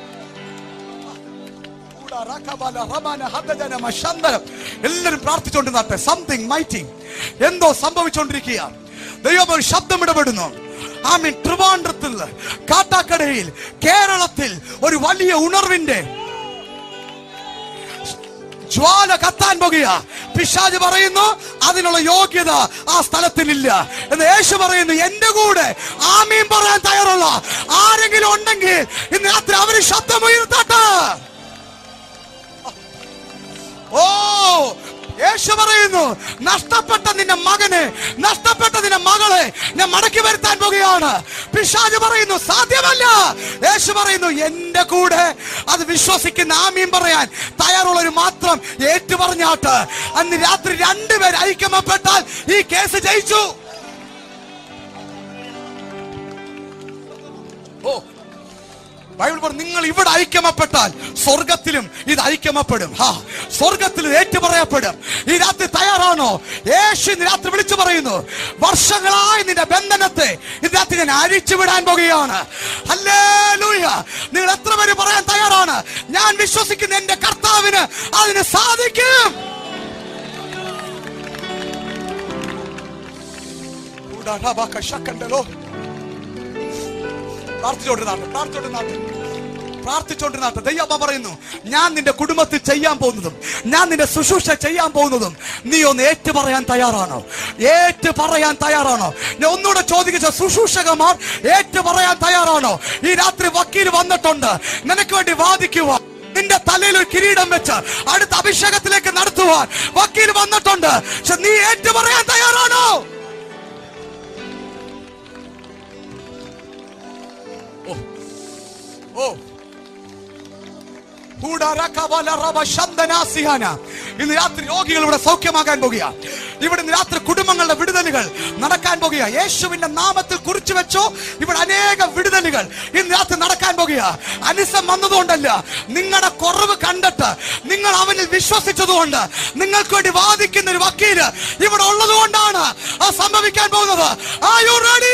എല്ലാരും പ്രാർത്ഥിച്ചുകൊണ്ട് നാട്ടെ സംതിങ് മൈറ്റിംഗ് എന്തോ സംഭവിച്ചുകൊണ്ടിരിക്കുക ദൈവം ഒരു ശബ്ദം ഇടപെടുന്നു ആമീൻ ട്രിവാൻഡ്രത്തിൽ കാട്ടാക്കടയിൽ കേരളത്തിൽ ഒരു വലിയ ഉണർവിന്റെ ജ്വാല കത്താൻ പോകുക പിശാജ് പറയുന്നു അതിനുള്ള യോഗ്യത ആ സ്ഥലത്തിനില്ല എന്ന് യേശു പറയുന്നു എന്റെ കൂടെ ആമീൻ പറയാൻ തയ്യാറുള്ള ആരെങ്കിലും ഉണ്ടെങ്കിൽ ഇന്ന് രാത്രി അവര് ശബ്ദം ഉയർത്തട്ടെ ഓ യേശു പറയുന്നു നഷ്ടപ്പെട്ട നിന്റെ മകനെ നഷ്ടപ്പെട്ട നിന്റെ മകളെ ഞാൻ മടക്കി വരുത്താൻ പോകുകയാണ് പിശാജ് പറയുന്നു സാധ്യമല്ല യേശു പറയുന്നു എന്റെ കൂടെ അത് വിശ്വസിക്കുന്ന ആമീൻ പറയാൻ തയ്യാറുള്ളവർ മാത്രം ഏറ്റു പറഞ്ഞാട്ട് അന്ന് രാത്രി രണ്ടുപേർ ഐക്യമപ്പെട്ടാൽ ഈ കേസ് ജയിച്ചു ഓ ബൈബിൾ പറഞ്ഞു നിങ്ങൾ ഇവിടെ ഐക്യമപ്പെട്ടാൽ സ്വർഗത്തിലും ഇത് ഐക്യമപ്പെടും ഹാ സ്വർഗത്തിൽ ഏറ്റുപറയപ്പെടും ഈ രാത്രി തയ്യാറാണോ യേശു ഇന്ന് രാത്രി വിളിച്ചു പറയുന്നു വർഷങ്ങളായി നിന്റെ ബന്ധനത്തെ ഇന്ന് രാത്രി ഞാൻ അഴിച്ചു വിടാൻ പോകുകയാണ് ഹല്ലേലൂയ നിങ്ങൾ എത്ര പേര് പറയാൻ തയ്യാറാണ് ഞാൻ വിശ്വസിക്കുന്ന എന്റെ കർത്താവിന് അതിന് സാധിക്കും ശക്കണ്ടല്ലോ പ്രാർത്ഥിച്ചോണ്ടിരുന്നാട്ടെ പ്രാർത്ഥിച്ചോണ്ടിരുന്നാട്ടെ പ്രാർത്ഥിച്ചോണ്ടിരുന്നാട്ടെ ദൈവമ്മ പറയുന്നു ഞാൻ നിന്റെ കുടുംബത്തിൽ ചെയ്യാൻ പോകുന്നതും ഞാൻ നിന്റെ ശുശ്രൂഷ ചെയ്യാൻ പോകുന്നതും നീ ഒന്ന് ഏറ്റു പറയാൻ തയ്യാറാണോ ഏറ്റു പറയാൻ തയ്യാറാണോ ഞാൻ ഒന്നുകൂടെ ചോദിച്ച ശുശ്രൂഷകന്മാർ ഏറ്റു പറയാൻ തയ്യാറാണോ ഈ രാത്രി വക്കീൽ വന്നിട്ടുണ്ട് നിനക്ക് വേണ്ടി വാദിക്കുവാൻ നിന്റെ തലയിൽ ഒരു കിരീടം വെച്ച് അടുത്ത അഭിഷേകത്തിലേക്ക് നടത്തുവാൻ വക്കീൽ വന്നിട്ടുണ്ട് പക്ഷെ നീ ഏറ്റു പറയാൻ തയ്യാറാണോ ഓ ഇന്ന് രാത്രി രോഗികൾ ഇവിടെ സൗഖ്യമാകാൻ പോകുക ഇവിടെ ഇന്ന് രാത്രി കുടുംബങ്ങളുടെ വിടുതലുകൾ നടക്കാൻ പോകുക യേശുവിന്റെ നാമത്തിൽ കുറിച്ചു വെച്ചോ ഇവിടെ അനേക വിടുതലുകൾ ഇന്ന് രാത്രി നടക്കാൻ പോകുക അനിസം വന്നതുകൊണ്ടല്ല നിങ്ങളുടെ കുറവ് കണ്ടിട്ട് നിങ്ങൾ അവനിൽ വിശ്വസിച്ചതുകൊണ്ട് നിങ്ങൾക്ക് വേണ്ടി വാദിക്കുന്ന ഒരു വക്കീല് ഇവിടെ ഉള്ളത് കൊണ്ടാണ് അത് സംഭവിക്കാൻ പോകുന്നത് Are you ready?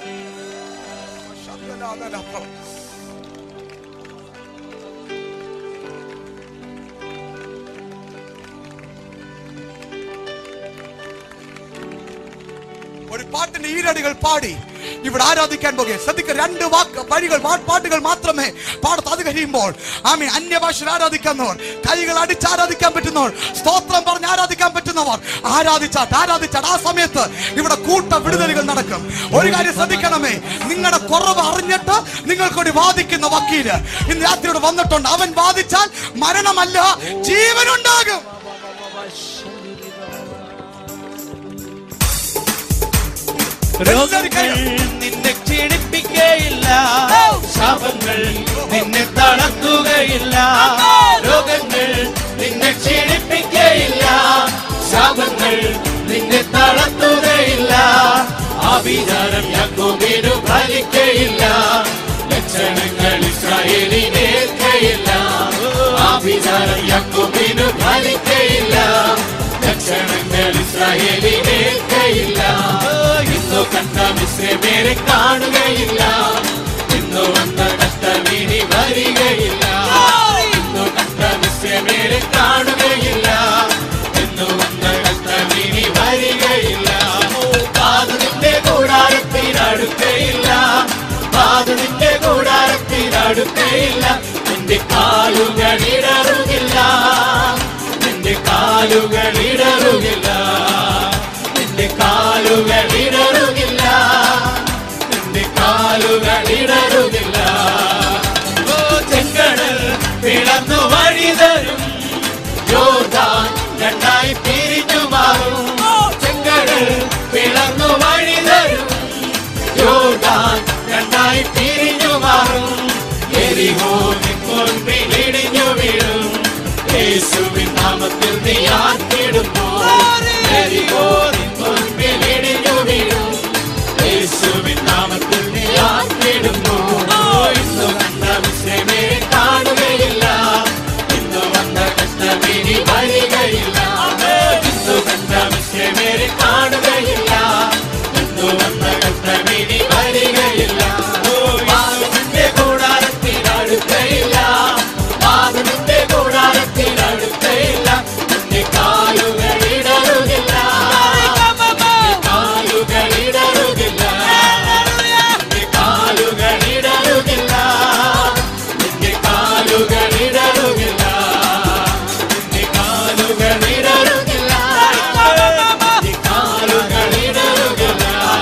ഒരു പാട്ടിന്റെ ഈരടികൾ പാടി ഇവിടെ ആരാധിക്കാൻ പോകുക ശ്രദ്ധിക്ക രണ്ട് വാക്ക് വഴികൾ വാ- പാട്ടുകൾ മാത്രമേ പാടത്ത് അത് കഴിയുമ്പോൾ ആമി അന്യഭാഷയിൽ ആരാധിക്കുന്നവർ കൈകൾ അടിച്ച് ആരാധിക്കാൻ പറ്റുന്നവർ സ്തോത്രം പറഞ്ഞ് ആരാധിക്കാൻ പറ്റുന്നവർ ആരാധിച്ചാട്ട് ആരാധിച്ചാട്ട് ആ സമയത്ത് ഇവിടെ കൂട്ട വിടുതലുകൾ നടക്കും ഒരു കാര്യം ശ്രദ്ധിക്കണമേ നിങ്ങളുടെ കുറവ് അറിഞ്ഞിട്ട് നിങ്ങൾക്കൊരു വാദിക്കുന്ന വക്കീല് ഇന്ന് രാത്രിയോട് വന്നിട്ടുണ്ട് അവൻ വാദിച്ചാൽ മരണമല്ല ജീവനുണ്ടാകും രോഗങ്ങൾ നിന്നെ ക്ഷീണിപ്പിക്കുകയില്ല ശാപങ്ങൾ നിന്നെ തളർത്തുകയില്ല രോഗങ്ങൾ നിന്നെ ക്ഷീണിപ്പിക്കുകയില്ല ശാപങ്ങൾ നിന്നെ തളർത്തുകയില്ല ആഭിചാരം യാക്കോബിനു ഫലിക്കയില്ല ലക്ഷണങ്ങൾ ഇസ്രായേലിനേൽക്കയില്ല ആഭിചാരം യാക്കോബിനു ഫലിക്കയില്ല ലക്ഷണങ്ങൾ ഇസ്രായേലിനേൽക്കയില്ല ഇന്നു കണ്ട മിശ്രമേരെ കാണുകയില്ല ഇന്നു വന്ന കഷ്ടമിനി വരികയില്ല ഇന്നു കണ്ട മിശ്രമേരെ കാണുകയില്ല ഇന്നു വന്ന കഷ്ടമിനി വരികയില്ല പാതത്തിന്റെ കൂടാരത്തിനടുക്കയില്ല പാതത്തിന്റെ കൂടാരത്തിനടുക്കയില്ല നിന്റെ കാലുകൾ ഇടറുകില്ല നിന്റെ കാലുകൾ ഇടറുകില്ല നിന്റെ കാലുകൾ ഇടറുകില്ല നിന്റെ കാലുകൾ ഇടറുകില്ല ഓ ചെങ്കടൽ പിളർന്നു വഴി തരും യോർദാൻ രണ്ടായി പിരിഞ്ഞു മാറും ചെങ്കടൽ പിളർന്നു വഴി തരും യോർദാൻ രണ്ടായി പിരിഞ്ഞു മാറും എരിഹോ മുൻപിൽ ഇടിഞ്ഞു വീഴും യേശുവിൻ നാമത്തിൽ നീ ആർത്തിടുമ്പോ എരിഹോ മുൻപിൽ ഇടിഞ്ഞു വീഴും യേശുവിൻ നാമത്തിൽ നീ ആർത്തിടുമ്പോ ഇന്നു കണ്ട വിശ്രമേ കാണുകയില്ല ഇന്നു വന്ന കഷ്ടമിനി വരികയില്ല ഇന്നു കണ്ട വിശ്രമേ കാണുകയില്ല ഇന്നു വന്ന കഷ്ടമിനി വരികയില്ല പാദത്തിന്റെ കൂടാരത്തിനടുക്കയില്ല പാദത്തിന്റെ കൂടാരത്തിനടുക്കയില്ല നിന്റെ കാലുകൾ ഇടറുകില്ല നിന്റെ കാലുകൾ ഇടറുകില്ല നിന്റെ കാലുകൾ ഇടറുകില്ല നിന്റെ കാലുകൾ ഇടറുകില്ല നിന്റെ കാലുകൾ ഇടറുകില്ല നിന്റെ കാലുകൾ ഇടറുകില്ല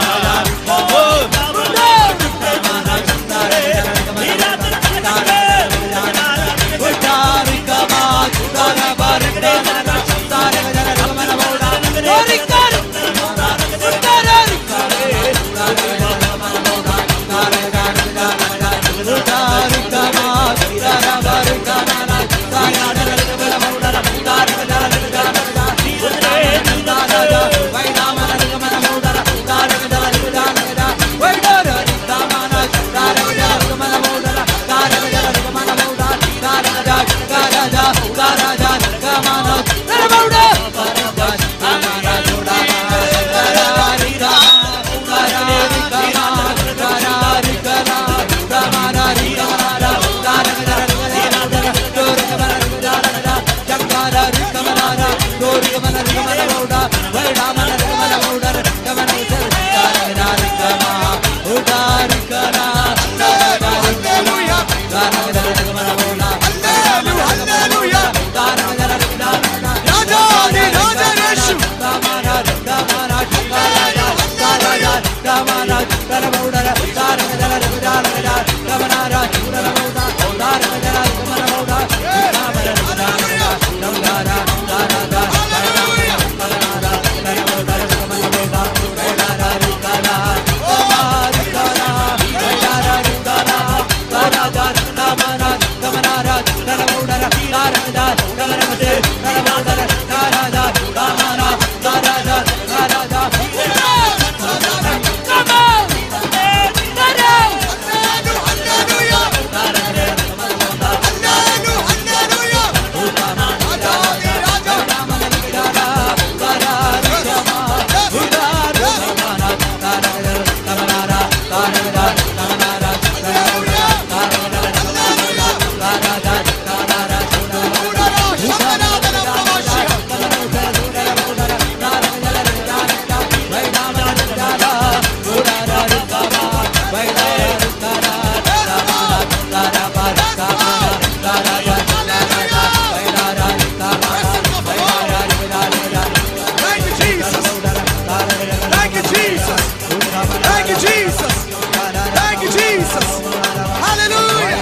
Thank you, Jesus. Thank you, Jesus. Thank you, Jesus. Thank you, Jesus. Hallelujah.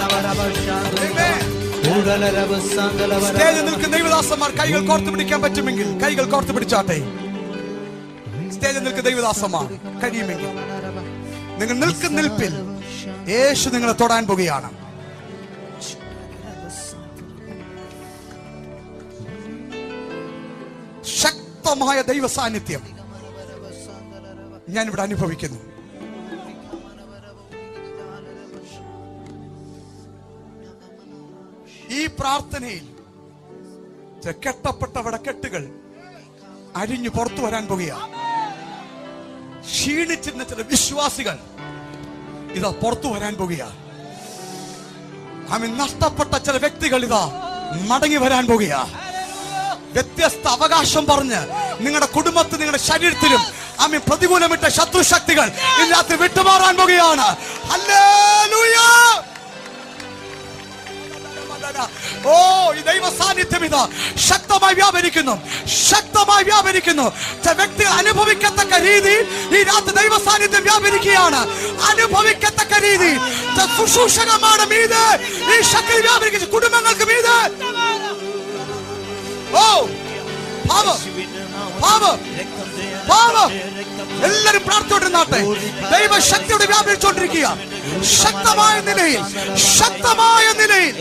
Amen. സ്റ്റേജിൽ നിൽക്കുന്ന ദൈവദാസന്മാർ കൈകൾ കോർത്തു പിടിക്കാൻ പറ്റുമെങ്കിൽ കൈകൾ കോർത്തു പിടിച്ചാട്ടെ സ്റ്റേജിൽ നിൽക്കുന്ന ദൈവദാസമാണ് കഴിയുമെങ്കിൽ നിങ്ങൾ നിൽക്കുന്ന നിൽപ്പിൽ യേശു നിങ്ങളെ തൊടാൻ പോകുകയാണ് ശക്തമായ ദൈവ സാന്നിധ്യം ഞാൻ ഇവിടെ അനുഭവിക്കുന്നു ഈ പ്രാർത്ഥനയിൽ ചില കെട്ടപ്പെട്ട വടക്കെട്ടുകൾ അരിഞ്ഞു പുറത്തു വരാൻ പോകുകയാണ് ക്ഷീണിച്ചിരുന്ന ചില വിശ്വാസികൾ ഇതാ പുറത്തു വരാൻ പോകുകയാണ് ആമി നഷ്ടപ്പെട്ട ചില വ്യക്തികൾ ഇതാ മടങ്ങി വരാൻ പോകുകയാ വ്യത്യസ്ത അവകാശം പറഞ്ഞ് നിങ്ങളുടെ കുടുംബത്തിൽ നിങ്ങളുടെ ശരീരത്തിലും ആമി പ്രതികൂലമിട്ട ശത്രുശക്തികൾ ഇന്ന് രാത്രി വിട്ടുമാറാൻ പോകുകയാണ് ഹല്ലേലൂയ ഓ ഈ ദൈവ സാന്നിധ്യം ഇതാ ശക്തമായി വ്യാപരിക്കുന്നു ശക്തമായി വ്യാപരിക്കുന്നു ചില വ്യക്തികൾ അനുഭവിക്കത്തക്ക രീതിയിൽ ഈ രാത്രി ദൈവ സാന്നിധ്യം വ്യാപരിക്കുകയാണ് അനുഭവിക്കത്തക്ക രീതിയിൽ ചില ശുശ്രൂഷകമാണ് മീത് ഈ ശക്തി വ്യാപരിക്കുന്ന കുടുംബങ്ങൾക്ക് മീത് ഓ പാപം പാപം പാപം എല്ലാരും പ്രാർത്ഥിച്ചോണ്ടിരുന്നാട്ടെ ദൈവശക്തിയോട് വ്യാപരിച്ചുകൊണ്ടിരിക്കുക ശക്തമായ നിലയിൽ ശക്തമായ നിലയിൽ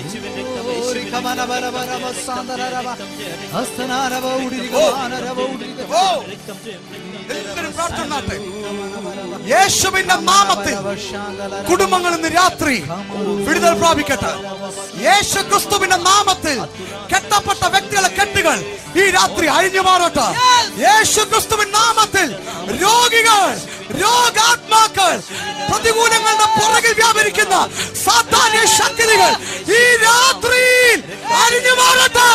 ഓ എല്ലാരും പ്രാർത്ഥിച്ചോണ്ടിരുന്നാട്ടെ യേശുവിന്റെ നാമത്തിൽ കുടുംബങ്ങൾ ഇന്ന് രാത്രി വിടുതൽ പ്രാപിക്കട്ടെ യേശു ക്രിസ്തുവിന്റെ നാമത്തിൽ കെട്ടപ്പെട്ട വ്യക്തികളെ കെട്ടുകൾ ഈ രാത്രി അഴിഞ്ഞു മാറട്ടെ യേശു ക്രിസ്തുവിൻ നാമത്തിൽ രോഗികൾ രോഗാത്മാക്കൾ പ്രതികൂലങ്ങളുടെ പുറകിൽ വ്യാപരിക്കുന്ന സാധാന്യ ശക്തികൾ ഈ രാത്രിയിൽ അഴിഞ്ഞു മാറട്ടെ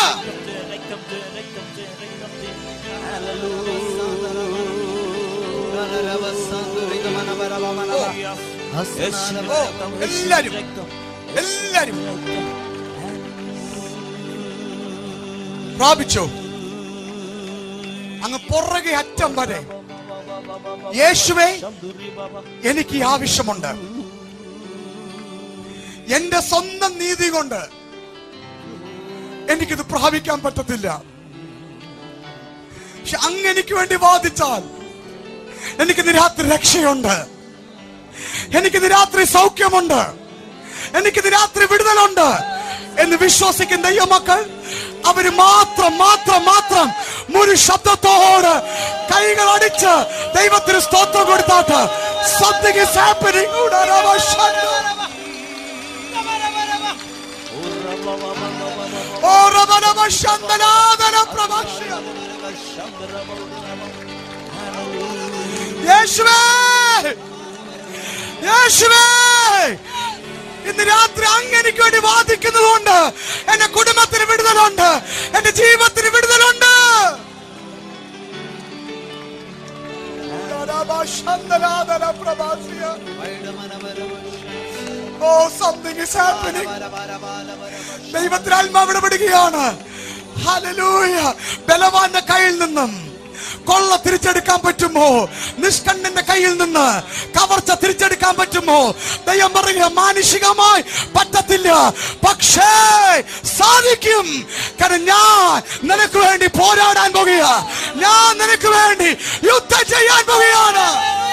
ഓ എല്ലാരും എല്ലാരും പ്രാപിച്ചോ അങ്ങ് പുറകെ അറ്റം വരെ യേശുവേ എനിക്ക് ഈ ആവശ്യമുണ്ട് എന്റെ സ്വന്തം നീതി കൊണ്ട് എനിക്കിത് പ്രാപിക്കാൻ പറ്റത്തില്ല പക്ഷെ അങ്ങ് എനിക്ക് വേണ്ടി വാദിച്ചാൽ എനിക്കിന്ന് രാത്രി രക്ഷയുണ്ട് എനിക്കിന്ന് രാത്രി സൗഖ്യമുണ്ട് എനിക്കിന്ന് രാത്രി വിടുതലുണ്ട് എന്ന് വിശ്വസിക്കുന്ന ദൈവമക്കൾ അവര് മാത്രം മാത്രം മാത്രം ഒരു ശബ്ദത്തോട് കൈകൾ അടിച്ച് ദൈവത്തിന് സ്തോത്രം കൊടുത്താട്ട് something is happening ഓ റബനമ ശന്തനാദന പ്രഭാഷ്യ യേശുവേ യേശുവേ ഇന്ന് രാത്രി അങ്ങ് എനിക്ക് വേണ്ടി വാദിക്കുന്നതുകൊണ്ട് എന്റെ കുടുംബത്തിന് വിടുതലുണ്ട് എന്റെ ജീവിതത്തിന് വിടുതലുണ്ട് ഓ സംതിങ് ഇസ് ഹാപ്പനിങ് ദൈവത്തിന് ആത്മാവ് ഇടപെടുകയാണ് ഹല്ലേലൂയ ബലവാന്റെ കയ്യിൽ നിന്നും കൊള്ള തിരിച്ചെടുക്കാൻ പറ്റുമോ നിഷ്കണ്ഠന്റെ കയ്യിൽ നിന്ന് കവർച്ച തിരിച്ചെടുക്കാൻ പറ്റുമോ ദൈവം പറയുക മാനുഷികമായി പറ്റത്തില്ല പക്ഷേ സാധിക്കും കാരണം ഞാൻ നിനക്ക് വേണ്ടി പോരാടാൻ പോകുക ഞാൻ നിനക്ക് വേണ്ടി യുദ്ധം ചെയ്യാൻ പോകുകയാണ്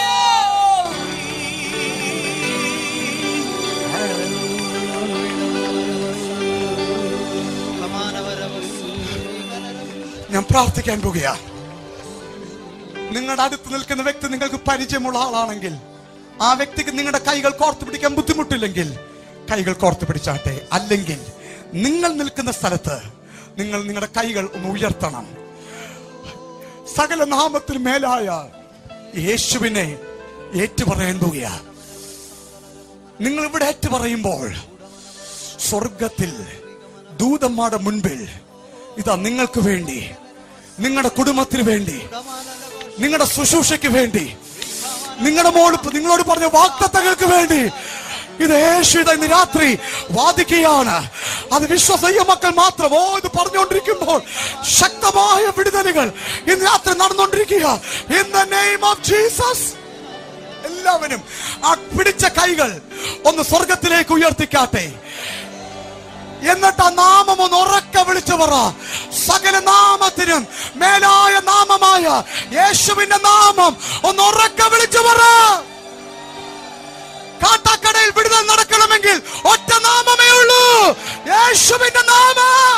ഞാൻ പ്രാർത്ഥിക്കാൻ പോകുക നിങ്ങളുടെ അടുത്ത് നിൽക്കുന്ന വ്യക്തി നിങ്ങൾക്ക് പരിചയമുള്ള ആളാണെങ്കിൽ ആ വ്യക്തിക്ക് നിങ്ങളുടെ കൈകൾ കോർത്തു പിടിക്കാൻ ബുദ്ധിമുട്ടില്ലെങ്കിൽ കൈകൾ കോർത്തു പിടിച്ചാട്ടെ അല്ലെങ്കിൽ നിങ്ങൾ നിൽക്കുന്ന സ്ഥലത്ത് നിങ്ങൾ നിങ്ങളുടെ കൈകൾ ഒന്ന് ഉയർത്തണം സകല നാമത്തിന് മേലായ യേശുവിനെ ഏറ്റുപറയാൻ പോകുക നിങ്ങൾ ഇവിടെ ഏറ്റുപറയുമ്പോൾ സ്വർഗത്തിൽ ദൂതന്മാരുടെ മുൻപിൽ ഇതാ നിങ്ങൾക്ക് വേണ്ടി നിങ്ങളുടെ കുടുംബത്തിന് വേണ്ടി നിങ്ങളുടെ ശുശ്രൂഷയ്ക്ക് വേണ്ടി നിങ്ങളുടെ മോള് നിങ്ങളോട് പറഞ്ഞ വാക്തത്വങ്ങൾക്ക് വേണ്ടി ഇത് യേശു ഇത് ഇന്ന് രാത്രി വാദിക്കുകയാണ് അത് വിശ്വസയ്യ മക്കൾ മാത്രം ഓ ഇത് പറഞ്ഞുകൊണ്ടിരിക്കുമ്പോൾ ശക്തമായ വിടുതലുകൾ ഇന്ന് രാത്രി നടന്നുകൊണ്ടിരിക്കുക in the name of Jesus എല്ലാവരും ആ പിടിച്ച കൈകൾ ഒന്ന് സ്വർഗത്തിലേക്ക് ഉയർത്തിക്കാട്ടെ എന്നിട്ട് ആ നാമം ഒന്ന് ഉറക്ക ഒന്നുറക്കെ വിളിച്ചു പറ സകല നാമത്തിനും മേലായ നാമമായ യേശുവിന്റെ നാമം ഒന്ന് ഉറക്കെ വിളിച്ചു പറ കാട്ടാക്കടയിൽ വിടുതൽ നടക്കണമെങ്കിൽ ഒറ്റ നാമമേ ഉള്ളൂ യേശുവിന്റെ നാമം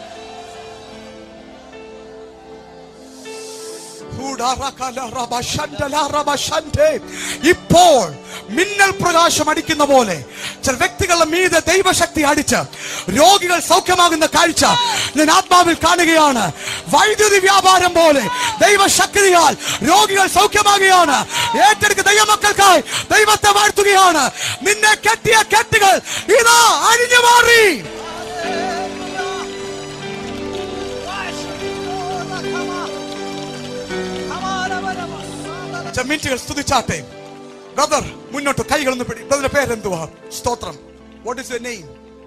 ഇപ്പോൾ മിന്നൽ പ്രകാശം അടിക്കുന്ന പോലെ ചില വ്യക്തികളുടെ മീതെ ദൈവശക്തി അടിച്ച് രോഗികൾ സൗഖ്യമാകുന്ന കാഴ്ച ഞാൻ ആത്മാവിൽ കാണുകയാണ് വൈദ്യുതി വ്യാപാരം പോലെ ദൈവശക്തിയാൽ രോഗികൾ സൗഖ്യമാകുകയാണ് ഏറ്റെടുക്ക ദൈവമക്കൾക്കായി ദൈവത്തെ വാഴ്ത്തുകയാണ് നിന്നെ കെട്ടിയ കെട്ടുകൾ ഇതാ അഴിഞ്ഞു മാറി ചില മിനിറ്റുകൾ സ്തുതിച്ചാട്ടെ ബ്രദർ മുന്നോട്ട് കൈകളൊന്ന് പിടി ബ്രദറിന്റെ പേരെന്തുവാ സ്തോത്രം വാട്ട് ഇസ് യുവർ നെയിം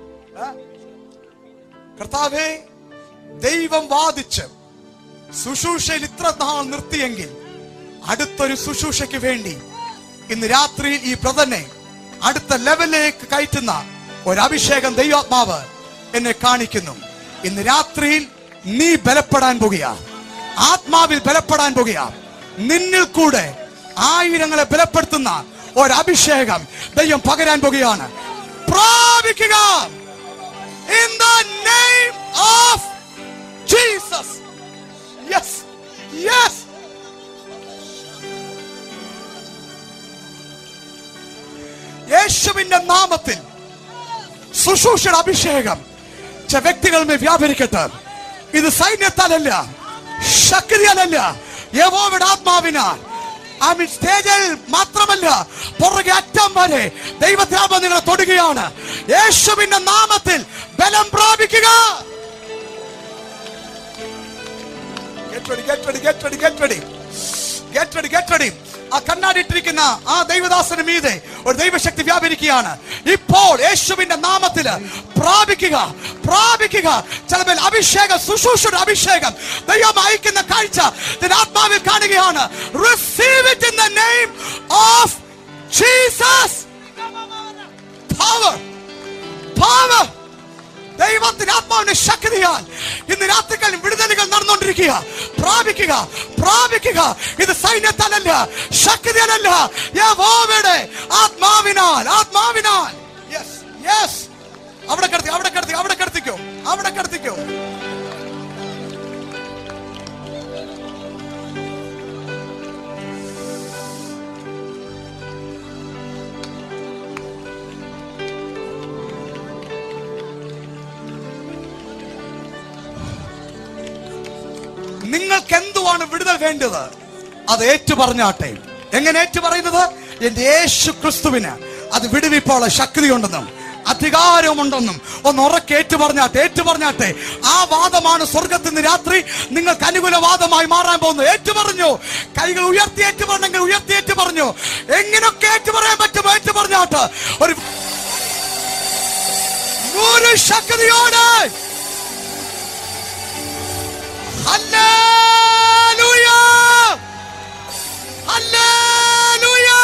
കർത്താവേ ദൈവം വാദിച്ച് ശുശ്രൂഷയിൽ ഇത്ര നാൾ നിർത്തിയെങ്കിൽ അടുത്തൊരു ശുശ്രൂഷയ്ക്ക് വേണ്ടി ഇന്ന് രാത്രിയിൽ ഈ ബ്രദറിനെ അടുത്ത ലെവലിലേക്ക് കയറ്റുന്ന ഒരു അഭിഷേകം ദൈവാത്മാവ് എന്നെ കാണിക്കുന്നു ഇന്ന് രാത്രിയിൽ നീ ബലപ്പെടാൻ പോകുക ആത്മാവിൽ ബലപ്പെടാൻ പോകുക നിന്നിൽ കൂടെ ആയിരങ്ങളെ ബലപ്പെടുത്തുന്ന ഒരു അഭിഷേകം ദൈവം പകരാൻ പോകുകയാണ് പ്രാപിക്കുക in the name of Jesus. Yes, yes. യേശുവിന്റെ നാമത്തിൽ ശുശ്രൂഷയുടെ അഭിഷേകം ചില വ്യക്തികളുമേ വ്യാപരിക്കട്ടെ ഇത് സൈന്യത്താലല്ല ശക്തിയാലല്ല യഹോവയുടെ ആത്മാവിനാൽ ഐ മീൻ സ്റ്റേജിൽ മാത്രമല്ല പുറകെ അറ്റം വരെ ദൈവത്തിനാമ നിങ്ങളെ തൊടുകയാണ് യേശുവിന്റെ നാമത്തിൽ ബലം പ്രാപിക്കുക Get ready, get ready, get ready, get ready. Get ready, get ready. ആ കണ്ണാടിയിട്ടിരിക്കുന്ന ആ ദൈവദാസന് മീതെ ഒരു ദൈവശക്തി വ്യാപരിക്കുകയാണ് ഇപ്പോൾ യേശുവിന്റെ നാമത്തില് പ്രാപിക്കുക പ്രാപിക്കുക ചിലപ്പോൾ അഭിഷേകം ശുശ്രൂഷയുടെ അഭിഷേകം ദൈവം അയക്കുന്ന കാഴ്ച ഇതിന്റെ ആത്മാവിൽ കാണുകയാണ് receive it in the name of Jesus power power ദൈവത്തിന്റെ ആത്മാവിന്റെ ശക്തിയാൽ ഇന്ന് രാത്രികളിൽ വിടുതലുകൾ നടന്നുകൊണ്ടിരിക്കുക പ്രാപിക്കുക പ്രാപിക്കുക ഇത് സൈന്യത്താലല്ല ശക്തിയാലല്ല യഹോവയുടെ ആത്മാവിനാൽ ആത്മാവിനാൽ യെസ് യെസ് അവിടെ കിടത്തി അവിടെ കിടത്തി അവിടെ കിടത്തിക്കോ അവിടെ കിടത്തിക്കോ നിങ്ങൾക്ക് എന്തുവാണ് വിടുതൽ വേണ്ടത് അത് ഏറ്റു പറഞ്ഞാട്ടെ എങ്ങനെ ഏറ്റു പറയുന്നത് എന്റെ യേശു ക്രിസ്തുവിന് അത് വിടുവിപ്പോളെ ശക്തിയുണ്ടെന്നും അധികാരമുണ്ടെന്നും ഒന്ന് ഉറക്കെ ഏറ്റു പറഞ്ഞാട്ടെ ഏറ്റു പറഞ്ഞാട്ടെ ആ വാദമാണ് സ്വർഗത്തിൽ നിന്ന് രാത്രി നിങ്ങൾക്ക് അനുകൂല വാദമായി മാറാൻ പോകുന്നത് ഏറ്റു പറഞ്ഞു കൈകൾ ഉയർത്തി ഏറ്റു പറഞ്ഞെങ്കിൽ ഉയർത്തി ഏറ്റു പറഞ്ഞു എങ്ങനെയൊക്കെ ഏറ്റു പറയാൻ പറ്റുമോ ഏറ്റു പറഞ്ഞാട്ട് ഒരു ഒരു ശക്തിയോടെ Hallelujah! Hallelujah!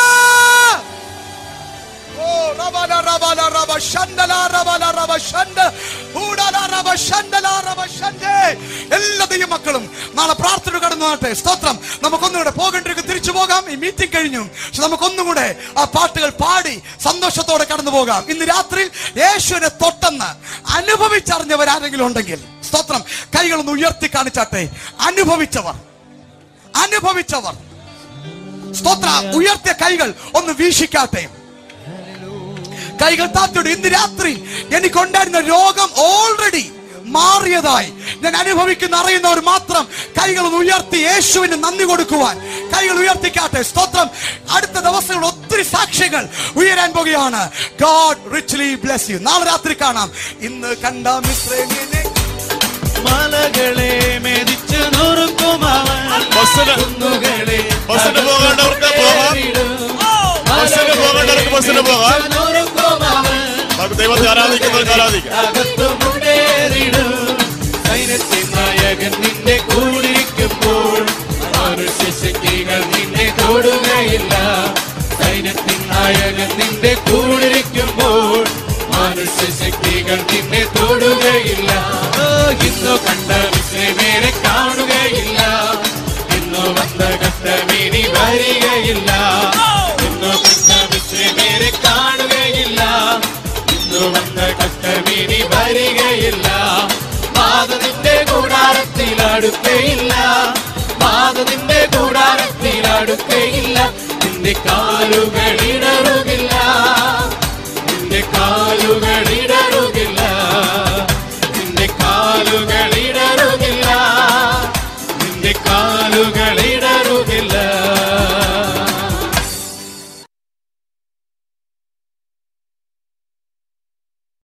Oh, rabala, rabala, raba, shandala, rabala, raba, shanda, ഊടല, റബ, ശണ്ടല, റബ, ശണ്ടേ. എല്ലാ ദൈവമക്കളും നാളെ പ്രാർത്ഥന കടന്നു നാട്ടെ സ്തോത്രം നമുക്കൊന്നുകൂടെ പോകേണ്ടിരിക്കും തിരിച്ചു പോകാം ഈ മീറ്റിംഗ് കഴിഞ്ഞു പക്ഷെ നമുക്കൊന്നും കൂടെ ആ പാട്ടുകൾ പാടി സന്തോഷത്തോടെ കടന്നു പോകാം ഇന്ന് രാത്രി യേശുവിനെ തൊട്ടെന്ന് അനുഭവിച്ചറിഞ്ഞവർ ആരെങ്കിലും ഉണ്ടെങ്കിൽ സ്തോത്രം കൈകളൊന്ന് ഉയർത്തി കാണിച്ചാട്ടെ അനുഭവിച്ചവർ അനുഭവിച്ചവർ സ്തോത്ര ഉയർത്തിയ കൈകൾ ഒന്ന് വീക്ഷിക്കാട്ടെ കൈകൾ താത്തോട് ഇന്ന് രാത്രി എനിക്കുണ്ടായിരുന്ന രോഗം ഓൾറെഡി മാറിയതായി ഞാൻ അനുഭവിക്കുന്ന അറിയുന്നവർ മാത്രം കൈകൾ ഒന്ന് ഉയർത്തി യേശുവിന് നന്ദി കൊടുക്കുവാൻ കൈകൾ ഉയർത്തിക്കാട്ടെ സ്തോത്രം അടുത്ത ദിവസങ്ങൾ ഒത്തിരി സാക്ഷ്യങ്ങൾ ഉയരാൻ പോകുകയാണ് ഗോഡ് റിച്ച്ലി ബ്ലെസ് യു നാളെ രാത്രി കാണാം ഇന്ന് കണ്ട മിശ്രമിനെ മലകളെ മെതിച്ചു നുറുക്കും അവൻ ബസ്സിന് കുന്നുകളെ ബസ്സിന് പോകേണ്ടവർക്ക് പോകാം. ബസ്സിന് പോകേണ്ടവർക്ക് ബസ്സിന് പോകാം. നുറുക്കും അവൻ നമുക്ക് ദൈവത്തെ ആരാധിക്കുന്നവർക്ക് ആരാധിക്കാം അകത്തു മുന്നേറിടും സൈന്യത്തിൻ നായകൻ നിന്നെ കൂടിരിക്കുമ്പോൾ മനുഷ്യശക്തികൾ നിന്നെ തൊടുകയില്ല സൈന്യത്തിൻ നായകൻ നിന്റെ കൂടിരിക്കുമ്പോൾ മനുഷ്യ മനുഷ്യ ശക്തികൾ നിന്നെ തൊടുകയില്ല ഓ, ഇന്നു കണ്ട വിശ്രമേരെ കാണുകയില്ല ഇന്നു വന്ന കഷ്ടമേനി വരികയില്ല ഇന്നു കണ്ട വിശ്രമേരെ കാണുകയില്ല ഇന്നു വന്ന കഷ്ടമേനി വരികയില്ല ബാധ നിന്റെ കൂടാരത്തിൽ അടുക്കയില്ല ബാധ നിന്റെ കൂടാരത്തിൽ അടുക്കയില്ല നിന്റെ കാലുകൾ ഇടറുകില്ല നിന്റെ കാലുകൾ ഇട